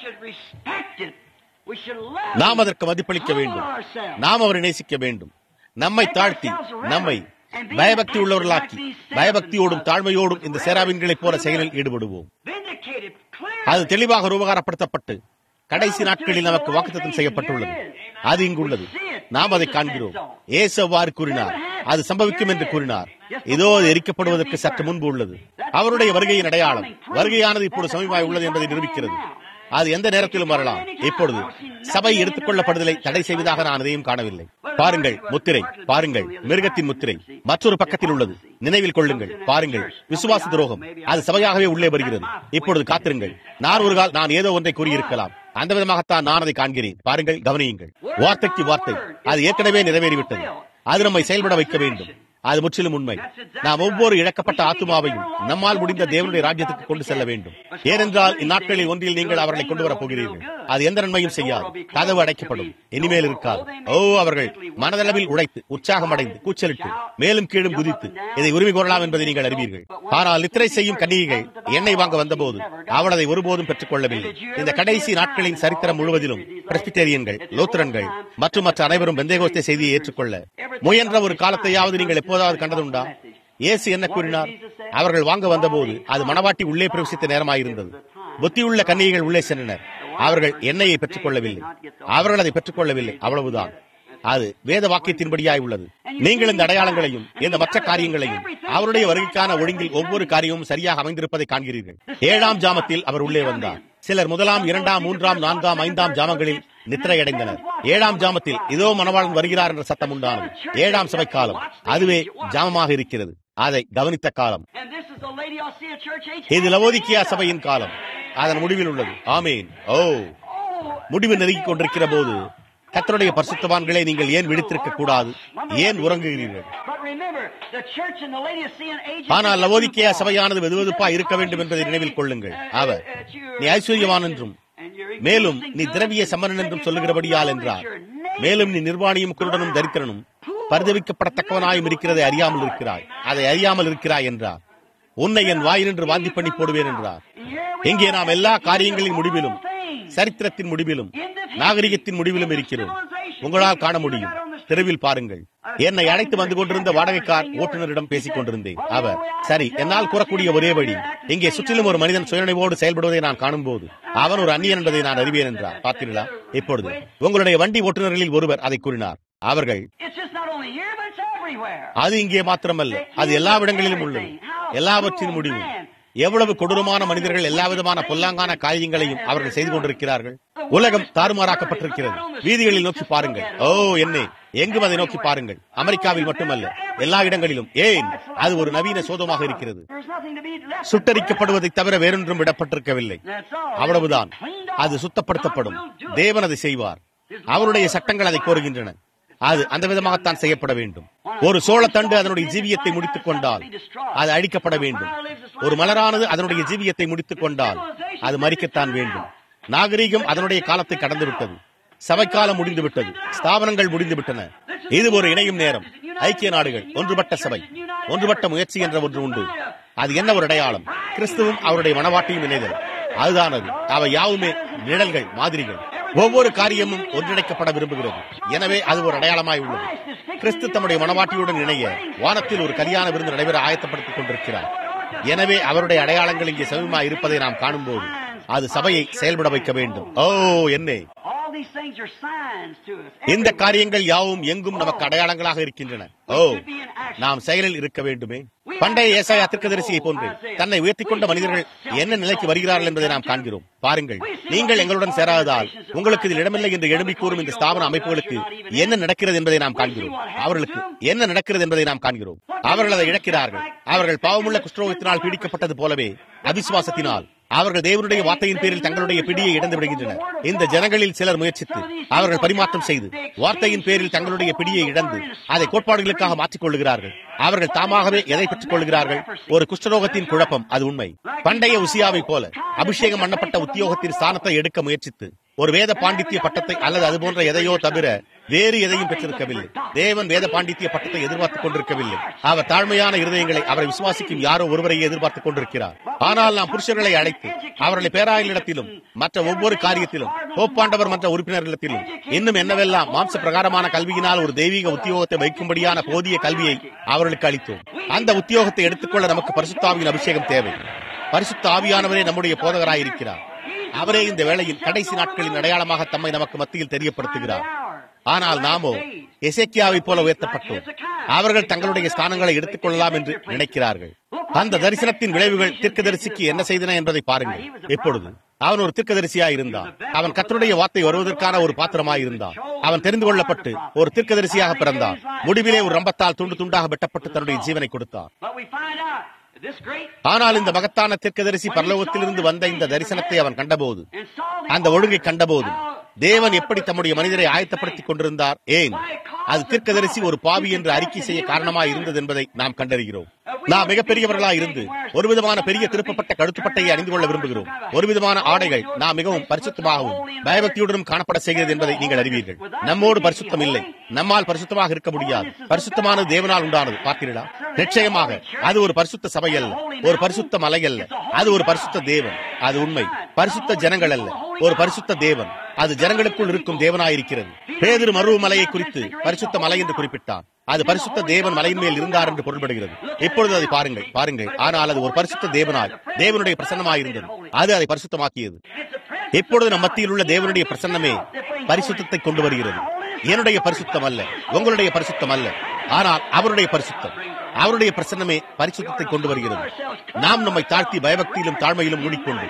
நாம் அதற்கு மதிப்பளிக்க வேண்டும் நாம் அவரை நேசிக்க வேண்டும் நம்மை தாழ்த்தி நம்மை பயபக்தி உள்ளவர்களாக்கி பயபக்தியோடும் தாழ்மையோடும் இந்த சேராவின்களைப் போல செயலில் ஈடுபடுவோம் அது தெளிவாக ரூபகாரப்படுத்தப்பட்டு கடைசி நாட்களில் நமக்கு வாக்குத்தத்தம் செய்யப்பட்டுள்ளது அது இங்குள்ளது நாம் அதை காண்கிறோம் ஏசு அவ்வாறு கூறினார் அது சம்பவிக்கும் என்று கூறினார் இதோ அது எரிக்கப்படுவதற்கு சற்று முன்பு உள்ளது அவருடைய வருகையின் அடையாளம் வருகையானது இப்போது சமீபமாய் உள்ளது என்பதை நிரூபிக்கிறது அது எந்த நேரத்திலும் வரலாம் இப்பொழுது சபை எடுத்துக் கொள்ளப்படுதலை தடை செய்வதாக நான் எதையும் காணவில்லை பாருங்கள் முத்திரை பாருங்கள் மிருகத்தின் முத்திரை மற்றொரு பக்கத்தில் உள்ளது நினைவில் கொள்ளுங்கள் பாருங்கள் விசுவாச துரோகம் அது சபையாகவே உள்ளே வருகிறது இப்பொழுது காத்திருங்கள் நான் ஒரு கால் நான் ஏதோ ஒன்றை கூறியிருக்கலாம் அந்த விதமாகத்தான் நான் அதை காண்கிறேன் பாருங்கள் கவனியுங்கள் வார்த்தைக்கு வார்த்தை அது ஏற்கனவே நிறைவேறிவிட்டது அது நம்மை செயல்பட வைக்க வேண்டும் அது முற்றிலும் உண்மை நாம் ஒவ்வொரு இழக்கப்பட்ட ஆத்மாவையும் நம்மால் முடிந்த தேவனுடைய ராஜ்யத்துக்கு கொண்டு செல்ல வேண்டும் ஏனென்றால் இந்நாட்களில் ஒன்றில் நீங்கள் அவர்களை கொண்டு வரப் போகிறீர்கள் அது எந்த நன்மையும் செய்யாது கதவு அடைக்கப்படும் இனிமேல் இருக்காது ஓ அவர்கள் மனதளவில் உழைத்து உற்சாகமடைந்து கூச்சலிட்டு மேலும் கீழும் குதித்து இதை உரிமை கோரலாம் என்பதை நீங்கள் அறிவீர்கள் ஆனால் நித்திரை செய்யும் கன்னிகைகள் எண்ணெய் வாங்க வந்தபோது அவள் அதை ஒருபோதும் பெற்றுக் கொள்ளவில்லை இந்த கடைசி நாட்களின் சரித்திரம் முழுவதிலும் பிரஸ்பிட்டேரியன்கள் லோத்திரன்கள் மற்றும் மற்ற அனைவரும் பெந்தேகோஸ்தே செய்தியை ஏற்றுக்கொள்ள முயன்ற ஒரு காலத்தையாவது நீங்கள் எப்போதாவது கண்டதுண்டா இயேசு என்ன கூறினார் அவர்கள் வாங்க வந்தபோது அது மணவாட்டி உள்ளே பிரவேசித்த நேரமாயிருந்தது புத்தியுள்ள கன்னிகைகள் உள்ளே சென்றனர் அவர்கள் எண்ணெயை பெற்றுக் கொள்ளவில்லை அவர்கள் அதை பெற்றுக் கொள்ளவில்லை அவ்வளவுதான் அது வேத வாக்கியத்தின்படியாய் உள்ளது நீங்கள் இந்த அடையாளங்களையும் இந்த மற்ற காரியங்களையும் அவருடைய வருகைக்கான ஒழுங்கில் ஒவ்வொரு காரியமும் சரியாக அமைந்திருப்பதை காண்கிறீர்கள் ஏழாம் ஜாமத்தில் அவர் உள்ளே வந்தார் சிலர் முதலாம் இரண்டாம் மூன்றாம் நான்காம் ஐந்தாம் ஜாமங்களில் நித்திரையடைந்தனர் ஏழாம் ஜாமத்தில் இதோ மணவாளன் வருகிறார் என்ற சத்தம் உண்டானது ஏழாம் சபை காலம் அதுவே ஜாமமாக இருக்கிறது அதை கவனித்த காலம் And this is the Laodicea Church age. இது லவோதிக்கியா சபையின் காலம் அதன் முடிவில் உள்ளது ஆமேன் ஓ முடிவு நெருங்கிக் கொண்டிருக்கிற போது கத்தருடைய பரிசுத்தவான்களை நீங்கள் ஏன் விழித்திருக்க கூடாது ஏன் உறங்குகிறீர்கள் But remember, the church in the Laodicean age. ஆனால் லவோதிக்கேயா சபையானது வெதுவெதுப்பா இருக்க வேண்டும் என்பதை நினைவில் கொள்ளுங்கள் அவர் நீ ஐஸ்வர்யவான் என்றும் மேலும் நீ திரவிய சமரன் என்றும் சொல்லுகிறபடியால் என்றார் மேலும் நீ நிர்வாணியும் குருடனும் தரித்திரனும் பரிதவிக்கப்படத்தக்கவனாயும் இருக்கிறதை அறியாமல் இருக்கிறாய் அதை அறியாமல் இருக்கிறாய் என்றார் உன்னை என் வாயினின்று வாந்தி பண்ணி போடுவேன் என்றார் இங்கே நாம் எல்லா காரியங்களின் முடிவிலும் சரித்திரத்தின் முடிவிலும் நாகரிகத்தின் முடிவிலும் இருக்கிறோம் உங்களால் காண முடியும் தெருவில் பாருங்கள் என்னை அழைத்து வந்து கொண்டிருந்த வாடகைக்கார் ஓட்டுநரிடம் பேசிக் கொண்டிருந்தேன் அவர் சரி என்னால் கூறக்கூடிய ஒரே வழி இங்கே சுற்றிலும் ஒரு மனிதன் சுயநினைவோடு செயல்படுவதை நான் காணும்போது அவன் ஒரு அந்நியன் என்பதை நான் அறிவேன் என்றார் பார்த்தீர்களா இப்பொழுது உங்களுடைய வண்டி ஓட்டுநர்களில் ஒருவர் அதை கூறினார் அவர்கள் It's just not only here, but it's everywhere. அது இங்கே மாத்திரமல்ல அது எல்லா இடங்களிலும் உள்ளது எல்லாவற்றின் முடிவும் எவ்வளவு கொடூரமான மனிதர்கள் எல்லா விதமான பொல்லாங்கான காரியங்களையும் அவர்கள் செய்து கொண்டிருக்கிறார்கள் உலகம் தாறுமாறாக்கப்பட்டிருக்கிறது வீதிகளில் நோக்கி பாருங்கள் ஓ என்னே எங்கும் அதை நோக்கி பாருங்கள் அமெரிக்காவில் மட்டுமல்ல எல்லா இடங்களிலும் ஏன் அது ஒரு நவீன சோதமாக இருக்கிறது There's nothing to be left. சுட்டரிக்கப்படுவதை தவிர வேறொன்றும் விடப்பட்டிருக்கவில்லை That's all. அவ்வளவுதான் Cleaned up. அது சுத்தப்படுத்தப்படும் God will do it. தேவன் அதை செய்வார் அவருடைய சட்டங்கள் அதை கோருகின்றன அது அந்த விதமாகத்தான் செய்யப்பட வேண்டும் ஒரு சோளத்தண்டு அதனுடைய ஜீவியத்தை முடித்துக் கொண்டால் அது அழிக்கப்பட வேண்டும் ஒரு மலரானது அதனுடைய ஜீவியத்தை முடித்துக் கொண்டால் அது மறிக்கத்தான் வேண்டும் நாகரீகம் அதனுடைய காலத்தை கடந்து விட்டது சபைக்காலம் முடிந்து விட்டது ஸ்தாபனங்கள் முடிந்து விட்டன இது ஒரு இணையும் நேரம் ஐக்கிய நாடுகள் ஒன்றுபட்ட சபை ஒன்றுபட்ட முயற்சி என்ற ஒன்று உண்டு அது என்ன ஒரு அடையாளம் கிறிஸ்துவும் அவருடைய மனவாட்டியும் இணைதல் அதுதான் அது அவை யாவுமே நிழல்கள் மாதிரிகள் ஒவ்வொரு காரியமும் ஒன்றிணைக்கப்பட விரும்புகிறது எனவே அது ஒரு அடையாளமாய் உள்ளது கிறிஸ்து தம்முடைய மனவாட்டியுடன் இணைய வானத்தில் ஒரு கல்யாண விருந்து நடைபெற ஆயத்தப்படுத்திக் கொண்டிருக்கிறார் எனவே அவருடைய அடையாளங்கள் இங்கே சமீபமாக இருப்பதை நாம் காணும்போது அது சபையை செயல்பட வைக்க வேண்டும் ஓ என்னே All these things are signs to us. இந்த காரியங்கள் யாவும் எங்கும் நமக்கு அடையாளங்களாக இருக்கின்றன ஓ நாம் செயலில் இருக்க வேண்டுமே பண்டைய ஏசாயா தீர்க்கதரிசியை போன்று தன்னை உயர்த்திக் கொண்ட மனிதர்கள் என்ன நிலைக்கு வருகிறார்கள் என்பதை நாம் காண்கிறோம் பாருங்கள் நீங்கள் எங்களுடன் சேராததால் உங்களுக்கு இதில் இடமில்லை என்று எழுப்பி கூறும் இந்த ஸ்தாபன அமைப்புகளுக்கு என்ன நடக்கிறது என்பதை நாம் காண்கிறோம் அவர்களுக்கு என்ன நடக்கிறது என்பதை நாம் காண்கிறோம் அவர்கள் அதை இழக்கிறார்கள் அவர்கள் பாவமுள்ள குஷ்டரோகத்தினால் பீடிக்கப்பட்டது போலவே அவிசுவாசத்தினால் அவர்கள் தேவனுடைய வார்த்தையின் பேரில் தங்களுடைய பிடியை இழந்து விடுகின்றனர் இந்த ஜனங்களில் சிலர் முயற்சித்து அவர்கள் பரிமாற்றம் செய்து வார்த்தையின் பேரில் தங்களுடைய பிடியை இழந்து அதை கோட்பாடுகளுக்காக மாற்றிக் கொள்ளுகிறார்கள் அவர்கள் தாமாகவே எதை பெற்றுக் கொள்கிறார்கள் ஒரு குஷ்டரோகத்தின் குழப்பம் அது உண்மை பண்டைய உசியாவை போல அபிஷேகம் பண்ணப்பட்ட உத்தியோகத்தின் ஸ்தானத்தை எடுக்க முயற்சித்து ஒரு வேத பாண்டித்திய பட்டத்தை அல்லது அது போன்ற எதையோ தவிர வேறு எதையும் பெற்றிருக்கவில்லை தேவன் வேத பாண்டித்திய பட்டத்தை எதிர்பார்த்துக் கொண்டிருக்கவில்லை அவர் தாழ்மையான இருதயங்களை அவரை விசுவாசிக்கும் யாரோ ஒருவரையே எதிர்பார்த்துக் கொண்டிருக்கிறார் ஆனால் நாம் புருஷர்களை அழைத்து அவர்களை பேராயிலிடத்திலும் மற்ற ஒவ்வொரு காரியத்திலும் போப்பாண்டவர் மன்ற உறுப்பினர்களிடத்திலும் இன்னும் என்னவெல்லாம் மாம்ச பிரகாரமான கல்வியினால் ஒரு தெய்வீக உத்தியோகத்தை வைக்கும்படியான போதிய கல்வியை அவர்களுக்கு அளித்தோம் அந்த உத்தியோகத்தை எடுத்துக்கொள்ள நமக்கு பரிசுத்தாவியின் அபிஷேகம் தேவை பரிசுத்த ஆவியானவரே நம்முடைய போதகராயிருக்கிறார் அவரே இந்த வேளையில் கடைசி நாட்களின் அடையாளமாக தம்மை நமக்கு மத்தியில் தெரியப்படுத்துகிறார் ஆனால் நாமோ எசேக்கியாவை போல உயர்த்தப்பட்டோம் அவர்கள் தங்களுடைய ஸ்தானங்களை எடுத்துக் கொள்ளலாம் என்று நினைக்கிறார்கள் அந்த தரிசனத்தின் விளைவுகள் தீர்க்கதரிசிக்கு என்ன செய்தன என்பதை பாருங்கள் எப்பொழுது அவன் ஒரு தீர்க்கதரிசியாய் இருந்தான் அவன் கத்தருடைய வார்த்தை வருவதற்கான ஒரு பாத்திரமாய் இருந்தான் அவன் தெரிந்து கொள்ளப்பட்டு ஒரு தீர்க்கதரிசியாக பிறந்தான் முடிவிலே ஒரு ரம்பத்தால் துண்டு துண்டாக வெட்டப்பட்டு தன்னுடைய ஜீவனை கொடுத்தான் But we find out that this great ஆனால் இந்த மகத்தான தீர்க்கதரிசி பரலோகத்திலிருந்து வந்த இந்த தரிசனத்தை அவன் கண்டபோது and saw the அந்த ஒழுங்கை கண்டபோது தேவன் எப்படி தம்முடைய மனிதரை ஆயத்தப்படுத்திக் கொண்டிருந்தார் ஏன் அது தீர்க்கதரிசி ஒரு பாவி என்று அறிக்கை செய்ய காரணமாய் இருந்தது என்பதை நாம் கண்டறிகிறோம் நாம் மிகப்பெரியவர்களாய் இருந்து ஒரு விதமான பெரிய திருப்பப்பட்ட கழுத்துப்பட்டையை அணிந்து கொள்ள விரும்புகிறோம் ஒரு விதமான ஆடைகள் நாம் மிகவும் பரிசுத்தமாகவும் பயபக்தியுடனும் காணப்பட செய்கிறது என்பதை நீங்கள் அறிவீர்கள் நம்மோடு பரிசுத்தம் இல்லை நம்மால் பரிசுத்தமாக இருக்க முடியாது பரிசுத்தமானது தேவனால் உண்டானது பார்த்தீர்களா நிச்சயமாக அது ஒரு பரிசுத்த சபை அல்ல ஒரு பரிசுத்த மலை அல்ல அது ஒரு பரிசுத்த தேவன் அது உண்மை பரிசுத்த ஜனங்கள் அல்ல ஒரு பரிசுத்த தேவன் அது ஜனங்களுக்குள் இருக்கும் தேவனாயிருக்கிறது பேதிரு மருவ மலையை குறித்து பரிசுத்த மலை என்று குறிப்பிட்டான் அது பரிசுத்த தேவன் மலையின் மேல் இருந்தார் என்று பொருள்படுகிறது இப்பொழுது அதை பாருங்கள் பாருங்கள் ஆனால் அது ஒரு பரிசுத்த தேவனாய் தேவனுடைய பிரசன்னமாயிருந்தது அது அதை பரிசுத்தமாக்கியது இப்பொழுது நம் மத்தியில் உள்ள தேவனுடைய பிரசன்னமே பரிசுத்தத்தை கொண்டு வருகிறது என்னுடைய பரிசுத்தம் அல்ல உங்களுடைய பரிசுத்தம் அல்ல ஆனால் அவருடைய பரிசுத்தம் அவருடைய பிரசன்னமே பரிசுத்தத்தை கொண்டு வருகிறது நாம் நம்மை தாழ்த்தி பயபக்தியிலும் தாழ்மையிலும் மூடிக்கொண்டு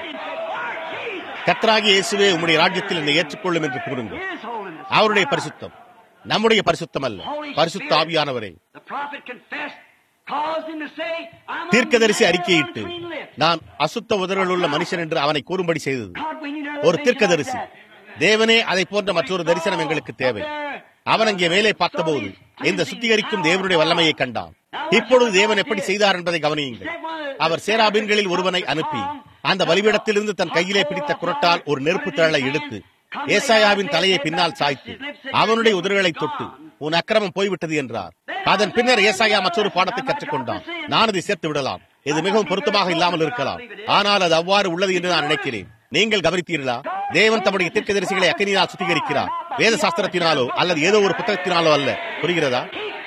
கத்தராகிய இயேசுவே உம்முடைய ராஜ்யத்தில் என்னை ஏற்றுக்கொள்ளும் என்று கூறுங்கள் His holiness. அவருடைய பரிசுத்தம் நம்முடைய பரிசுத்தம் அல்ல பரிசுத்த ஆவியானவரே The prophet confessed, caused him to say, I'm a தீர்க்கதரிசி man of அறிக்கையிட்டு unclean lips. நான் அசுத்த உதடுகள் உள்ள மனுஷன் என்று அவனை கூறும்படி செய்தது God, we need ஒரு another தீர்க்கதரிசி vision like that. தேவனே அதை போன்ற மற்றொரு தரிசனம் எங்களுக்கு தேவை அவன் அங்கே மேலே பார்த்தபோது இந்த சுத்திகரிக்கும் தேவனுடைய வல்லமையை கண்டான் இப்பொழுது தேவன் எப்படி செய்தார் என்பதை கவனியுங்கள் அவர் சேராபின்களில் ஒருவனை அனுப்பி அந்த பலிபீடத்திலிருந்து தன் கையிலே பிடித்த குரட்டால் ஒரு நெருப்பு தழலை எடுத்து ஏசாயாவின் தலையை பின்னால் சாய்த்து அவனுடைய உதடுகளை தொட்டு உன் அக்கிரமம் போய்விட்டது என்றார் அதன் பின்னர் ஏசாயா மற்றொரு பாடத்தை கற்றுக்கொண்டான் நான் அதை சேர்த்து விடலாம் இது மிகவும் பொருத்தமாக இல்லாமல் இருக்கலாம் ஆனால் அது அவ்வாறு உள்ளது என்று நான் நினைக்கிறேன் நீங்கள் கவனித்தீர்களா தேவன் தம்முடைய தீர்க்கதரிசிகளை அக்கினியால் சுத்திகரிக்கிறார் வேத சாஸ்திரத்தினாலோ அல்லது ஏதோ ஒரு புத்தகத்தினாலோ அல்ல புரிகிறதா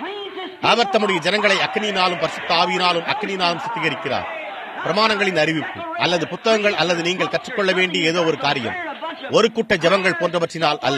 அவர் தம்முடைய ஜனங்களை அக்னியினாலும் பரிசுத்த ஆவியினாலும் அக்னியினாலும் சுத்திகரிக்கிறார் பிரமாணங்களின் அறிவிப்பு அல்லது புத்தகங்கள் அல்லது நீங்கள் கற்றுக்கொள்ள வேண்டிய ஏதோ ஒரு காரியம் ஒரு கூட்ட ஜபங்கள் போன்றவற்றினால் அல்ல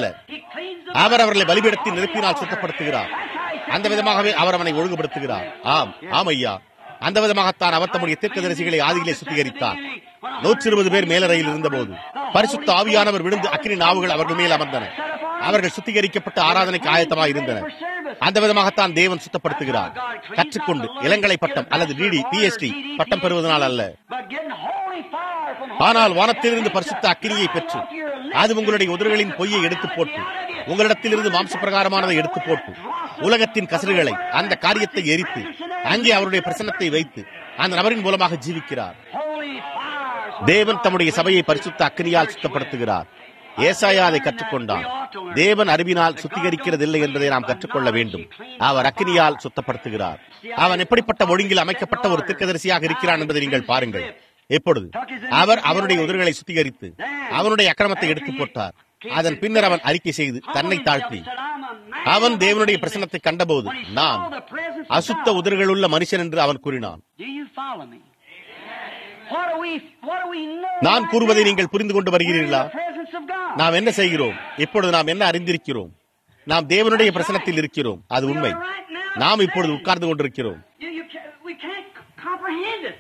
அவர் அவர்களை பலிபீடத்தின் நெருப்பினால் சுத்தப்படுத்துகிறார் அந்த விதமாகவே அவர் அவனை ஒழுங்குபடுத்துகிறார் ஆம் ஆம் ஐயா அந்த விதமாகத்தான் அவர் தம்முடைய தீர்க்கதரிசிகளை ஆதியிலே சுத்திகரித்தார் நூற்றி இருபது பேர் மேலறையில் இருந்தபோது பரிசுத்த ஆவியானவர் விழுந்து அக்கினி நாவுகள் அவர்கள் மேல் அமர்ந்தன அவர்கள் சுத்திகரிக்கப்பட்ட ஆராதனைக்கு ஆயத்தமாக இருந்தனர் அந்த விதமாகத்தான் தேவன் சுத்தப்படுத்துகிறார் கற்றுக்கொண்டு இளங்கலை பட்டம் அல்லது டிடி பிஎஸ்டி பட்டம் பெறுவதனால் அல்ல But getting holy fire from ஆனால் வானத்திலிருந்து பரிசுத்த அக்கினியை பெற்று அது உங்களுடைய உதடுகளின் பொய்யை எடுத்து போட்டு உங்களிடத்திலிருந்து மாம்ச பிரகாரமானதை எடுத்து போட்டு உலகத்தின் கசடுகளை அந்த காரியத்தை எரித்து அங்கே அவருடைய பிரசன்னத்தை வைத்து அந்த நபரின் மூலமாக ஜீவிக்கிறார் holy fire. தேவன் தம்முடைய சபையை பரிசுத்த அக்கினியால் சுத்தப்படுத்துகிறார் ஏசாயா அதை கற்றுக்கொண்டான் தேவன் அறிவினால் சுத்திகரிக்கிறதில்லை என்பதை நாம் கற்றுக்கொள்ள வேண்டும் அவர் அக்கினியால் சுத்தப்படுத்துகிறார் அவன் எப்படிப்பட்ட ஒழுங்கில் அமைக்கப்பட்ட ஒரு தீர்க்கதரிசியாக இருக்கிறான் என்பதை நீங்கள் பாருங்கள் எப்பொழுது அவர் அவருடைய உதடுகளை சுத்திகரித்து அவனுடைய அக்கிரமத்தை எடுத்து போட்டார் அதன் பின்னர் அவன் அறிக்கை செய்து தன்னை தாழ்த்தி அவன் தேவனுடைய பிரசனத்தை கண்டபோது நான் அசுத்த உதடுகளுள்ள மனுஷன் என்று அவன் கூறினான் Do you follow me? What do we, what do we know நான் right கூறுவதை now? நீங்கள் புரிந்து கொண்டு We're in வருகிறீர்களா the presence of God. நாம் என்ன செய்கிறோம் இப்பொழுது நாம் என்ன அறிந்திருக்கிறோம் நாம் தேவனுடைய பிரசனத்தில் இருக்கிறோம் அது உண்மை நாம் இப்பொழுது உட்கார்ந்து கொண்டிருக்கிறோம் You, you can't, we can't comprehend it.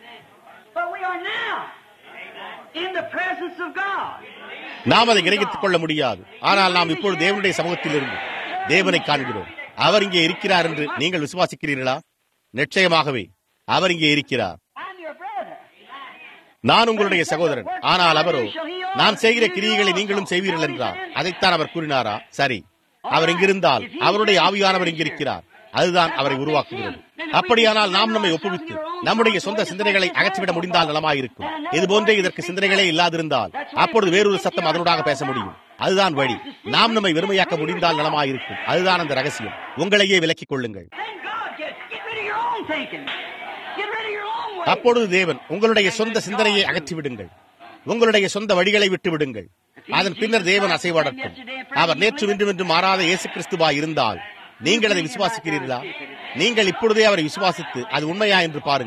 But we are now in the presence of God. நாம் அதை கிரகித்துக் கொள்ள முடியாது ஆனால் நாம் இப்பொழுது தேவனுடைய சமூகத்தில் இருந்து தேவனை காண்கிறோம் அவர் இங்கே இருக்கிறார் என்று நீங்கள் விசுவாசிக்கிறீர்களா நிச்சயமாகவே அவர் இங்கே இருக்கிறார் I'm your brother. நான் உங்களுடைய சகோதரன் ஆனால் அவரோ நான் செய்கிற கிரியைகளை நீங்களும் செய்வீர்கள் என்றார் அதைத்தான் அவர் கூறினாரா சரி அவர் இங்கிருந்தால் அவருடைய ஆவியானவர் இங்கிருக்கிறார் அதுதான் அவரை உருவாக்குகிறது அப்படியானால் நாம் நம்மை ஒப்புவித்து நம்முடைய சொந்த சிந்தனைகளை அகற்றிவிட முடிந்தால் நலமாயிருக்கும் இது போன்றே இதற்கு சிந்தனைகளே இல்லாதிருந்தால் அப்பொழுது வேறொரு சத்தம் அதனூடாக பேச முடியும் அதுதான் வழி நாம் நம்மை வெறுமையாக்க முடிந்தால் நலமாயிருக்கும் அதுதான் அந்த ரகசியம் உங்களையே விலக்கிக் கொள்ளுங்கள் Thank God. Get, get rid of your own thinking. Get rid of your own way. அப்பொழுது தேவன் உங்களுடைய சொந்த சிந்தனையை அகற்றிவிடுங்கள் உங்களுடைய சொந்த வழிகளை விட்டு விடுங்கள் அதன் பின்னர் தேவன் அசைவாடட்டும் அவர் நேற்று இன்றும் என்று மாறாத இயேசு கிறிஸ்துவா இருந்தால் நீங்கள் அதை விசுவாசிக்கிறீர்களா நீங்கள் இப்பொழுதே அவரை விசுவாசித்து அது உண்மையா என்று பாருங்கள்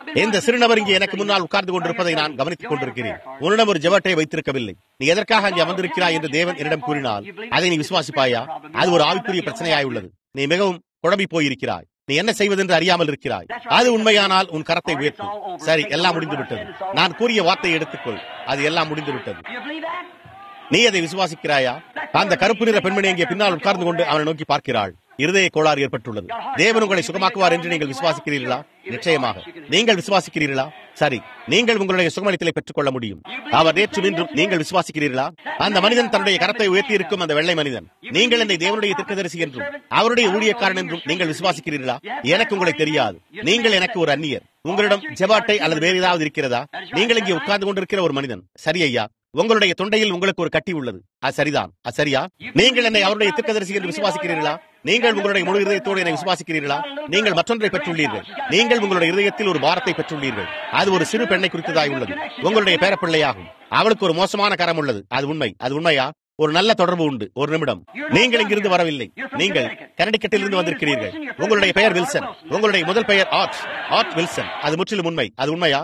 இந்த சிறுநபர் இங்கே எனக்கு முன்னால் உட்கார்ந்து கொண்டிருப்பதை நான் கவனித்துக் கொண்டிருக்கிறேன் உன்னிடம் ஒரு ஜெபட்டை வைத்திருக்கவில்லை நீ எதற்காக அங்கே அமர்ந்திருக்கிறாய் என்று தேவன் என்னிடம் கூறினால் அதை நீ விசுவாசிப்பாயா அது ஒரு ஆவிக்குரிய பிரச்சனையாய் உள்ளது நீ மிகவும் குழம்பி போயிருக்கிறாய் நீ என்ன செய்வதென்று அறியாமல் இருக்கிறாய் அது உண்மையானால் உன் கரத்தை உயர்த்தும் சரி எல்லாம் முடிந்து விட்டது நான் கூறிய வார்த்தையை எடுத்துக்கொள் அது எல்லாம் முடிந்து விட்டது You believe that? நீ அதை விசுவாசிக்கிறாயா அந்த கருப்பு நிற பெண்மணி அங்கே பின்னால் உட்கார்ந்து கொண்டு அவனை நோக்கி பார்க்கிறாள் இருதய கோளாறு ஏற்பட்டுள்ளது தேவன் உங்களை சுகமாக்குவார் என்று நீங்கள் விசுவாசிக்கிறீர்களா நிச்சயமாக நீங்கள் விசுவாசிக்கிறீர்களா சரி நீங்கள் உங்களுடைய சுகமளித்தலை பெற்றுக் கொள்ள முடியும் அவர் நேற்றும் இன்றும் நீங்கள் விசுவாசிக்கிறீர்களா அந்த மனிதன் தன்னுடைய கரத்தை உயர்த்தி இருக்கும் அந்த வெள்ளை மனிதன் நீங்கள் என்னை தேவனுடைய திருக்கதரிசி என்றும் அவருடைய ஊழியக்காரன் என்றும் நீங்கள் விசுவாசிக்கிறீர்களா எனக்கு உங்களை தெரியாது நீங்கள் எனக்கு ஒரு அந்நியர் உங்களிடம் ஜெபாட்டை அல்லது வேறு ஏதாவது இருக்கிறதா நீங்கள் இங்கே உட்கார்ந்து கொண்டிருக்கிற ஒரு மனிதன் சரி ஐயா உங்களுடைய தொண்டையில் உங்களுக்கு ஒரு கட்டி உள்ளது அது சரிதான் அது சரியா நீங்கள் என்னை அவருடைய திருக்கதரிசி என்று விசுவாசிக்கிறீர்களா நீங்கள் உங்களுடைய முழு இதயத்தோடு என்னை விசுவாசிக்கிறீர்களா நீங்கள் மற்றொன்றை பெற்றுள்ளீர்கள் நீங்கள் உங்களுடைய இதயத்தில் ஒரு பாரத்தை பெற்றுள்ளீர்கள் அது ஒரு சிறு பெண்ணை குறித்ததாய் உள்ளது உங்களுடைய பேரப்பிள்ளையாகும் அவளுக்கு ஒரு மோசமான கரம் உள்ளது அது உண்மை அது உண்மையா ஒரு நல்ல தொடர்பு உண்டு ஒரு நிமிடம் நீங்கள் இங்கிருந்து வரவில்லை நீங்கள் கனடிக்கட்டிலிருந்து வந்திருக்கிறீர்கள் உங்களுடைய பெயர் வில்சன் உங்களுடைய முதல் பெயர் ஆர்ட் ஆர்ட் வில்சன் அது முற்றிலும் உண்மை அது உண்மையா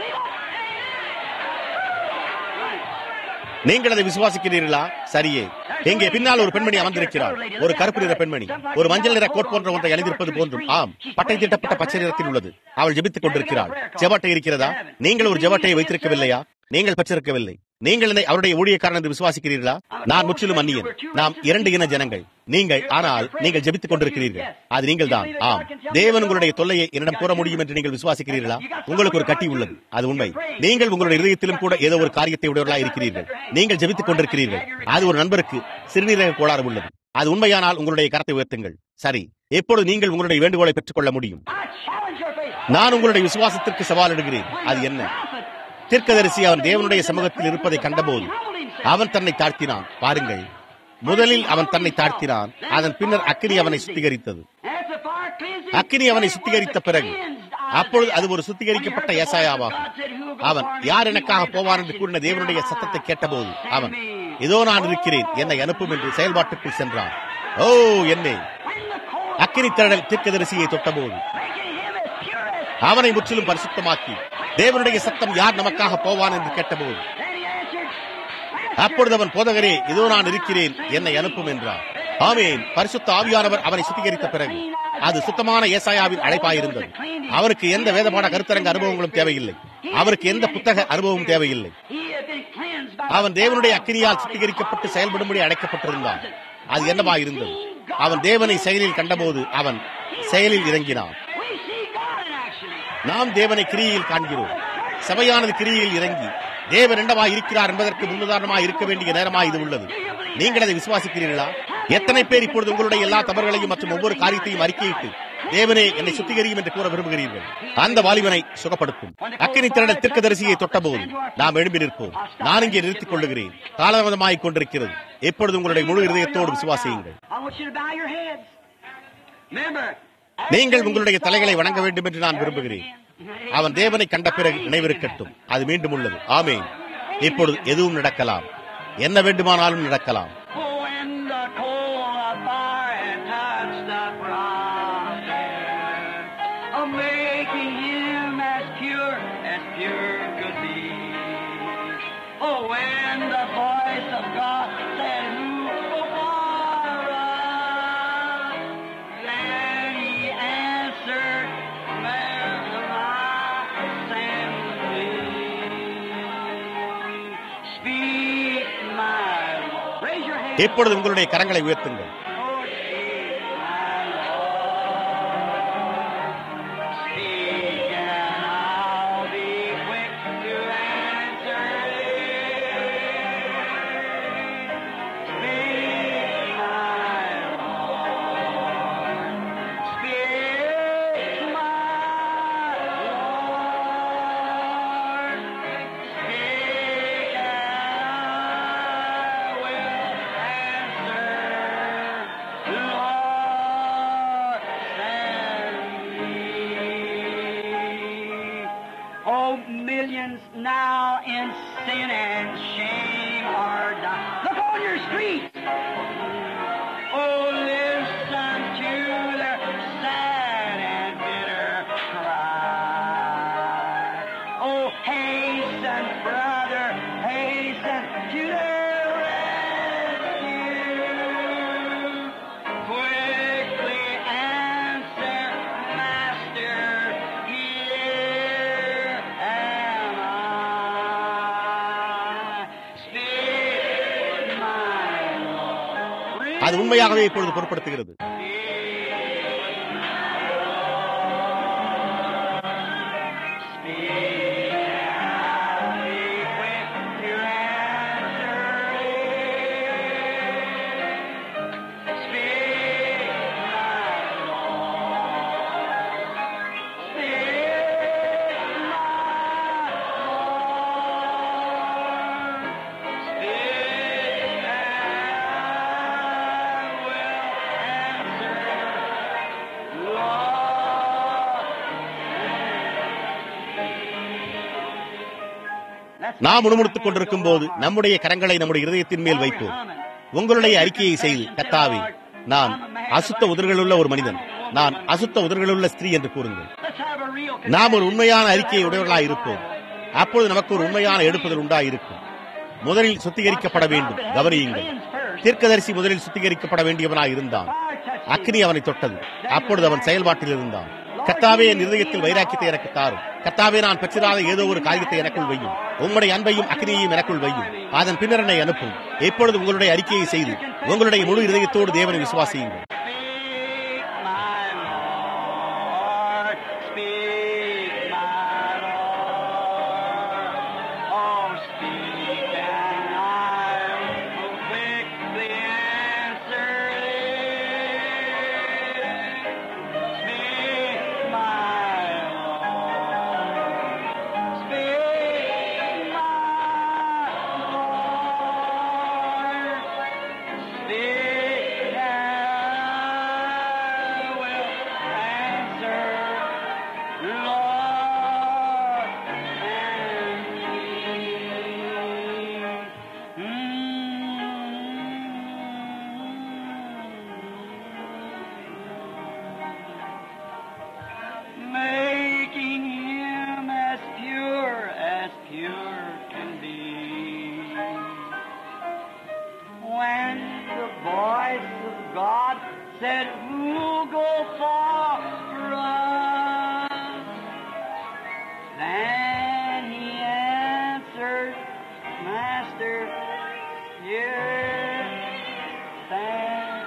நீங்கள் அதை விசுவாசிக்கிறீர்களா சரியே இங்கே பின்னால் ஒரு பெண்மணி அமர்ந்திருக்கிறார் ஒரு கருப்பு நிற பெண்மணி ஒரு மஞ்சள் நிற கோட் போன்ற ஒன்றை அணிந்திருப்பது போன்றும் ஆம் பட்டை திட்டப்பட்ட பச்சை நிறத்தில் உள்ளது அவள் ஜெபித்துக் கொண்டிருக்கிறாள் ஜெபட்டை இருக்கிறதா நீங்கள் ஒரு ஜெபட்டையை வைத்திருக்கவில்லையா நீங்கள் பெற்றிருக்கவில்லை நீங்கள் என்னை அவருடைய ஊழியக்காரன் என்று விசுவாசிக்கிறீர்களா நான் முற்றிலும் அந்நியன் நாம் இரண்டு இன ஜனங்கள் நீங்கள் ஆனால் நீங்கள் ஜெபித்துக் கொண்டிருக்கிறீர்கள் அது நீங்கள் தான் ஆம் தேவன் உங்களுடைய தொல்லையை என்னிடம் கூற முடியும் என்று நீங்கள் விசுவாசிக்கிறீர்களா உங்களுக்கு ஒரு கட்டி உள்ளது அது உண்மை நீங்கள் உங்களுடைய இதயத்திலும் கூட ஏதோ ஒரு காரியத்தை உடையவர்களாக இருக்கிறீர்கள் நீங்கள் ஜெபித்துக் கொண்டிருக்கிறீர்கள் அது ஒரு நண்பருக்கு சிறுநீரக கோளாறு உள்ளது அது உண்மையானால் உங்களுடைய கரத்தை உயர்த்துங்கள் சரி எப்பொழுது நீங்கள் உங்களுடைய வேண்டுகோளை பெற்றுக் கொள்ள முடியும் I challenge your faith. நான் உங்களுடைய விசுவாசத்திற்கு சவாலிடுகிறேன் அது என்ன தீர்க்கதரிசி அவன் தேவனுடைய சமூகத்தில் இருப்பதை கண்டபோது அவன் தன்னை தாழ்த்தினான் பாருங்கள் முதலில் அவன் தன்னை தாழ்த்தினான் அதன் பின்னர் அக்கினி அவனை சுத்திகரித்தது As the fire cleanses, அக்கினி அவனை சுத்திகரித்த பிறகு அப்பொழுது அது ஒரு சுத்திகரிக்கப்பட்ட ஏசாயாவாகும் அவன் யார் எனக்காக போவான் என்று கூறின தேவனுடைய சத்தத்தை கேட்டபோது அவன் இதோ நான் இருக்கிறேன் என்னை அனுப்பும் என்று செயல்பாட்டுக்குள் சென்றான் ஓ என்னே when the cold அக்கினி திரள் தீர்க்கதரிசியை தொட்டபோது making him as pure as அவனை முற்றிலும் பரிசுத்தமாக்கி தேவனுடைய சத்தம் யார் நமக்காக போவான் என்று கேட்டபோது then he answered, அப்பொழுது அவன் போதகரே இதோ நான் இருக்கிறேன் என்னை அனுப்பும் என்றார் ஆமேன் பரிசுத்த ஆவியானவர் அவனை சுத்திகரித்த பிறகு அது சுத்தமான ஏசாயாவின் அழைப்பாயிருந்தது அவருக்கு எந்த வேதபாட கருத்தரங்க அனுபவங்களும் தேவையில்லை அவருக்கு எந்த புத்தக அனுபவமும் தேவையில்லை he had been cleansed by அவன் தேவனுடைய அக்கினியால் சுத்திகரிக்கப்பட்டு செயல்படும்படி அழைக்கப்பட்டிருந்தான் அது என்னவாயிருந்தது அவன் தேவனை செயலில் கண்டபோது அவன் செயலில் இறங்கினான் We see God in action. நாம் தேவனை கிரியில் காண்கிறோம் சபையானது கிரியில் இறங்கி தேவன் என்னவாய் இருக்கிறார் என்பதற்கு முன்னுதாரணமாய் இருக்க வேண்டிய நேரமாய் இது உள்ளது நீங்கள் அதை விசுவாசிக்கிறீர்களா எத்தனை பேர் இப்பொழுது உங்களுடைய எல்லா தவறுகளையும் மற்றும் ஒவ்வொரு காரியத்தையும் அறிக்கையிட்டு தேவனே என்னை சுத்திகரியும் என்று கூற விரும்புகிறீர்கள் அந்த வாலிபனை சுகப்படுத்தும் அக்கினி திரட தீர்க்கதரிசியை தொட்டபோது நாம் எழும்பி நிற்போம் நான் இங்கே நிறுத்திக் கொள்ளுகிறேன் காலவதமாகிக் கொண்டிருக்கிறது எப்பொழுது உங்களுடைய முழு இதயத்தோடு விசுவாசியுங்கள் I want you to bow your heads. Remember, நீங்கள் உங்களுடைய தலைகளை வணங்க வேண்டும் என்று நான் விரும்புகிறேன் அவன் தேவனை கண்ட பிறகு நினைவிருக்கட்டும் அது மீண்டும் உள்ளது ஆமேன் இப்பொழுது எதுவும் நடக்கலாம் என்ன வேண்டுமானாலும் நடக்கலாம் when the coal of fire had touched the prophet, of making him as pure as pure could be. Oh, when the voice of God said, Who will for us? Then he answered, Maranatha, send me. Speak, my Lord. Raise your hand. இப்பொழுது உங்களுடைய கரங்களை உயர்த்துங்கள் Oh, speak, my Lord. Speak, and I'll be quick to answer Speak, my Lord. Speak, my Lord. Speak, and I will answer. Lord, send me. Oh, millions now in sin and shame are dying. Look on your streets. Oh, listen to their sad and bitter cry. அது உண்மையாகவே இப்பொழுது பொருட்படுத்துகிறது நாம் முணுமுணுத்துக் கொண்டிருக்கும் போது நம்முடைய கரங்களை நம்முடைய இருதயத்தின் மேல் வைப்போம் உங்களுடைய அறிக்கையை செய்து கத்தாவே நான் அசுத்த உதர்களுள்ள ஒரு மனிதன் நான் அசுத்த உதர்களுள்ள ஸ்திரீ என்று கூறுங்கள் நாம் ஒரு உண்மையான அறிக்கையை உடையவர்களாய் இருப்போம் அப்பொழுது நமக்கு ஒரு உண்மையான எடுப்புதல் உண்டாயிருக்கும் முதலில் சுத்திகரிக்கப்பட வேண்டும் கவனியுங்கள் தீர்க்கதரிசி முதலில் சுத்திகரிக்கப்பட வேண்டியவனாய் இருந்தான் அக்னி அவனை தொட்டது அப்பொழுது அவன் செயல்பாட்டில் இருந்தான் கத்தாவே என் இருதயத்தில் வைராக்கியத்தை எனக்கு தாரும் கத்தாவே நான் பெற்றிராத ஏதோ ஒரு காரியத்தை எனக்குள் வையும் உங்களுடைய அன்பையும் அக்னியையும் எனக்குள் வையும் அதன் பின்னர் என்னை அனுப்பும் எப்பொழுது உங்களுடைய அறிக்கையை செய்து உங்களுடைய முழு இருதயத்தோடு தேவனை விசுவாசியுங்கள் Making him as pure as pure can be. When the voice of God said, Who'll go for us? Then he answered, Master, here stand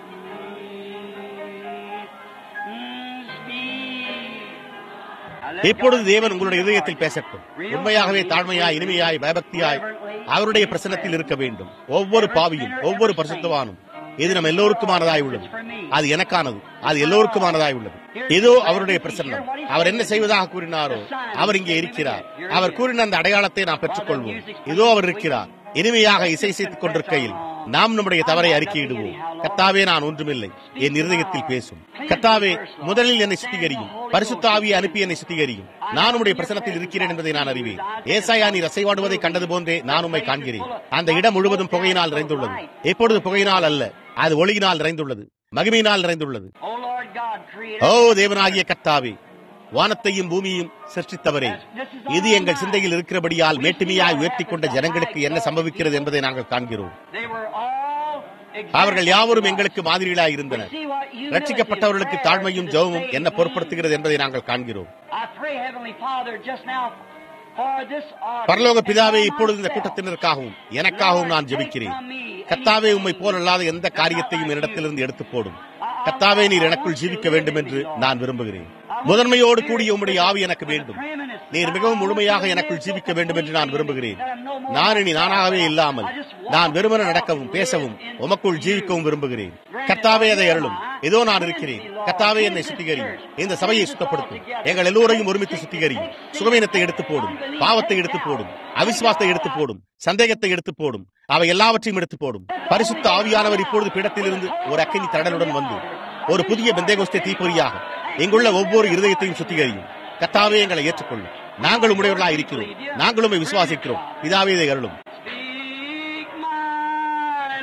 we. Mm, speak. இப்பொழுது தேவன் உங்களுடைய இதயத்தில் பேசட்டும் உண்மையாகவே தாழ்மையாய் இனிமையாய் பயபக்தியாய் அவருடைய பிரசன்னத்தில் இருக்க வேண்டும் ஒவ்வொரு பாவியும் ஒவ்வொரு பரிசுத்தவானும் இது நம் எல்லோருக்குமானதாய் உள்ளது அது எனக்கானது அது எல்லோருக்குமானதாய் உள்ளது ஏதோ அவருடைய பிரசன்னம் அவர் என்ன செய்வதாக கூறினாரோ அவர் இங்கே இருக்கிறார் அவர் கூறின அந்த அடையாளத்தை நாம் பெற்றுக்கொள்வோம் இதோ அவர் இருக்கிறார் இனிமையாக இசை செய்துக் கொண்டிருக்கையில் நாம் நம்முடைய தவறை அறிக்கையிடுவோம் கத்தாவே நான் ஒன்றுமில்லை என் இருதயத்தில் பேசும் கத்தாவே முதலில் என்னை சுத்திகரியும் பரிசுத்த ஆவியை அனுப்பி என்னை சுத்திகரியும் நான் உடைய பிரசனத்தில் இருக்கிறேன் என்பதை நான் அறிவேன் ஏசாயா நீர் அசைவாடுவதை கண்டது போன்றே நான் உம்மை காண்கிறேன் அந்த இடம் முழுவதும் புகையினால் நிறைந்துள்ளது எப்பொழுது புகையினால் அல்ல அது ஒளியினால் நிறைந்துள்ளது மகிமையினால் நிறைந்துள்ளது Oh Lord God, creator. ஓ தேவனாகிய கர்த்தாவே வானத்தையும் பூமியையும் சிருஷ்டித்தவரே இது எங்கள் சிந்தையில் இருக்கிறபடியால் மேட்டுமையாய் உயர்த்திக் கொண்ட ஜனங்களுக்கு என்ன சம்பவிக்கிறது என்பதை நாங்கள் காண்கிறோம் They were all அவர்கள் யாவரும் எங்களுக்கு மாதிரிகளாய் இருந்தனர் See what you ரட்சிக்கப்பட்டவர்களுக்கு தாழ்மையும் ஜெபமும் என்ன பொருட்படுத்துகிறது என்பதை நாங்கள் காண்கிறோம் I pray, Heavenly Father, just now for this audience பரலோக பிதாவே and for இப்பொழுது இந்த myself. கூட்டத்தினருக்காகவும் எனக்காகவும் நான் ஜெபிக்கிறேன் கத்தாவே உம்மை போலல்லாத எந்த காரியத்தையும் என்னிடத்திலிருந்து எடுத்து போடும் கத்தாவே நீர் எனக்குள் ஜீவிக்க வேண்டும் என்று நான் விரும்புகிறேன் முதன்மையோடு கூடிய உம்முடைய ஆவி எனக்கு வேண்டும் நீர் மிகவும் முழுமையாக எனக்குள் ஜீவிக்க வேண்டும் என்று நான் விரும்புகிறேன் நான் இனி நானாகவே இல்லாமல் நான் வெறுமன நடக்கவும் பேசவும் உமக்குள் ஜீவிக்கவும் விரும்புகிறேன் கத்தாவே அதை அருளும் இதோ நான் இருக்கிறேன் கத்தாவே என்னை சுத்திகரியும் இந்த சபையை சுத்தப்படுத்தும் எங்கள் எல்லோரையும் ஒருமித்து சுத்திகரியும் சுகமீனத்தை எடுத்து போடும் பாவத்தை எடுத்து போடும் அவிசுவாசத்தை எடுத்து போடும் சந்தேகத்தை எடுத்து போடும் அவை எல்லாவற்றையும் எடுத்து போடும் பரிசுத்த ஆவியானவர் இப்பொழுது பீடத்திலிருந்து ஒரு அக்கினி தடலுடன் வந்து ஒரு புதிய பெந்தேகோஸ்தே தீப்பொறியாக எங்குள்ள ஒவ்வொரு இருதயத்தையும் சுத்திகரியும் கத்தாவே எங்களை ஏற்றுக்கொள்ளும் நாங்கள் உடையவர்களாக இருக்கிறோம் நாங்களும் உம்மை விசுவாசிக்கிறோம் பிதாவே இதை அருளும் Speak, my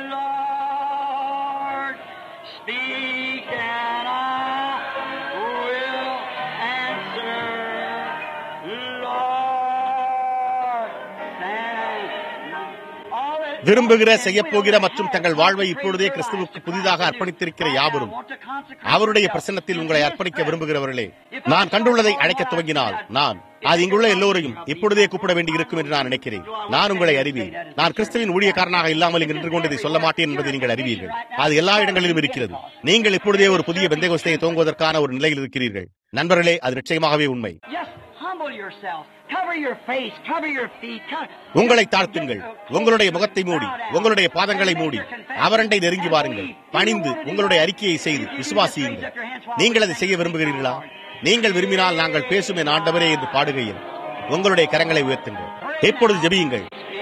Lord, speak, and I will answer. Lord, thank All that விரும்புகிற செய்யப்போகிற மற்றும் தங்கள் வாழ்வை இப்பொழுதே கிறிஸ்துவுக்கு புதிதாக அர்ப்பணித்திருக்கிற யாவரும் அவருடைய பிரசன்னத்தில் உங்களை அர்ப்பணிக்க விரும்புகிறவர்களே நான் கண்டுள்ளதை அழைக்க துவங்கினால் நான் அது இங்குள்ள எல்லோரையும் இப்பொழுதே கூப்பிட வேண்டி இருக்கும் என்று நான் நினைக்கிறேன் நான் உங்களை அறிவேன் நான் கிறிஸ்துவின் ஊழியக்காரனாக இல்லாமல் இங்கு நின்று கொண்டு இதை சொல்ல மாட்டேன் என்பதை நீங்கள் அறிவீர்கள் அது எல்லா இடங்களிலும் இருக்கிறது நீங்கள் இப்பொழுதே ஒரு புதிய பெந்தைகோஸ்தையை துவங்குவதற்கான ஒரு நிலையில் இருக்கிறீர்கள் நண்பர்களே அது நிச்சயமாகவே உண்மை Just humble yourselves. Cover your face. Cover your feet. Cover... உங்களை தாழ்த்துங்கள் உங்களுடைய முகத்தை மூடி உங்களுடைய பாதங்களை மூடி அவரண்டை நெருங்கி வாருங்கள் பணிந்து உங்களுடைய அறிக்கையை செய்து விசுவாசியுங்கள் நீங்கள் அதை செய்ய விரும்புகிறீர்களா நீங்கள் விரும்பினால் நாங்கள் பேசும் என் ஆண்டவரே என்று பாடுகையில் உங்களுடைய கரங்களை உயர்த்துங்கள் இப்பொழுது ஜெபியுங்கள்